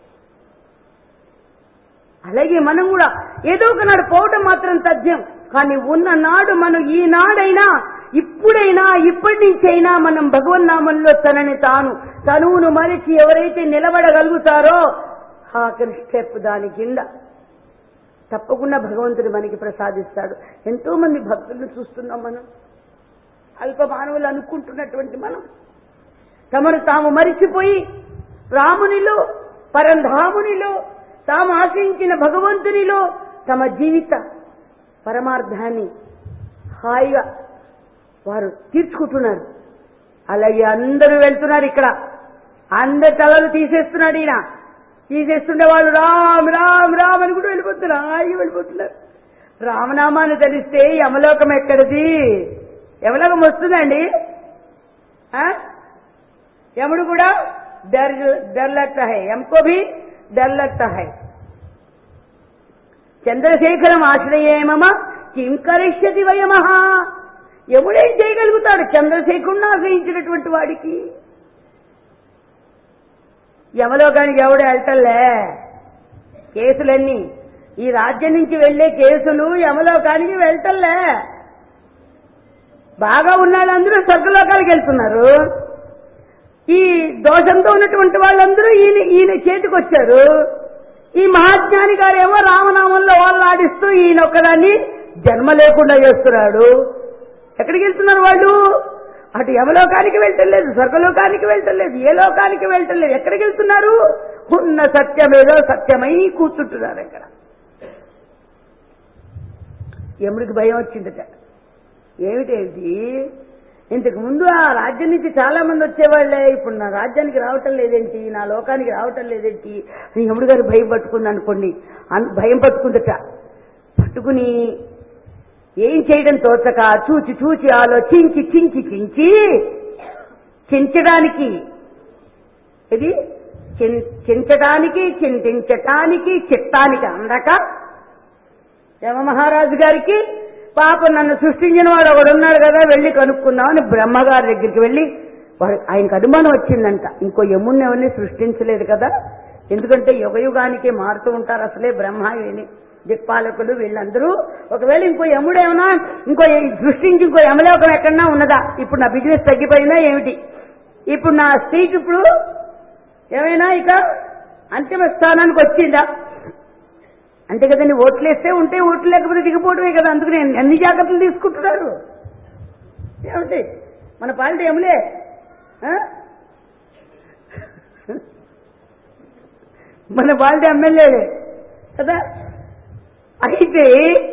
అలాగే మనం కూడా ఏదో ఒకనాడు పోవటం మాత్రం తథ్యం కానీ ఉన్న నాడు మనం ఈనాడైనా ఇప్పుడైనా ఇప్పటి నుంచైనా మనం భగవన్నామంలో తనని తాను తనువును మరిచి ఎవరైతే నిలబడగలుగుతారో ఆఖరి స్టెప్ దాని కింద తప్పకుండా భగవంతుడు మనకి ప్రసాదిస్తాడు ఎంతో మంది భక్తులను చూస్తున్నాం మనం అల్ప మానవులు అనుకుంటున్నటువంటి మనం తమను తాము మరిచిపోయి రామునిలో పరంధామునిలో తాము ఆశించిన భగవంతునిలో తమ జీవిత పరమార్థాన్ని హాయిగా వారు తీర్చుకుంటున్నారు అలాగే అందరూ వెళ్తున్నారు ఇక్కడ అందరి తలలు తీసేస్తున్నాడు ఈయన తీసేస్తుండే వాళ్ళు రామ్ రామ్ రామ్ అని కూడా వెళ్ళిపోతున్నారు హాయిగా వెళ్ళిపోతున్నారు రామనామాన్ని తెలిస్తే యమలోకం ఎక్కడిది యమలోకం వస్తుందండి ఆ? యముడు కూడా डर डर लगता है हमको भी डर लगता है చంద్రశేఖరం ఆశ్రయేమమ కిం కరిష్యతి వయమహ యముడేం చేయగలుగుతాడు చంద్రశేఖరుణ్ణి ఆశ్రయించినటువంటి వాడికి యమలోకానికి ఎవడు వెళ్తలే కేసులన్నీ ఈ రాజ్యం నుంచి వెళ్లే కేసులు యమలోకానికి వెళ్తలే బాగా ఉన్న వాళ్ళందరూ స్వర్గలోకాలకు వెళ్తున్నారు ఈ దోషంతో ఉన్నటువంటి వాళ్ళందరూ ఈయన ఈయన చేతికి వచ్చారు ఈ మహాజ్ఞాని గారేమో రామనామంలో వాళ్ళు ఆడిస్తూ ఈయన ఒక్కదాన్ని జన్మ లేకుండా చేస్తున్నాడు ఎక్కడికి వెళ్తున్నారు వాళ్ళు అటు యమలోకానికి వెళ్ళటలేదు స్వర్గలోకానికి వెళ్ళటలేదు ఏ లోకానికి వెళ్ళటలేదు ఎక్కడికి వెళ్తున్నారు ఉన్న సత్యమేదో సత్యమై కూర్చుంటున్నారు ఇక్కడ యముడికి భయం వచ్చిందట ఏమిటేమిటి ఇంతకు ముందు ఆ రాజ్యం నుంచి చాలా మంది వచ్చేవాళ్లే ఇప్పుడు నా రాజ్యానికి రావటం లేదేంటి నా లోకానికి రావటం లేదేంటి అని యముడు గారు భయం పట్టుకుంది అనుకోండి అన్- భయం పట్టుకుందట పట్టుకుని ఏం చేయడం తోచక చూచి చూచి ఆలోచించి చించి చించి చించడానికి ఇది చిన్- చించడానికి చింతించటానికి చిత్తానికి అందక యమ మహారాజు గారికి పాప నన్ను సృష్టించిన వాడు ఒకడు ఉన్నాడు కదా వెళ్ళి కనుక్కుందామని బ్రహ్మగారి దగ్గరికి వెళ్ళి వాడు ఆయనకు అనుమానం వచ్చిందంట ఇంకో యముణ్ణి ఎవరిని సృష్టించలేదు కదా ఎందుకంటే యుగ యుగానికి మారుతూ ఉంటారు అసలే బ్రహ్మ వీని దిక్పాలకులు వీళ్ళందరూ ఒకవేళ ఇంకో యముడు ఏమన్నా ఇంకో సృష్టించి ఇంకో యమలోకం ఎక్కడన్నా ఉన్నదా ఇప్పుడు నా బిజినెస్ తగ్గిపోయిందా ఏమిటి ఇప్పుడు నా స్త్రీకి ఇప్పుడు ఏమైనా ఇక అంతిమ స్థానానికి వచ్చిందా అంతే కదండి ఓట్లు వేస్తే ఉంటే ఓట్లు లేకపోతే దిగిపోవడమే కదా అందుకని అన్ని జాగ్రత్తలు తీసుకుంటున్నారు ఏమిటి మన పాలిటీ ఏములే ఆ? మన పాలిటీ ఎమ్మెల్యేలే కదా అయితే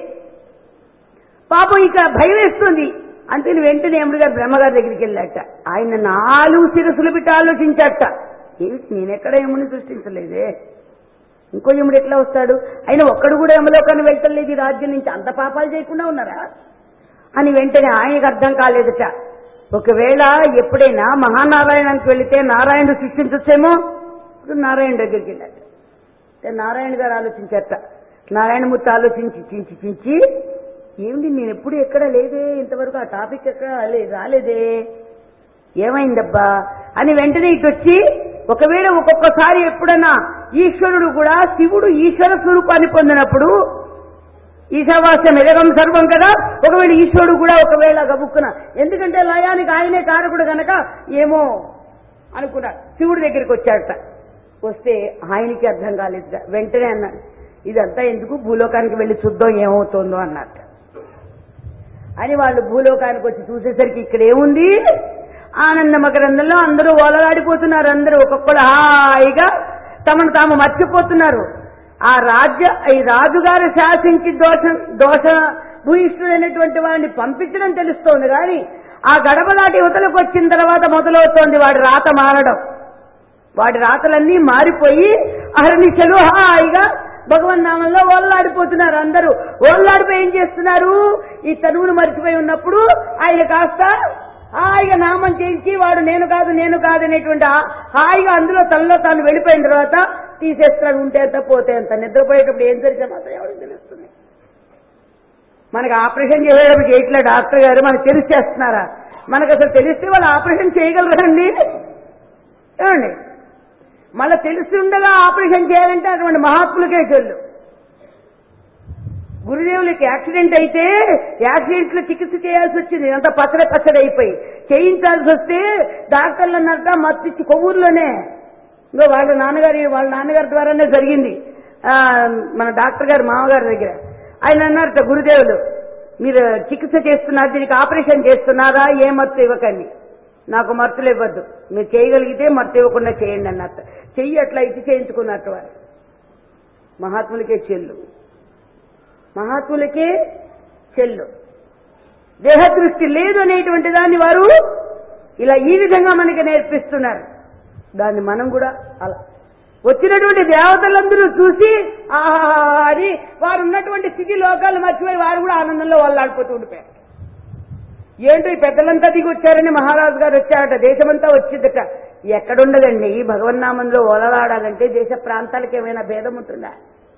పాపం ఇక భయం వేస్తుంది అంతే వెంటనే ఎముడు గారు బ్రహ్మగారి దగ్గరికి వెళ్ళాట ఆయన నాలుగు శిరస్సులు పెట్టి ఆలోచించాట ఏమిటి నేనెక్కడ యముని సృష్టించలేదే ఇంకో యముడు ఎట్లా వస్తాడు ఆయన ఒక్కడు కూడా యమలోకాన్ని వెళ్ళటలేదు ఈ రాజ్యం నుంచి అంత పాపాలు చేయకుండా ఉన్నారా అని వెంటనే ఆయనకు అర్థం కాలేదట ఒకవేళ ఎప్పుడైనా మహానారాయణానికి వెళితే నారాయణుడు సృష్టించొచ్చేమో నారాయణ దగ్గరికి వెళ్ళాడు అంటే నారాయణ గారు ఆలోచించారట నారాయణమూర్తి ఆలోచించి చించి చించి ఏమిటి నేను ఎప్పుడు ఎక్కడ లేదే ఇంతవరకు ఆ టాపిక్ ఎక్కడ రాలే- రాలేదే ఏమైందబ్బా అని వెంటనే ఇటు వచ్చి ఒకవేళ ఒక్కొక్కసారి ఎప్పుడన్నా ఈశ్వరుడు కూడా శివుడు ఈశ్వర స్వరూపాన్ని పొందినప్పుడు ఈశావాస్యం ఎదగం సర్వం కదా ఒకవేళ ఈశ్వరుడు కూడా ఒకవేళ గబుక్కున ఎందుకంటే లయానికి ఆయనే కారకుడు గనక ఏమో అనుకున్నాడు శివుడి దగ్గరికి వచ్చాడట వస్తే ఆయనకి అర్థం కాలేదు వెంటనే అన్నాడు ఇదంతా ఎందుకు భూలోకానికి వెళ్ళి చూద్దాం ఏమవుతుందో అన్నట్టు అని వాళ్ళు భూలోకానికి వచ్చి చూసేసరికి ఇక్కడ ఏముంది ఆనంద మకరందంలో అందరూ ఓలలాడిపోతున్నారు అందరూ ఒక్కొక్కరు హాయిగా తమను తాము మర్చిపోతున్నారు ఆ రాజ్య ఈ రాజుగారు శాసించి దోష దోష భూయిష్ఠుడైనటువంటి వాడిని పంపించడం తెలుస్తోంది కానీ ఆ గడప దాటి యువతలకు వచ్చిన తర్వాత మొదలవుతోంది వాడి రాత మారడం వాడి రాతలన్నీ మారిపోయి అహర్నిశలు హాయిగా భగవన్ నామంలో ఓళ్ళాడిపోతున్నారు అందరూ ఓళ్ళాడిపోయి ఏం చేస్తున్నారు ఈ తనువును మర్చిపోయి ఉన్నప్పుడు ఆయన కాస్త హాయిగా నామం చేయించి వాడు నేను కాదు నేను కాదు అనేటువంటి ఆ- హాయిగా అందులో తనలో తాను వెళ్ళిపోయిన తర్వాత తీసేస్తాడు ఉంటే ఎంత పోతే ఎంత నిద్రపోయేటప్పుడు ఏం జరిగితే మాత్రం ఎవరికి తెలుస్తుంది మనకి ఆపరేషన్ చేసేటప్పుడు చేయట్లే డాక్టర్ గారు మనకు తెలిసి చేస్తున్నారా మనకు అసలు తెలిస్తే వాళ్ళు ఆపరేషన్ చేయగలరండి ఏమండి మళ్ళీ తెలిసి ఉండగా ఆపరేషన్ చేయాలంటే అటువంటి మహాత్ములకే చెల్లు గురుదేవులకి యాక్సిడెంట్ అయితే యాక్సిడెంట్ లో చికిత్స చేయాల్సి వచ్చింది అంతా పచ్చడి పచ్చడి అయిపోయి చేయించాల్సి వస్తే డాక్టర్లు అన్నట్ట మత్తిచ్చి కొవ్వూరులోనే ఇంకో వాళ్ళ నాన్నగారి వాళ్ళ నాన్నగారి ద్వారానే జరిగింది ఆ, మన డాక్టర్ గారు మామగారి దగ్గర ఆయన అన్నారట గురుదేవులు మీరు చికిత్స చేస్తున్నారు దీనికి ఆపరేషన్ చేస్తున్నారా ఏ మత్తు ఇవ్వకండి నాకు మత్తులు ఇవ్వద్దు మీరు చేయగలిగితే మత్తు ఇవ్వకుండా చేయండి అన్నట్టు చెయ్యి అట్లా ఇచ్చి చేయించుకున్నట్టు వారు మహాత్ములకే చెల్లు మహాత్ములకే చెల్లు దేహదృష్టి లేదు అనేటువంటి దాన్ని వారు ఇలా ఈ విధంగా మనకి నేర్పిస్తున్నారు దాన్ని మనం కూడా అలా వచ్చినటువంటి దేవతలందరూ చూసి ఆహా అని వారు ఉన్నటువంటి స్థితి లోకాలు మర్చిపోయి వారు కూడా ఆనందంలో వాళ్ళు ఆడిపోతూ ఉండిపోయారు ఏంటో ఈ పెద్దలంతా దిగి వచ్చారని మహారాజు గారు వచ్చారట దేశమంతా వచ్చిందట ఎక్కడుండదండి ఈ భగవన్నామంలో ఓలలాడాలంటే దేశ ప్రాంతాలకు ఏమైనా భేదం ఉంటుందా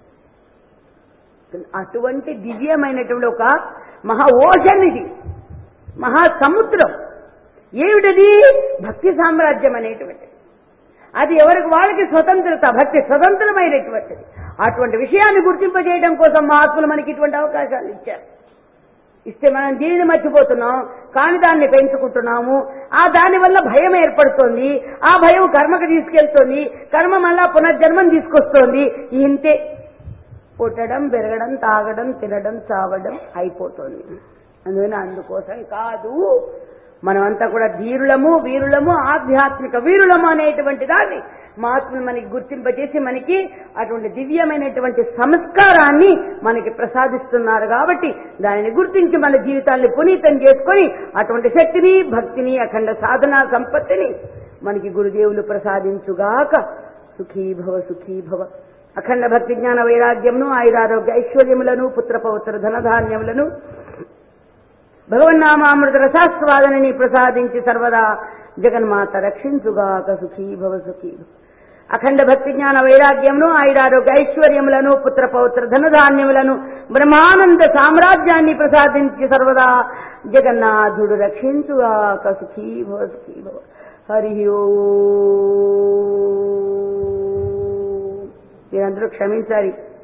అటువంటి దివ్యమైనటువంటి ఒక మహా ఓషన్ ఇది మహా సముద్రం ఏమిటది భక్తి సామ్రాజ్యం అనేటువంటిది అది ఎవరికి వాళ్ళకి స్వతంత్రత భక్తి స్వతంత్రమైనటువంటిది అటువంటి విషయాన్ని గుర్తింపజేయడం కోసం మహాత్ములు మనకి ఇటువంటి అవకాశాలు ఇచ్చారు ఇస్తే మనం దీనిని మర్చిపోతున్నాం కానీ దాన్ని పెంచుకుంటున్నాము ఆ దాని వల్ల భయం ఏర్పడుతోంది ఆ భయం కర్మకు తీసుకెళ్తోంది కర్మ మళ్ళా పునర్జన్మం తీసుకొస్తోంది ఇంతే పుట్టడం పెరగడం తాగడం తినడం చావడం అయిపోతుంది అందుకని అందుకోసం కాదు మనమంతా కూడా ధీరులము వీరులము ఆధ్యాత్మిక వీరులము అనేటువంటి దాన్ని మహాత్ములు మనకి గుర్తింపజేసి మనకి అటువంటి దివ్యమైనటువంటి సంస్కారాన్ని మనకి ప్రసాదిస్తున్నారు కాబట్టి దానిని గుర్తించి మన జీవితాన్ని పునీతం చేసుకొని అటువంటి శక్తిని భక్తిని అఖండ సాధనా సంపత్తిని మనకి గురుదేవులు ప్రసాదించుగాక సుఖీ భవ సుఖీ భవ అఖండ భక్తి జ్ఞాన వైరాగ్యమును ఆయురారోగ్య ఐశ్వర్యములను పుత్ర పౌత్ర ధనధాన్యములను భగవన్నామామృత రసాస్వాదనని ప్రసాదించి సర్వదా జగన్మాత రక్షించుగాక సుఖీ భవ సుఖీ భవ అఖండ భక్తి జ్ఞాన వైరాగ్యమును ఆయురారోగ్య ఐశ్వర్యములను పుత్ర పౌత్ర ధనధాన్యములను బ్రహ్మానంద సామ్రాజ్యాన్ని ప్రసాదించి సర్వదా జగన్నాథుడు రక్షించుగాక సుఖీ భవ సుఖీ భవ హరి ఓ మీరందరూ క్షమించాలి